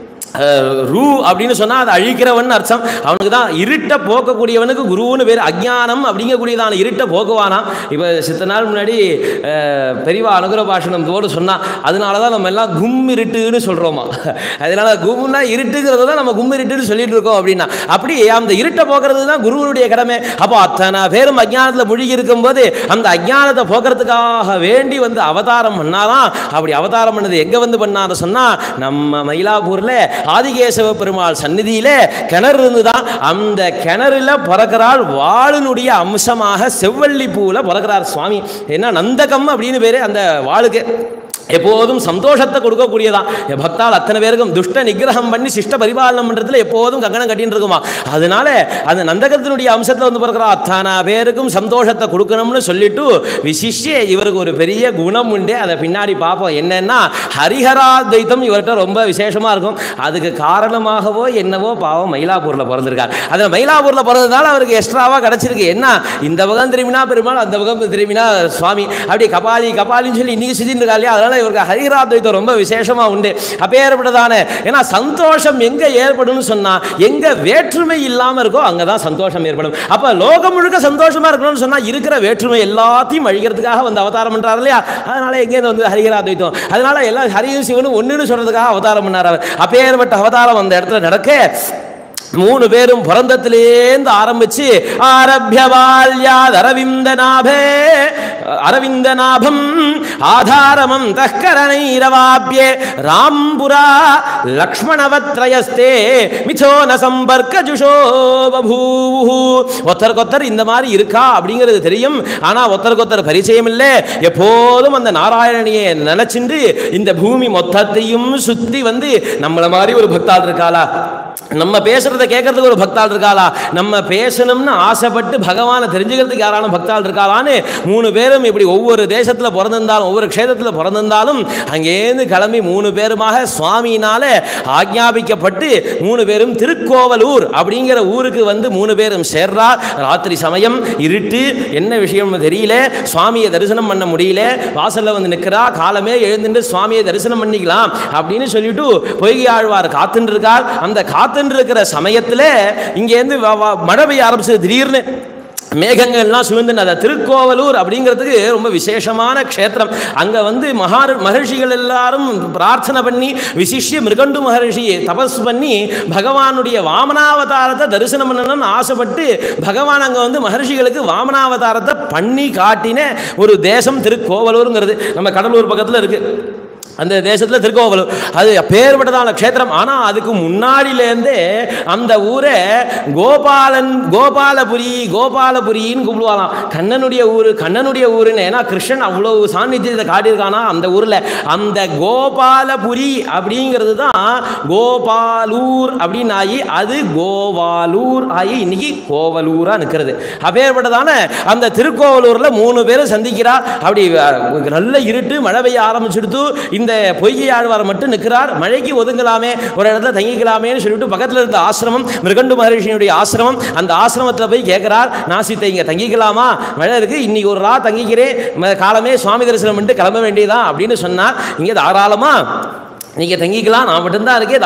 A: அஹ், ரூ அப்படின்னு சொன்னால் அதை அழிக்கிறவன் அர்த்தம் அவனுக்கு தான் இருட்டை போக்கக்கூடியவனுக்கு குருன்னு பேர் அஜ்ஞானம் அப்படிங்கக்கூடியதான இருட்டை போக்குவானா இப்போ சித்த நாள் முன்னாடி அஹ், பெரியவா அனுகிர பாஷணம் தோடு சொன்னான் அதனால தான் நம்ம எல்லாம் கும் இருட்டுன்னு சொல்கிறோமா அதனால கும்னா இருட்டுங்கிறது தான் நம்ம கும் இருட்டுன்னு சொல்லிட்டு இருக்கோம் அப்படின்னா அப்படி அந்த இருட்டை போக்குறது தான் குருவனுடைய கடமை அப்போ அத்தனை பேரும் அஜ்ஞானத்தில் முழுகி இருக்கும்போது அந்த அஜ்ஞானத்தை போக்குறதுக்காக வேண்டி வந்து அவதாரம் பண்ணாதான் அப்படி அவதாரம் பண்ணது எங்கே வந்து பண்ணாத சொன்னால் நம்ம மயிலாப்பூரில் ஆதிகேசவ பெருமாள் சந்நிதியில கிணறு இருந்துதான் அந்த கிணறுல பிறக்கிறாள் வாளினுடைய அம்சமாக செவ்வள்ளி பூவில் பிறக்கிறார் சுவாமி என்ன நந்தகம் அப்படின்னு பேரு அந்த வாளுக்கு எப்போதும் சந்தோஷத்தை கொடுக்கக்கூடியதான் என் பக்தால் அத்தனை பேருக்கும் துஷ்ட நிகிரகம் பண்ணி சிஷ்ட பரிபாலனம் பண்றதுல எப்போதும் கங்கணம் கட்டின்னு இருக்குமா அதனால அந்த நந்தகத்தினுடைய அம்சத்தில் வந்து பிறக்கிற அத்தனை பேருக்கும் சந்தோஷத்தை கொடுக்கணும்னு சொல்லிட்டு விசிஷ்ய இவருக்கு ஒரு பெரிய குணம் உண்டு அதை பின்னாடி பார்ப்போம் என்னன்னா ஹரிஹராத்வைத்தம் இவர்கிட்ட ரொம்ப விசேஷமா இருக்கும் அதுக்கு காரணமாகவோ என்னவோ பாவம் மயிலாப்பூர்ல பிறந்திருக்கார் அதில் மயிலாப்பூர்ல பிறந்ததால அவருக்கு எக்ஸ்ட்ராவா கிடைச்சிருக்கு என்ன இந்த பக்கம் திரும்பினா பெருமாள் அந்த பக்கம் திரும்பினா சுவாமி அப்படி கபாலி கபாலின்னு சொல்லி இன்னைக்கு சுத்தின்னு இருக்கா இல்லையா அதனால இவருக்கு ஹரிஹராத்வைத்தம் ரொம்ப விசேஷமா உண்டு அப்பேற்பட்டதான ஏன்னா சந்தோஷம் எங்க ஏற்படும்னு சொன்னா எங்க வேற்றுமை இல்லாம இருக்கோ அங்கதான் சந்தோஷம் ஏற்படும் அப்ப லோகம் முழுக்க சந்தோஷமா இருக்கணும்னு சொன்னா இருக்கிற வேற்றுமை எல்லாத்தையும் அழிக்கிறதுக்காக வந்து அவதாரம் பண்றாரு இல்லையா அதனால எங்கே வந்து ஹரிஹராத்வைத்தம் அதனால எல்லாம் ஹரியும் சிவனும் ஒண்ணுன்னு சொல்றதுக்காக அவதாரம் பண்ணார் அவர் அப்பேற்பட்ட அவதாரம் அந்த இடத்துல நடக்க மூணு பேரும் பிறந்தத்திலேருந்து ஆரம்பிச்சு ஆரம்பிய பால்யாத் அரவிந்த நாபே அரவிந்த நாபம் ஆதாரமம் தக்கரணைரவாபியே ராம்புரா லக்ஷ்மணவத்ரயஸ்தே மிச்சோன சம்பர்க்க ஜுஷோ பபூவு ஒருத்தருக்கொத்தர் இந்த மாதிரி இருக்கா அப்படிங்கிறது தெரியும் ஆனா ஒருத்தருக்கொத்தர் பரிச்சயம் இல்லை எப்போதும் அந்த நாராயணனியை நினைச்சிண்டு இந்த பூமி மொத்தத்தையும் சுத்தி வந்து நம்மள மாதிரி ஒரு பக்தாள் இருக்காளா நம்ம பேசுறத கேட்கறதுக்கு ஒரு பக்தாள் இருக்காளா நம்ம பேசணும்னு ஆசைப்பட்டு பகவானை தெரிஞ்சுக்கிறதுக்கு யாராலும் பக்தாள் இருக்காளான்னு மூணு பேரும் இப்படி ஒவ்வொரு தேசத்துல பிறந்திருந்தாலும் ஒவ்வொரு க்ஷேத்திரத்தில் பிறந்திருந்தாலும் அங்கேருந்து கிளம்பி மூணு பேருமாக சுவாமியினால ஆக்ஞாபிக்கப்பட்டு மூணு பேரும் திருக்கோவலூர் அப்படிங்கிற ஊருக்கு வந்து மூணு பேரும் சேர்றார் ராத்திரி சமயம் இருட்டு என்ன விஷயம்னு தெரியல சுவாமியை தரிசனம் பண்ண முடியல வாசல்ல வந்து நிற்கிறா காலமே எழுந்துட்டு சுவாமியை தரிசனம் பண்ணிக்கலாம் அப்படின்னு சொல்லிட்டு பொய்கை ஆழ்வார் காத்துட்டு இருக்கார் அந்த காத்துட்டு இருக்கிற சமயத்துல இங்கேருந்து வ- வ- மழை பெய்ய ஆரம்பிச்சது திடீர்னு மேகங்கள்லாம் சுமந்து அந்த திருக்கோவலூர் அப்படிங்கிறதுக்கு ரொம்ப விசேஷமான க்ஷேத்திரம் அங்கே வந்து மகா மகர்ஷிகள் எல்லாரும் பிரார்த்தனை பண்ணி விசிஷ்ய மிருகண்டு மகர்ஷி தபஸ் பண்ணி பகவானுடைய வாமனாவதாரத்தை தரிசனம் பண்ணணும்னு ஆசைப்பட்டு பகவான் அங்கே வந்து மகர்ஷிகளுக்கு வாமனாவதாரத்தை பண்ணி காட்டின ஒரு தேசம் திருக்கோவலூருங்கிறது நம்ம கடலூர் பக்கத்தில் இருக்குது அந்த தேசத்தில் திருக்கோவலூர் அது பேர்பட்டதான க்ஷேத்திரம் ஆனால் அதுக்கு முன்னாடியிலேருந்தே அந்த ஊரை கோபாலன் கோபாலபுரி கோபாலபுரின்னு கூப்பிடுவாராம் கண்ணனுடைய ஊர் கண்ணனுடைய ஊருன்னு ஏன்னா கிருஷ்ணன் அவ்வளோ சாநித்தியத்தை காட்டியிருக்கானா அந்த ஊரில் அந்த கோபாலபுரி அப்படிங்கிறது தான் கோபாலூர் அப்படின்னு ஆகி அது கோவாலூர் ஆகி இன்னைக்கு கோவலூராக நிற்கிறது அப்பேற்பட்டதான அந்த திருக்கோவலூரில் மூணு பேரும் சந்திக்கிறா அப்படி அஹ், நல்ல இருட்டு மழை பெய்ய ஆரம்பிச்சுடுத்து இந்த பொய்கை ஆழ்வார் மட்டும் நிற்கிறார் மழைக்கு ஒதுங்கலாமே ஒரு இடத்துல தங்கிக்கலாமேன்னு சொல்லிட்டு பக்கத்தில் இருந்த ஆசிரமம் மிருகண்டு மகரிஷியினுடைய ஆசிரமம் அந்த ஆசிரமத்தில் போய் கேட்குறார் நாசித்தை இங்கே தங்கிக்கலாமா மழை இருக்கு இன்னைக்கு ஒரு ரா தங்கிக்கிறேன் ம- காலமே சுவாமி தரிசனம் பண்ணிட்டு கிளம்ப வேண்டியதான் அப்படின்னு சொன்னார் இங்கே தாராளமாக நீங்கள் தங்கிக்கலாம் நான் மட்டும்தான் இருக்கேன்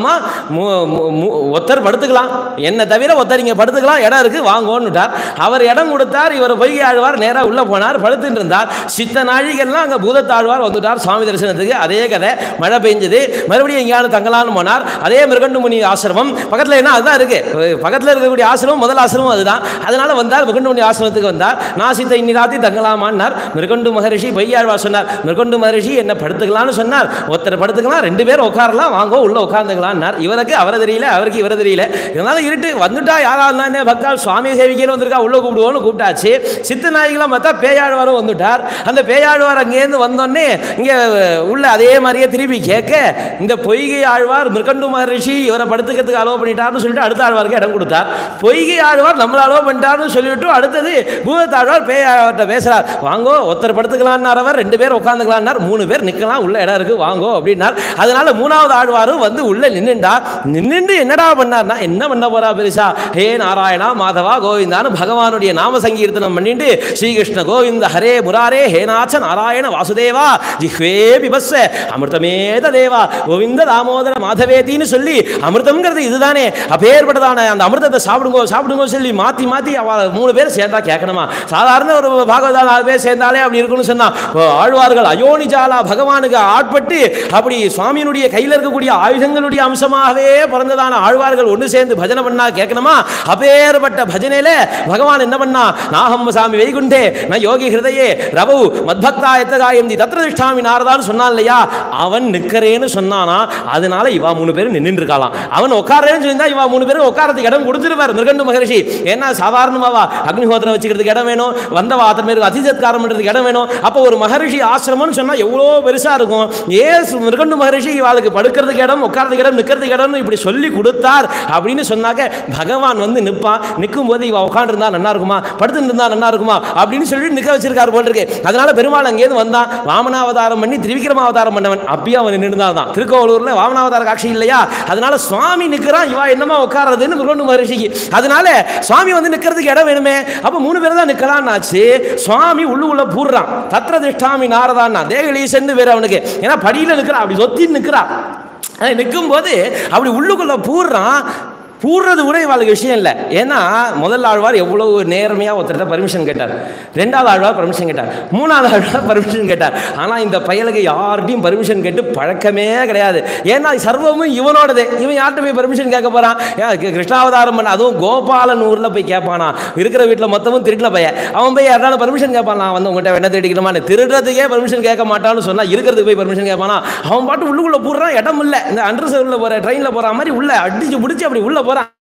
A: தாராளமாக ஒருத்தர் படுத்துக்கலாம் என்னை தவிர ஒருத்தர் இங்கே படுத்துக்கலாம் இடம் இருக்குது வாங்கோன்னுட்டார் அவர் இடம் கொடுத்தார் இவர் பொய்கை ஆழ்வார் நேராக உள்ளே போனார் படுத்துட்டு இருந்தார் சித்த நாழிகள்லாம் அங்கே பூதத்தாழ்வார் வந்துட்டார் சுவாமி தரிசனத்துக்கு அதே கதை மழை பெஞ்சது மறுபடியும் எங்கேயாவது தங்கலாம்னு போனார் அதே மிருகண்டுமுனி ஆசிரமம் பக்கத்தில் என்ன அதுதான் இருக்குது பக்கத்தில் இருக்கக்கூடிய ஆசிரமம் முதல் ஆசிரமம் அதுதான் அதனால வந்தார் மிருகண்டுமுனி ஆசிரமத்துக்கு வந்தார் நான் சித்த இன்னி ராத்தி தங்கலாமான்னார் மிருகண்டு மகரிஷி பொய்யாழ்வார் சொன்னார் மிருகண்டு மகரிஷி என்ன படுத்துக்கலாம்னு சொன்னார் ஒருத்தர் படுத்துக்கலாம் ரெண்டு பேரும் உட்காரலாம் வாங்க உள்ள உட்காந்துக்கலாம்னார் இவருக்கு அவரை தெரியல அவருக்கு இவரை தெரியல இதனால இருட்டு வந்துட்டா யாரா இருந்தானே பக்தால் சுவாமி சேவிக்கணும் வந்திருக்கா உள்ள கூப்பிடுவோன்னு கூப்பிட்டாச்சு சித்த நாயகெல்லாம் பார்த்தா பேயாழ்வாரும் வந்துட்டார் அந்த பேயாழ்வார் அங்கேருந்து வந்தோடனே இங்கே உள்ள அதே மாதிரியே திருப்பி கேட்க இந்த பொய்கை ஆழ்வார் மிருகண்டு மகரிஷி இவரை படுத்துக்கிறதுக்கு அலோவ் பண்ணிட்டார்னு சொல்லிட்டு அடுத்த ஆழ்வாருக்கு இடம் கொடுத்தார் பொய்கை ஆழ்வார் நம்மளை அலோவ் பண்ணிட்டார்னு சொல்லிட்டு அடுத்தது பூதத்தாழ்வார் பேயாழ்வார்கிட்ட பேசுறார் வாங்கோ ஒருத்தர் படுத்துக்கலான்னார் அவர் ரெண்டு பேர் உட்காந்துக்கலான்னார் மூணு பேர் நிற்கலாம் உள்ள இடம் இருக்கு வாங்கோ அப்படின்னார் அதனால மூணாவது ஆழ்வாரும் வந்து உள்ள நின்னுண்டா நின்னுண்டு என்னடா பண்ணார்னா என்ன பண்ண போறா பெருசா ஹே நாராயணா மாதவா கோவிந்தான்னு பகவானுடைய நாம சங்கீர்த்தனம் பண்ணிட்டு ஸ்ரீகிருஷ்ண கோவிந்த ஹரே முராரே ஹேநாச்ச நாராயண வாசுதேவா ஜிஹ்வே பிபஸ்ஸ அமிர்தமேத தேவா கோவிந்த தாமோதர மாதவேதின்னு சொல்லி அமிர்தம்ங்கிறது இதுதானே அப்பேற்பட்டதான அந்த அமிர்தத்தை சாப்பிடுங்கோ சாப்பிடுங்கோ சொல்லி மாத்தி மாத்தி அவ மூணு பேர் சேர்ந்தா கேட்கணுமா சாதாரண ஒரு பாகவதா நாலு பேர் சேர்ந்தாலே அப்படி இருக்கும்னு சொன்னா ஓ, ஆழ்வார்கள் அயோனிஜாலா பகவானுக்கு ஆட்பட்டு அப்படி சுவாமியினுடைய கையில் இருக்கக்கூடிய ஆயுதங்களுடைய அம்சமாகவே பிறந்ததான ஆழ்வார்கள் ஒன்று சேர்ந்து பஜனை பண்ணா கேட்கணுமா அப்பேற்பட்ட பஜனையில பகவான் என்ன பண்ணா நாகம் சாமி வைகுண்டே நான் யோகி ஹிருதயே ரவு மத்பக்தா எத்தகாயந்தி தத்ரதிஷ்டாமி நாரதான்னு சொன்னான் இல்லையா அவன் நிற்கிறேன்னு சொன்னானா அதனால இவா மூணு பேரும் நின்று இருக்கலாம் அவன் உட்காரேன்னு சொல்லியிருந்தா இவா மூணு பேரும் உட்காரத்துக்கு இடம் கொடுத்துருவார் மிருகண்டு மகரிஷி ஏன்னா சாதாரணமாவா அக்னிஹோத்திரம் வச்சுக்கிறதுக்கு இடம் வேணும் வந்தவா அத்தனை பேருக்கு அதிசத்காரம் பண்ணுறதுக்கு இடம் வேணும் அப்போ ஒரு மகரிஷி ஆசிரமம்னு சொன்னா எவ்வளோ பெருசா இருக்கும் ஏ மிருகண்டு மகரிஷி இவாளுக்கு படுக்கிறதுக்கு இடம் உட்கார்றதுக்கு இடம் நிற்கிறதுக்கு இடம்னு இப்படி சொல்லி கொடுத்தார் அப்படின்னு சொன்னாக்க பகவான் வந்து நிற்பான் நிற்கும் போது இவ உட்காந்துருந்தா நல்லா இருக்குமா படுத்துட்டு இருந்தா நல்லா இருக்குமா அப்படின்னு சொல்லிட்டு நிற்க வச்சிருக்காரு போல் இருக்கு அதனால பெருமாள் அங்கேருந்து வந்தான் வாமனாவதாரம் பண்ணி திரிவிக்ரமாவதாரம் பண்ணவன் அப்பயே அவன் நின்று தான் திருக்கோவலூர்ல வாமனாவதார காட்சி இல்லையா அதனால சுவாமி நிற்கிறான் இவா என்னமா உட்கார்றதுன்னு மிருகண்டு மகரிஷிக்கு அதனால சுவாமி வந்து நிற்கிறதுக்கு இடம் வேணுமே அப்ப மூணு பேர் தான் நிற்கலாம்னு ஆச்சு சுவாமி உள்ளுக்குள்ள பூர்றான் தத்ர திஷ்டாமி நாரதான்னா தேகலீசன்னு பேர் அவனுக்கு ஏன்னா படியில நிற்கிறான் அப்படி சொத்தி நிற்கிறான் நிற்கும் போது அப்படி உள்ளுக்குள்ள பூர்றான் பூர்றது கூட இவாளுக்கு விஷயம் இல்லை ஏன்னா முதல் ஆழ்வார் எவ்வளவு நேர்மையாக ஒருத்தர்கிட்ட பர்மிஷன் கேட்டார் ரெண்டாவது ஆழ்வார் பர்மிஷன் கேட்டார் மூணாவது ஆழ்வார் பர்மிஷன் கேட்டார் ஆனால் இந்த பயலுக்கு யார்கிட்டையும் பர்மிஷன் கேட்டு பழக்கமே கிடையாது ஏன்னா சர்வமும் இவனோடது இவன் யார்கிட்ட போய் பர்மிஷன் கேட்க போறான் ஏன் கி- கிருஷ்ணாவதாரம் பண்ண அதுவும் கோபாலன் ஊரில் போய் கேட்பானா இருக்கிற வீட்டில் மொத்தமும் திருட்டின பையன் அவன் போய் யாராலும் பர்மிஷன் கேட்பான் நான் வந்து உங்கள்கிட்ட என்ன தேடிக்கணுமான்னு திருடுறதுக்கே பர்மிஷன் கேட்க மாட்டான்னு சொன்னா இருக்கிறதுக்கு போய் பர்மிஷன் கேட்பானா அவன் பாட்டு உள்ளுக்குள்ள போடுறான் இடம் இல்லை இந்த அண்டர் சர்வில் போற ட்ரெயினில் போற மாதிரி உள்ள அடிச்சு பிடிச்சி அப்படி உள்ள போறான்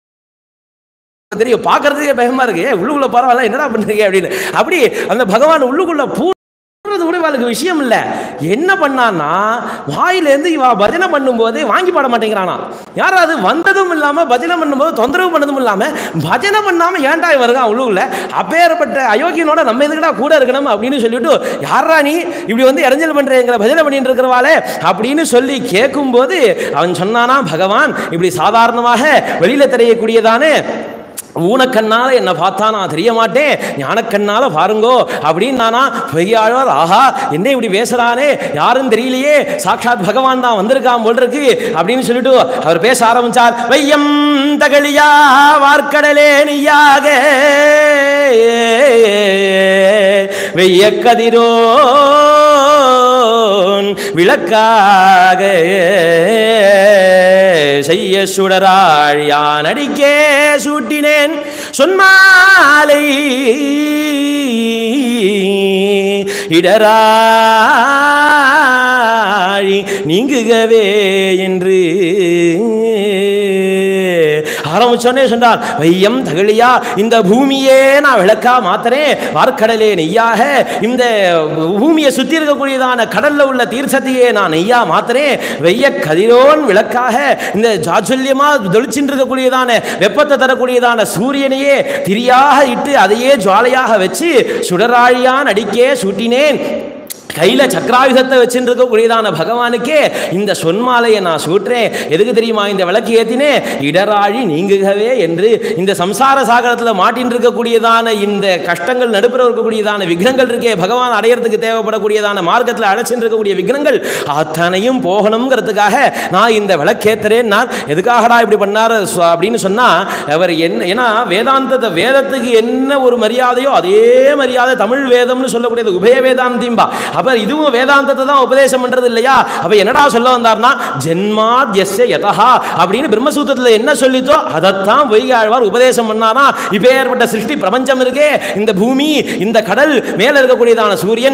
A: தெரியும் பார்க்கறதுக்கே பயமா இருக்கு ஏய், உள்ளுக்குள்ள பரவாயில்ல என்னடா பண்றீங்க அப்படின்னு அப்படி அந்த பகவான் உள்ளுக்குள்ள பூறது கூட இவளுக்கு விஷயம் இல்லை என்ன பண்ணான்னா வாயிலேருந்து இவ பஜனை பண்ணும்போது வாங்கி பாட மாட்டேங்கிறானா யாராவது வந்ததும் இல்லாம பஜனை பண்ணும்போது தொந்தரவு பண்ணதும் இல்லாம பஜனை பண்ணாம ஏன்டா இவன் இருக்கான் உள்ளுக்குள்ள அப்பேற்பட்ட அயோக்கியனோட நம்ம எதுக்குடா கூட இருக்கணும் அப்படின்னு சொல்லிட்டு யாரா நீ இப்படி வந்து இடைஞ்சல் பண்றேங்கிற பஜனை பண்ணிட்டு இருக்கிறவாளே அப்படின்னு சொல்லி கேட்கும்போது அவன் சொன்னானா பகவான் இப்படி சாதாரணமாக வெளியில தெரியக்கூடியதானே ஊனக்கண்ணால என்ன பார்த்தா நான் தெரிய மாட்டேன் ஞானக்கண்ணால பாருங்கோ அப்படின்னு நானா பெரியாழ்வார் ஆஹா என்ன இப்படி பேசுறானே யாரும் தெரியலையே சாட்சாத் பகவான் தான் வந்திருக்கான் போல் இருக்கு அப்படின்னு சொல்லிட்டு அவர் பேச ஆரம்பிச்சார் வையம் தகழியா வார்க்கடலே நீயாக வெய்ய கதிரோன் விளக்காக செய்ய சுடராள் யான் அடிக்கே சூட்டினேன் சொன்மாலை இடராழி நீங்குகவே என்று ஆரம்பிச்சோன்னே சொன்னார் வையம் தகழியா இந்த பூமியே நான் விளக்கா மாத்துறேன் வார்க்கடலே நெய்யாக இந்த பூமியை சுத்தி இருக்கக்கூடியதான கடல்ல உள்ள தீர்த்தத்தையே நான் நெய்யா மாத்துறேன் வெய்ய கதிரோன் விளக்காக இந்த ஜாஜல்யமா தொழிச்சின்னு இருக்கக்கூடியதான வெப்பத்தை தரக்கூடியதான சூரியனையே திரியாக இட்டு அதையே ஜுவாலையாக வச்சு சுடராழியான் அடிக்கே சூட்டினேன் கையில சக்கராயுதத்தை வச்சுட்டு இருக்கக்கூடியதான பகவானுக்கே இந்த சொன்மாலையை நான் சூட்டுறேன் எதுக்கு தெரியுமா இந்த விளக்கு ஏத்தினே இடராழி நீங்குகவே என்று இந்த சம்சார சாகரத்தில் மாட்டின்னு இருக்கக்கூடியதான இந்த கஷ்டங்கள் நடுப்புற இருக்கக்கூடியதான விக்னங்கள் இருக்கே பகவான் அடையறதுக்கு தேவைப்படக்கூடியதான மார்க்கத்தில் அடைச்சிட்டு இருக்கக்கூடிய விக்னங்கள் அத்தனையும் போகணுங்கிறதுக்காக நான் இந்த விளக்கேத்துறேன் நான் எதுக்காகடா இப்படி பண்ணாரு சு- அப்படின்னு சொன்னா அவர் என்ன ஏன்னா வேதாந்தத்தை வேதத்துக்கு என்ன ஒரு மரியாதையோ அதே மரியாதை தமிழ் வேதம்னு சொல்லக்கூடியது உபய வேதாந்திம்பா அப்ப இதுவும் வேதாந்தத்தை தான் உபதேசம் பண்றது இல்லையா அப்ப என்னடா சொல்ல வந்தார்னா ஜென்மாத் எஸ்ய யதஹா அப்படின்னு பிரம்மசூத்திரத்துல என்ன சொல்லித்தோ அதைத்தான் பொய்காழ்வார் உபதேசம் பண்ணாரா இப்பேற்பட்ட சிருஷ்டி பிரபஞ்சம் இருக்கே இந்த பூமி இந்த கடல் மேல இருக்கக்கூடியதான சூரியன்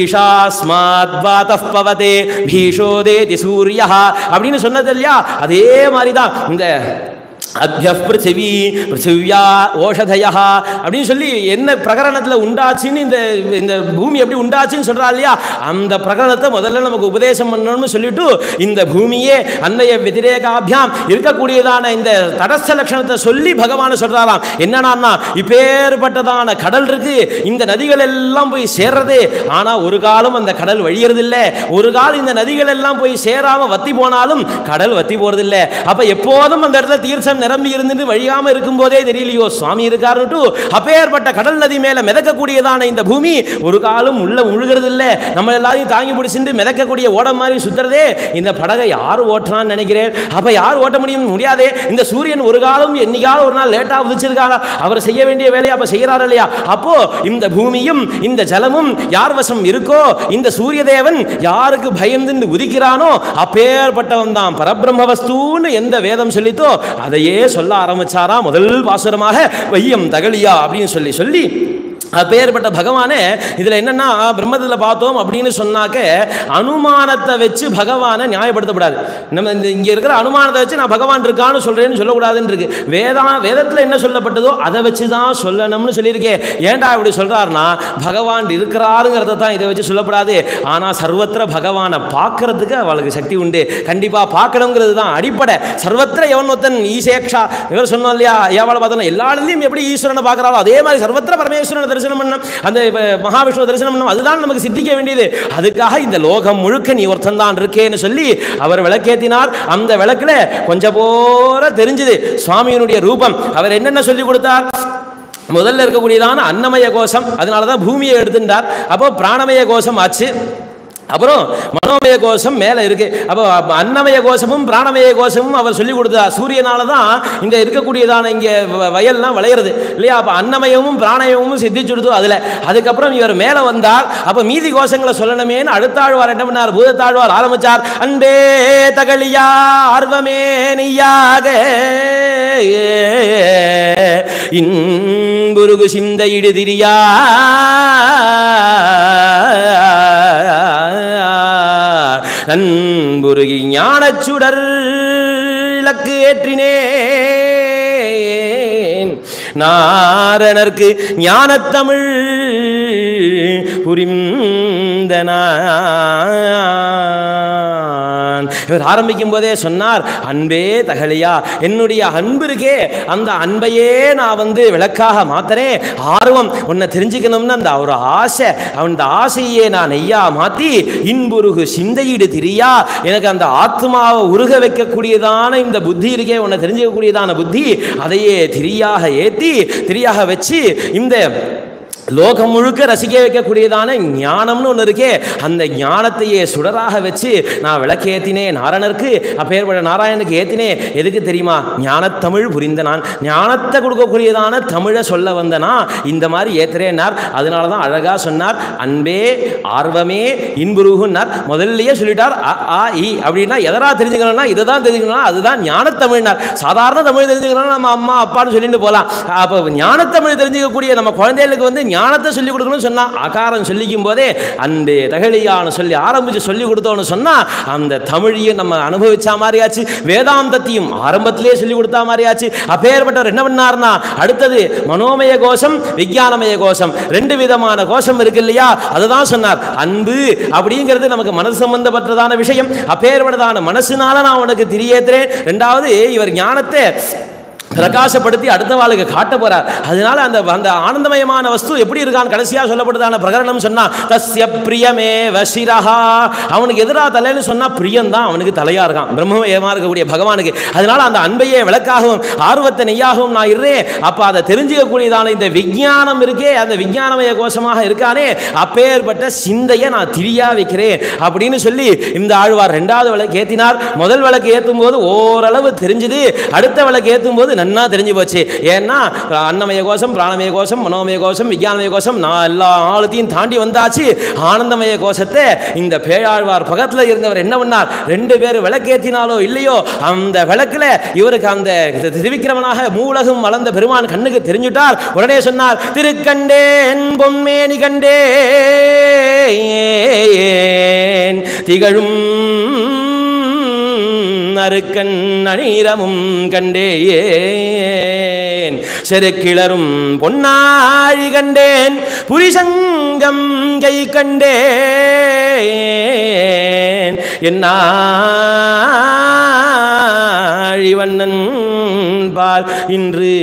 A: பீஷாஸ்மாத் வாதப் பவதே பீஷோதேதி சூரியா அப்படின்னு சொன்னது இல்லையா அதே மாதிரிதான் இந்த அத்திய பிருத்திவி பிருத்திவியா ஓஷதயா அப்படின்னு சொல்லி என்ன பிரகரணத்தில் உண்டாச்சுன்னு இந்த இந்த பூமி எப்படி உண்டாச்சுன்னு சொல்றா இல்லையா அந்த பிரகரணத்தை முதல்ல நமக்கு உபதேசம் பண்ணணும்னு சொல்லிட்டு இந்த பூமியே அன்னைய వ్యతిరేகாபியாம் இருக்கக்கூடியதான இந்த தடஸ்த லட்சணத்தை சொல்லி பகவான் சொல்றாராம் என்னன்னா இப்பேற்பட்டதான கடல் இருக்கு இந்த நதிகள் எல்லாம் போய் சேர்றது ஆனா ஒரு காலம் அந்த கடல் வழியறது இல்ல ஒரு காலம் இந்த நதிகள் எல்லாம் போய் சேராம வத்தி போனாலும் கடல் வத்தி போறது இல்ல அப்ப எப்போதும் அந்த இடத்துல தீர்த்தம் நிரம்பி இருந்துட்டு வழியாம இருக்கும் போதே தெரியலையோ சுவாமி இருக்காருட்டு அப்பேற்பட்ட கடல் நதி மேல மிதக்கக்கூடியதான இந்த பூமி ஒரு காலம் உள்ள முழுகிறது இல்ல நம்ம எல்லாரையும் தாங்கி பிடிச்சிட்டு மிதக்கக்கூடிய ஓடம் மாதிரி சுத்துறதே இந்த படகை யார் ஓட்டுறான்னு நினைக்கிறேன் அப்ப யார் ஓட்ட முடியும் முடியாதே இந்த சூரியன் ஒரு காலம் என்னைக்காவது ஒரு நாள் லேட்டா உதிச்சிருக்காங்க அவர் செய்ய வேண்டிய வேலையை அப்ப செய்யறாரு இல்லையா அப்போ இந்த பூமியும் இந்த ஜலமும் யார் வசம் இருக்கோ இந்த சூரிய தேவன் யாருக்கு பயந்து உதிக்கிறானோ அப்பேற்பட்டவன் தான் பரபிரம்ம வஸ்துன்னு எந்த வேதம் சொல்லித்தோ அதையே சொல்ல ஆரம்பிச்சாரா முதல் பாசுரமாக வையம் தகலியா அப்படின்னு சொல்லி சொல்லி அப்பேற்பட்ட பகவானே இதுல என்னன்னா பிரம்மத்தில் பார்த்தோம் அப்படின்னு சொன்னாக்க அனுமானத்தை வச்சு பகவானை நியாயப்படுத்தக்கூடாது நம்ம இந்த இங்க இருக்கிற அனுமானத்தை வச்சு நான் பகவான் இருக்கான்னு சொல்றேன்னு சொல்லக்கூடாதுன்னு இருக்கு வேதா வேதத்துல என்ன சொல்லப்பட்டதோ அதை வச்சு தான் சொல்லணும்னு சொல்லியிருக்கேன் ஏன்டா இப்படி சொல்றாருன்னா பகவான் இருக்கிறாருங்கிறத தான் இதை வச்சு சொல்லப்படாது ஆனா சர்வத்திர பகவானை பார்க்கறதுக்கு அவளுக்கு சக்தி உண்டு கண்டிப்பா பார்க்கணுங்கிறது தான் அடிப்படை சர்வத்திர எவன் ஒருத்தன் ஈசேக்ஷா இவர் சொன்னோம் இல்லையா ஏவாள பார்த்தோம் எல்லா இடத்துலையும் எப்படி ஈஸ்வரனை பார்க்கறாரோ அதே மாதிரி சர்வத்திர பரமேஸ்வரனை தரிசனம் பண்ணணும் அந்த இப்ப மகாவிஷ்ணுவை தரிசனம் பண்ணணும் அதுதான் நமக்கு சித்திக்க வேண்டியது அதுக்காக இந்த லோகம் முழுக்க நீ ஒருத்தன் தான் இருக்கேன்னு சொல்லி அவர் விளக்கேத்தினார் அந்த விளக்குல கொஞ்சம் போற தெரிஞ்சுது சுவாமியினுடைய ரூபம் அவர் என்னென்ன சொல்லி கொடுத்தார் முதல்ல இருக்கக்கூடியதான அன்னமய கோஷம் அதனால தான் பூமியை எடுத்துட்டார் அப்போ பிராணமய கோஷம் ஆச்சு அப்புறம் மனோமய கோஷம் மேலே இருக்கு அப்போ அப்ப அன்னமய கோஷமும் பிராணமய கோஷமும் அவர் சொல்லி கொடுத்தார் சூரியனால தான் இங்கே இருக்கக்கூடியதான இங்கே வ- வயல்லாம் விளையிறது இல்லையா அப்போ அன்னமயமும் பிராணமயமும் சித்திச்சுடுது அதில் அதுக்கப்புறம் இவர் மேலே வந்தார் அப்போ மீதி கோஷங்களை சொல்லணுமேன்னு அடுத்தாழ்வார் என்ன பண்ணார் பூதத்தாழ்வார் ஆரம்பிச்சார் அன்பே தகலியா ஆர்வமே நெய்யாக இன்புருகு சிந்த இடுதிரியா நண்புருகி ஞானச்சுடர் இலக்கு ஏற்றினேன் நாரணர்க்கு ஞானத்தமிழ் புரிந்த நான் இவர் ஆரம்பிக்கும் போதே சொன்னார் அன்பே தகலியா என்னுடைய அன்பு இருக்கே அந்த அன்பையே நான் வந்து விளக்காக மாத்துறேன் ஆர்வம் உன்னை தெரிஞ்சுக்கணும்னு அந்த ஒரு ஆசை அந்த ஆசையே நான் நெய்யா மாத்தி இன்புருகு சிந்தையீடு திரியா எனக்கு அந்த ஆத்மாவை உருக வைக்கக்கூடியதான இந்த புத்தி இருக்கே உன்னை தெரிஞ்சுக்கக்கூடியதான புத்தி அதையே திரியாக ஏத்தி திரியாக வச்சு இந்த லோகம் முழுக்க ரசிக்க வைக்கக்கூடியதான ஞானம்னு ஒன்று இருக்கே அந்த ஞானத்தையே சுடராக வச்சு நான் விளக்கேத்தினேன் நாரணருக்கு அப்பேற்பட்ட நாராயணனுக்கு ஏத்தினேன் எதுக்கு தெரியுமா ஞானத்தமிழ் புரிந்த நான் ஞானத்தை கொடுக்கக்கூடியதான தமிழை சொல்ல வந்தனா இந்த மாதிரி ஏத்துறேன்னார் அதனால தான் அழகாக சொன்னார் அன்பே ஆர்வமே இன்புருகுன்னார் முதல்லயே சொல்லிட்டார் அ ஆ இ அப்படின்னா எதரா தெரிஞ்சுக்கணும்னா இதை தான் தெரிஞ்சுக்கணும் அதுதான் ஞானத்தமிழ்னார் சாதாரண தமிழ் தெரிஞ்சுக்கணும்னா நம்ம அம்மா அப்பான்னு சொல்லிட்டு போகலாம் அப்போ ஞானத்தமிழ் தெரிஞ்சுக்கக்கூடிய நம்ம குழந்தைகளுக்கு வந்து ஞானத்தை சொல்லி கொடுக்கணும்னு சொன்னா ஆகாரம் சொல்லிக்கும் போதே அன்பே தகழியான்னு சொல்லி ஆரம்பிச்சு சொல்லி கொடுத்தோன்னு சொன்னா அந்த தமிழையும் நம்ம அனுபவிச்சா மாதிரியாச்சு வேதாந்தத்தையும் ஆரம்பத்திலேயே சொல்லி கொடுத்தா மாதிரியாச்சு அப்பேற்பட்டவர் என்ன பண்ணார்னா அடுத்தது மனோமய கோஷம் விஞ்ஞானமய கோஷம் ரெண்டு விதமான கோஷம் இருக்கு இல்லையா அதுதான் சொன்னார் அன்பு அப்படிங்கிறது நமக்கு மனசு சம்பந்தப்பட்டதான விஷயம் அப்பேற்பட்டதான மனசுனால நான் உனக்கு திரியேத்துறேன் ரெண்டாவது இவர் ஞானத்தை பிரகாசப்படுத்தி அடுத்த வாழ்க்கை காட்ட போறார் அதனால அந்த அந்த ஆனந்தமயமான வஸ்து எப்படி இருக்கான்னு கடைசியா சொல்லப்படுதான பிரகரணம் சொன்னா தஸ்ய பிரியமே வசிரஹா அவனுக்கு எதிராக தலைன்னு சொன்னா பிரியம் தான் அவனுக்கு தலையா இருக்கான் பிரம்மமயமா இருக்கக்கூடிய பகவானுக்கு அதனால அந்த அன்பையே விளக்காகவும் ஆர்வத்தை நெய்யாகவும் நான் இருறேன் அப்ப அதை தெரிஞ்சுக்கக்கூடியதான இந்த விஞ்ஞானம் இருக்கே அந்த விஞ்ஞானமய கோஷமாக இருக்கானே அப்பேற்பட்ட சிந்தையை நான் திரியா வைக்கிறேன் அப்படின்னு சொல்லி இந்த ஆழ்வார் ரெண்டாவது விளக்கு ஏத்தினார் முதல் விளக்கு ஏத்தும் போது ஓரளவு தெரிஞ்சுது அடுத்த விளக்கு ஏத்தும் போது நன்னா தெரிஞ்சு போச்சு ஏன்னா அன்னமய கோஷம் பிராணமய கோஷம் மனோமய கோஷம் விஞ்ஞானமய கோஷம் நான் எல்லா ஆழத்தையும் தாண்டி வந்தாச்சு ஆனந்தமய கோஷத்தை இந்த பேயாழ்வார் பக்கத்தில் இருந்தவர் என்ன பண்ணார் ரெண்டு பேர் விளக்கேற்றினாலோ இல்லையோ அந்த விளக்குல இவருக்கு அந்த திருவிக்கிரமனாக மூலகம் வளர்ந்த பெருமான் கண்ணுக்கு தெரிஞ்சுட்டார் உடனே சொன்னார் திருக்கண்டேன் பொன்மேனி கண்டேன் திகழும் அருக்கண் அநீரமும் கண்டேன் செருக்கிளரும் பொன்னாழி கண்டேன் புரிசங்கம் கை கண்டேன் என்னாழிவண்ணன் பால் இன்று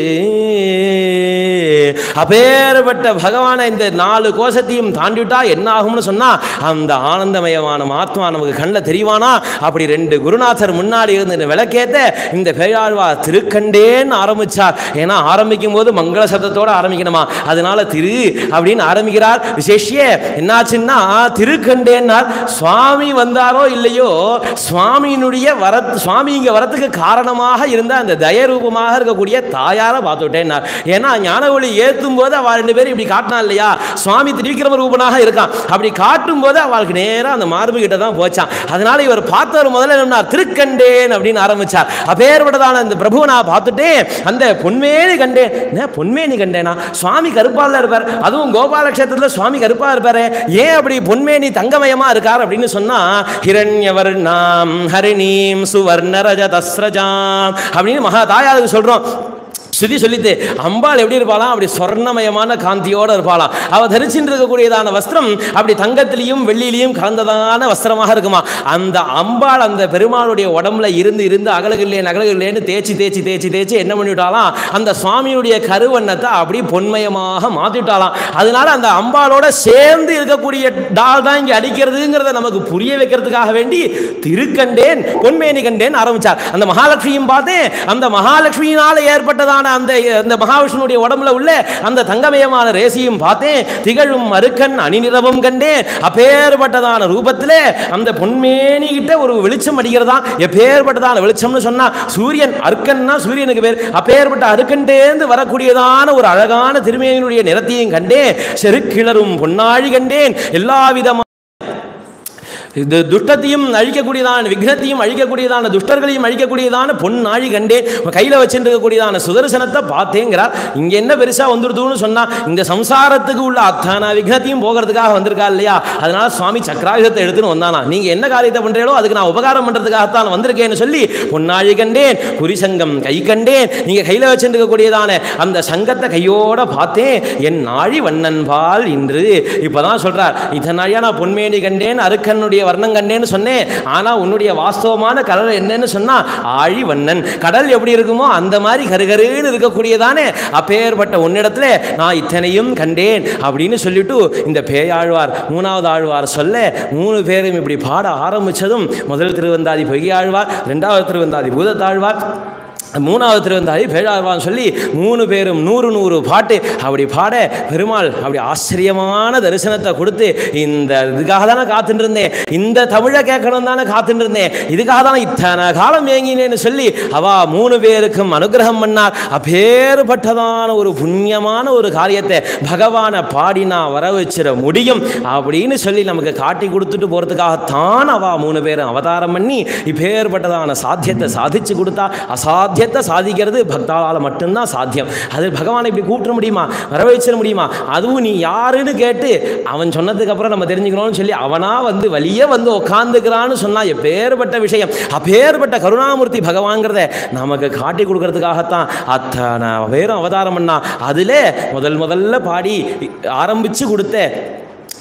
A: அப்பேற்பட்ட பகவானை இந்த நாலு கோஷத்தையும் தாண்டிவிட்டா என்ன ஆகும்னு சொன்னா அந்த ஆனந்தமயமான ஆத்மா நமக்கு கண்ணில் தெரிவானா அப்படி ரெண்டு குருநாதர் முன்னாடி இருந்து இந்த விளக்கேத்த இந்த பெரியாழ்வா திருக்கண்டேன்னு ஆரம்பிச்சார் ஏன்னா ஆரம்பிக்கும் போது மங்கள சப்தத்தோட ஆரம்பிக்கணுமா அதனால திரு அப்படின்னு ஆரம்பிக்கிறார் விசேஷிய என்னாச்சுன்னா திருக்கண்டேன்னார் சுவாமி வந்தாரோ இல்லையோ சுவாமியினுடைய வரத் சுவாமி இங்க வரத்துக்கு காரணமாக இருந்த அந்த தயரூபமாக இருக்கக்கூடிய தாயார பார்த்துட்டேன்னார் ஏன்னா ஞான ஒளி ஏத்தும் போது அவள் ரெண்டு பேரும் இப்படி காட்டினா இல்லையா சுவாமி திரிவிக்ரம ரூபனாக இருக்கான் அப்படி காட்டும் போது அவளுக்கு நேரம் அந்த மார்பு கிட்ட தான் போச்சான் அதனால இவர் பார்த்தவர் முதல்ல என்ன திருக்கண்டேன் அப்படின்னு ஆரம்பிச்சார் அப்பேற்பட்டதான இந்த பிரபுவை நான் பார்த்துட்டேன் அந்த பொன்மேனி கண்டேன் என்ன பொன்மேனி கண்டேனா சுவாமி கருப்பால இருப்பார் அதுவும் கோபால கஷேத்திரத்தில் சுவாமி கருப்பா இருப்பாரு ஏன் அப்படி பொன்மேனி தங்கமயமா இருக்கார் அப்படின்னு சொன்னா ஹிரண்யவர் நாம் ஹரிணீம் சுவர்ணரஜ தஸ்ரஜாம் அப்படின்னு மகா தாயாருக்கு சொல்றோம் ஸ்ருதி சொல்லித்து அம்பாள் எப்படி இருப்பாளாம் அப்படி சொர்ணமயமான காந்தியோட இருப்பாளாம் அவ தரிச்சுட்டு இருக்கக்கூடியதான வஸ்திரம் அப்படி தங்கத்திலையும் வெள்ளியிலையும் கலந்ததான வஸ்திரமாக இருக்குமா அந்த அம்பாள் அந்த பெருமாளுடைய உடம்புல இருந்து இருந்து அகலகில்லேன் அகலகில்லேன்னு தேய்ச்சி தேய்ச்சி தேய்ச்சி தேய்ச்சி என்ன பண்ணிவிட்டாலாம் அந்த சுவாமியுடைய கருவண்ணத்தை அப்படி பொன்மயமாக மாத்திட்டாலாம் அதனால அந்த அம்பாளோட சேர்ந்து இருக்கக்கூடிய டால் தான் இங்கே அடிக்கிறதுங்கிறத நமக்கு புரிய வைக்கிறதுக்காக வேண்டி திருக்கண்டேன் பொன்மேனி கண்டேன் ஆரம்பிச்சார் அந்த மகாலட்சுமியும் பார்த்தேன் அந்த மகாலட்சுமியினால ஏற்பட்டதான அந்த அந்த மகாவிஷ்ணுடைய உடம்புல உள்ள அந்த தங்கமயமான ரேசியும் பார்த்தேன் திகழும் அருக்கன் அணிநிறவும் கண்டேன் அப்பேற்பட்டதான ரூபத்திலே அந்த பொன்மேனி கிட்ட ஒரு வெளிச்சம் அடிக்கிறதா எப்பேற்பட்டதான வெளிச்சம்னு சொன்னா சூரியன் அருக்கன்னா சூரியனுக்கு பேர் அப்பேற்பட்ட அருக்கன்டேந்து வரக்கூடியதான ஒரு அழகான திருமேனியுடைய நிறத்தையும் கண்டேன் செருக்கிளரும் பொன்னாழி கண்டேன் எல்லா விதமான இது துஷ்டத்தையும் அழிக்கக்கூடியதான விக்னத்தையும் அழிக்கக்கூடியதான துஷ்டர்களையும் அழிக்கக்கூடியதான பொன்னாழி கண்டேன் கையில் வச்சுட்டு இருக்கக்கூடியதான சுதர்சனத்தை பார்த்தேங்கிறார் இங்கே என்ன பெருசாக வந்துடுதுன்னு சொன்னால் இந்த சம்சாரத்துக்கு உள்ள அத்தனை விக்னத்தையும் போகிறதுக்காக வந்திருக்கா இல்லையா அதனால சுவாமி சக்கராயுதத்தை எடுத்துன்னு வந்தானா நீங்கள் என்ன காரியத்தை பண்ணுறீங்களோ அதுக்கு நான் உபகாரம் பண்ணுறதுக்காகத்தான் வந்திருக்கேன்னு சொல்லி பொன்னாழி கண்டேன் புரிசங்கம் கை கண்டேன் நீங்கள் கையில் வச்சுட்டு இருக்கக்கூடியதான அந்த சங்கத்தை கையோட பார்த்தேன் என் நாழி வண்ணன் பால் இன்று இப்போதான் சொல்கிறார் இத்தனை நாழியா நான் பொன்மேனி கண்டேன் அருக்கனுடைய வர்ணம் கண்டேன்னு சொன்னேன் ஆனால் உன்னுடைய வாஸ்தவமான கடல் என்னன்னு சொன்னா ஆழி வண்ணன் கடல் எப்படி இருக்குமோ அந்த மாதிரி கருகருன்னு இருக்கக்கூடியதானே அப்பேற்பட்ட உன்னிடத்துல நான் இத்தனையும் கண்டேன் அப்படின்னு சொல்லிட்டு இந்த பேயாழ்வார் மூணாவது ஆழ்வார் சொல்ல மூணு பேரும் இப்படி பாட ஆரம்பிச்சதும் முதல் திருவந்தாதி பொய்கை ஆழ்வார் ரெண்டாவது திருவந்தாதி பூதத்தாழ்வார் மூணாவது திருவந்தாதி பேழாழ்வான்னு சொல்லி மூணு பேரும் நூறு நூறு பாட்டு அப்படி பாட பெருமாள் அப்படி ஆச்சரியமான தரிசனத்தை கொடுத்து இந்த இதுக்காக தானே காத்துட்டு இருந்தேன் இந்த தமிழை கேட்கணும் தானே காத்துட்டு இருந்தேன் இதுக்காக தானே இத்தனை காலம் ஏங்கினேன்னு சொல்லி அவா மூணு பேருக்கும் அனுகிரகம் பண்ணார் அப்பேற்பட்டதான ஒரு புண்ணியமான ஒரு காரியத்தை பகவானை பாடினா வர வச்சிட முடியும் அப்படின்னு சொல்லி நமக்கு காட்டி கொடுத்துட்டு போகிறதுக்காகத்தான் அவா மூணு பேரும் அவதாரம் பண்ணி இப்பேற்பட்டதான சாத்தியத்தை சாதிச்சு கொடுத்தா அசாத்தியத்தை சாதிக்கிறது பக்தாளால் மட்டும்தான் சாத்தியம் அது பகவானை இப்படி கூப்பிட முடியுமா வர வச்சிட முடியுமா அதுவும் நீ யாருன்னு கேட்டு அவன் சொன்னதுக்கு அப்புறம் நம்ம தெரிஞ்சுக்கணும்னு சொல்லி அவனா வந்து வழியே வந்து உட்காந்துக்கிறான்னு சொன்னா எப்பேற்பட்ட விஷயம் அப்பேற்பட்ட கருணாமூர்த்தி பகவான்கிறத நமக்கு காட்டி கொடுக்கறதுக்காகத்தான் அத்தனை பேரும் அவதாரம் பண்ணா அதில் முதல் முதல்ல பாடி ஆரம்பிச்சு கொடுத்த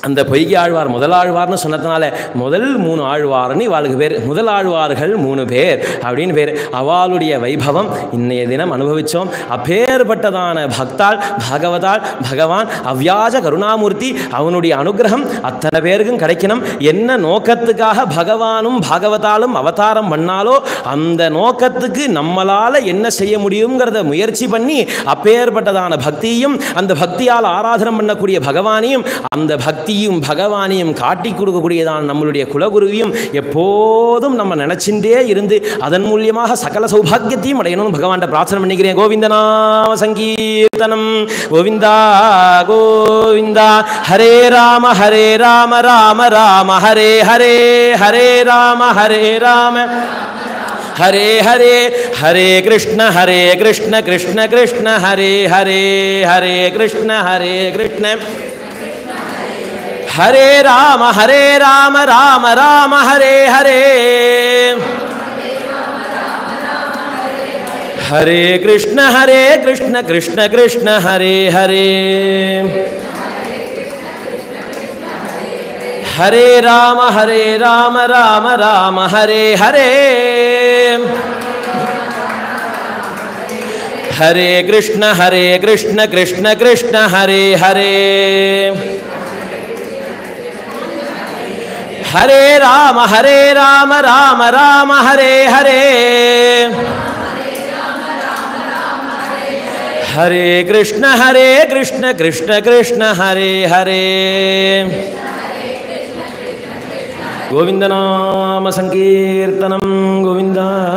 A: அந்த பொய்கை ஆழ்வார் முதல் ஆழ்வார்னு சொன்னதுனால முதல் மூணு ஆழ்வார்னு இவாளுக்கு பேர் முதல் ஆழ்வார்கள் மூணு பேர் அப்படின்னு பேர் அவளுடைய வைபவம் இன்னைய தினம் அனுபவித்தோம் அப்பேற்பட்டதான பக்தாள் பாகவதாள் பகவான் அவ்யாஜ கருணாமூர்த்தி அவனுடைய அனுகிரகம் அத்தனை பேருக்கும் கிடைக்கணும் என்ன நோக்கத்துக்காக பகவானும் பாகவதாலும் அவதாரம் பண்ணாலோ அந்த நோக்கத்துக்கு நம்மளால் என்ன செய்ய முடியுங்கிறத முயற்சி பண்ணி அப்பேற்பட்டதான பக்தியும் அந்த பக்தியால் ஆராதனம் பண்ணக்கூடிய பகவானையும் அந்த பக்தியும் பகவானையும் காட்டி கொடுக்கக்கூடியதான நம்மளுடைய குலகுருவியும் எப்போதும் நம்ம நினைச்சுட்டே இருந்து அதன் மூலியமாக சகல சௌபாகியத்தையும் அடையணும்னு பகவான்கிட்ட பிரார்த்தனை பண்ணிக்கிறேன் கோவிந்தநாம சங்கீர்த்தனம் கோவிந்தா கோவிந்தா ஹரே ராம ஹரே ராம ராம ராம ஹரே ஹரே ஹரே ராம ஹரே ராம हरे हरे हरे कृष्ण हरे कृष्ण कृष्ण कृष्ण हरे हरे हरे कृष्ण हरे कृष्ण हरे राम हरे राम राम राम हरे हरे हरे कृष्ण हरे कृष्ण कृष्ण कृष्ण हरे हरे हरे राम हरे राम राम राम हरे हरे हरे कृष्ण हरे कृष्ण कृष्ण कृष्ण हरे हरे हरे राम हरे राम राम राम हरे हरे हरे कृष्ण हरे कृष्ण कृष्ण कृष्ण हरे हरे गोविन्दनाम सङ्कीर्तनं गोविन्द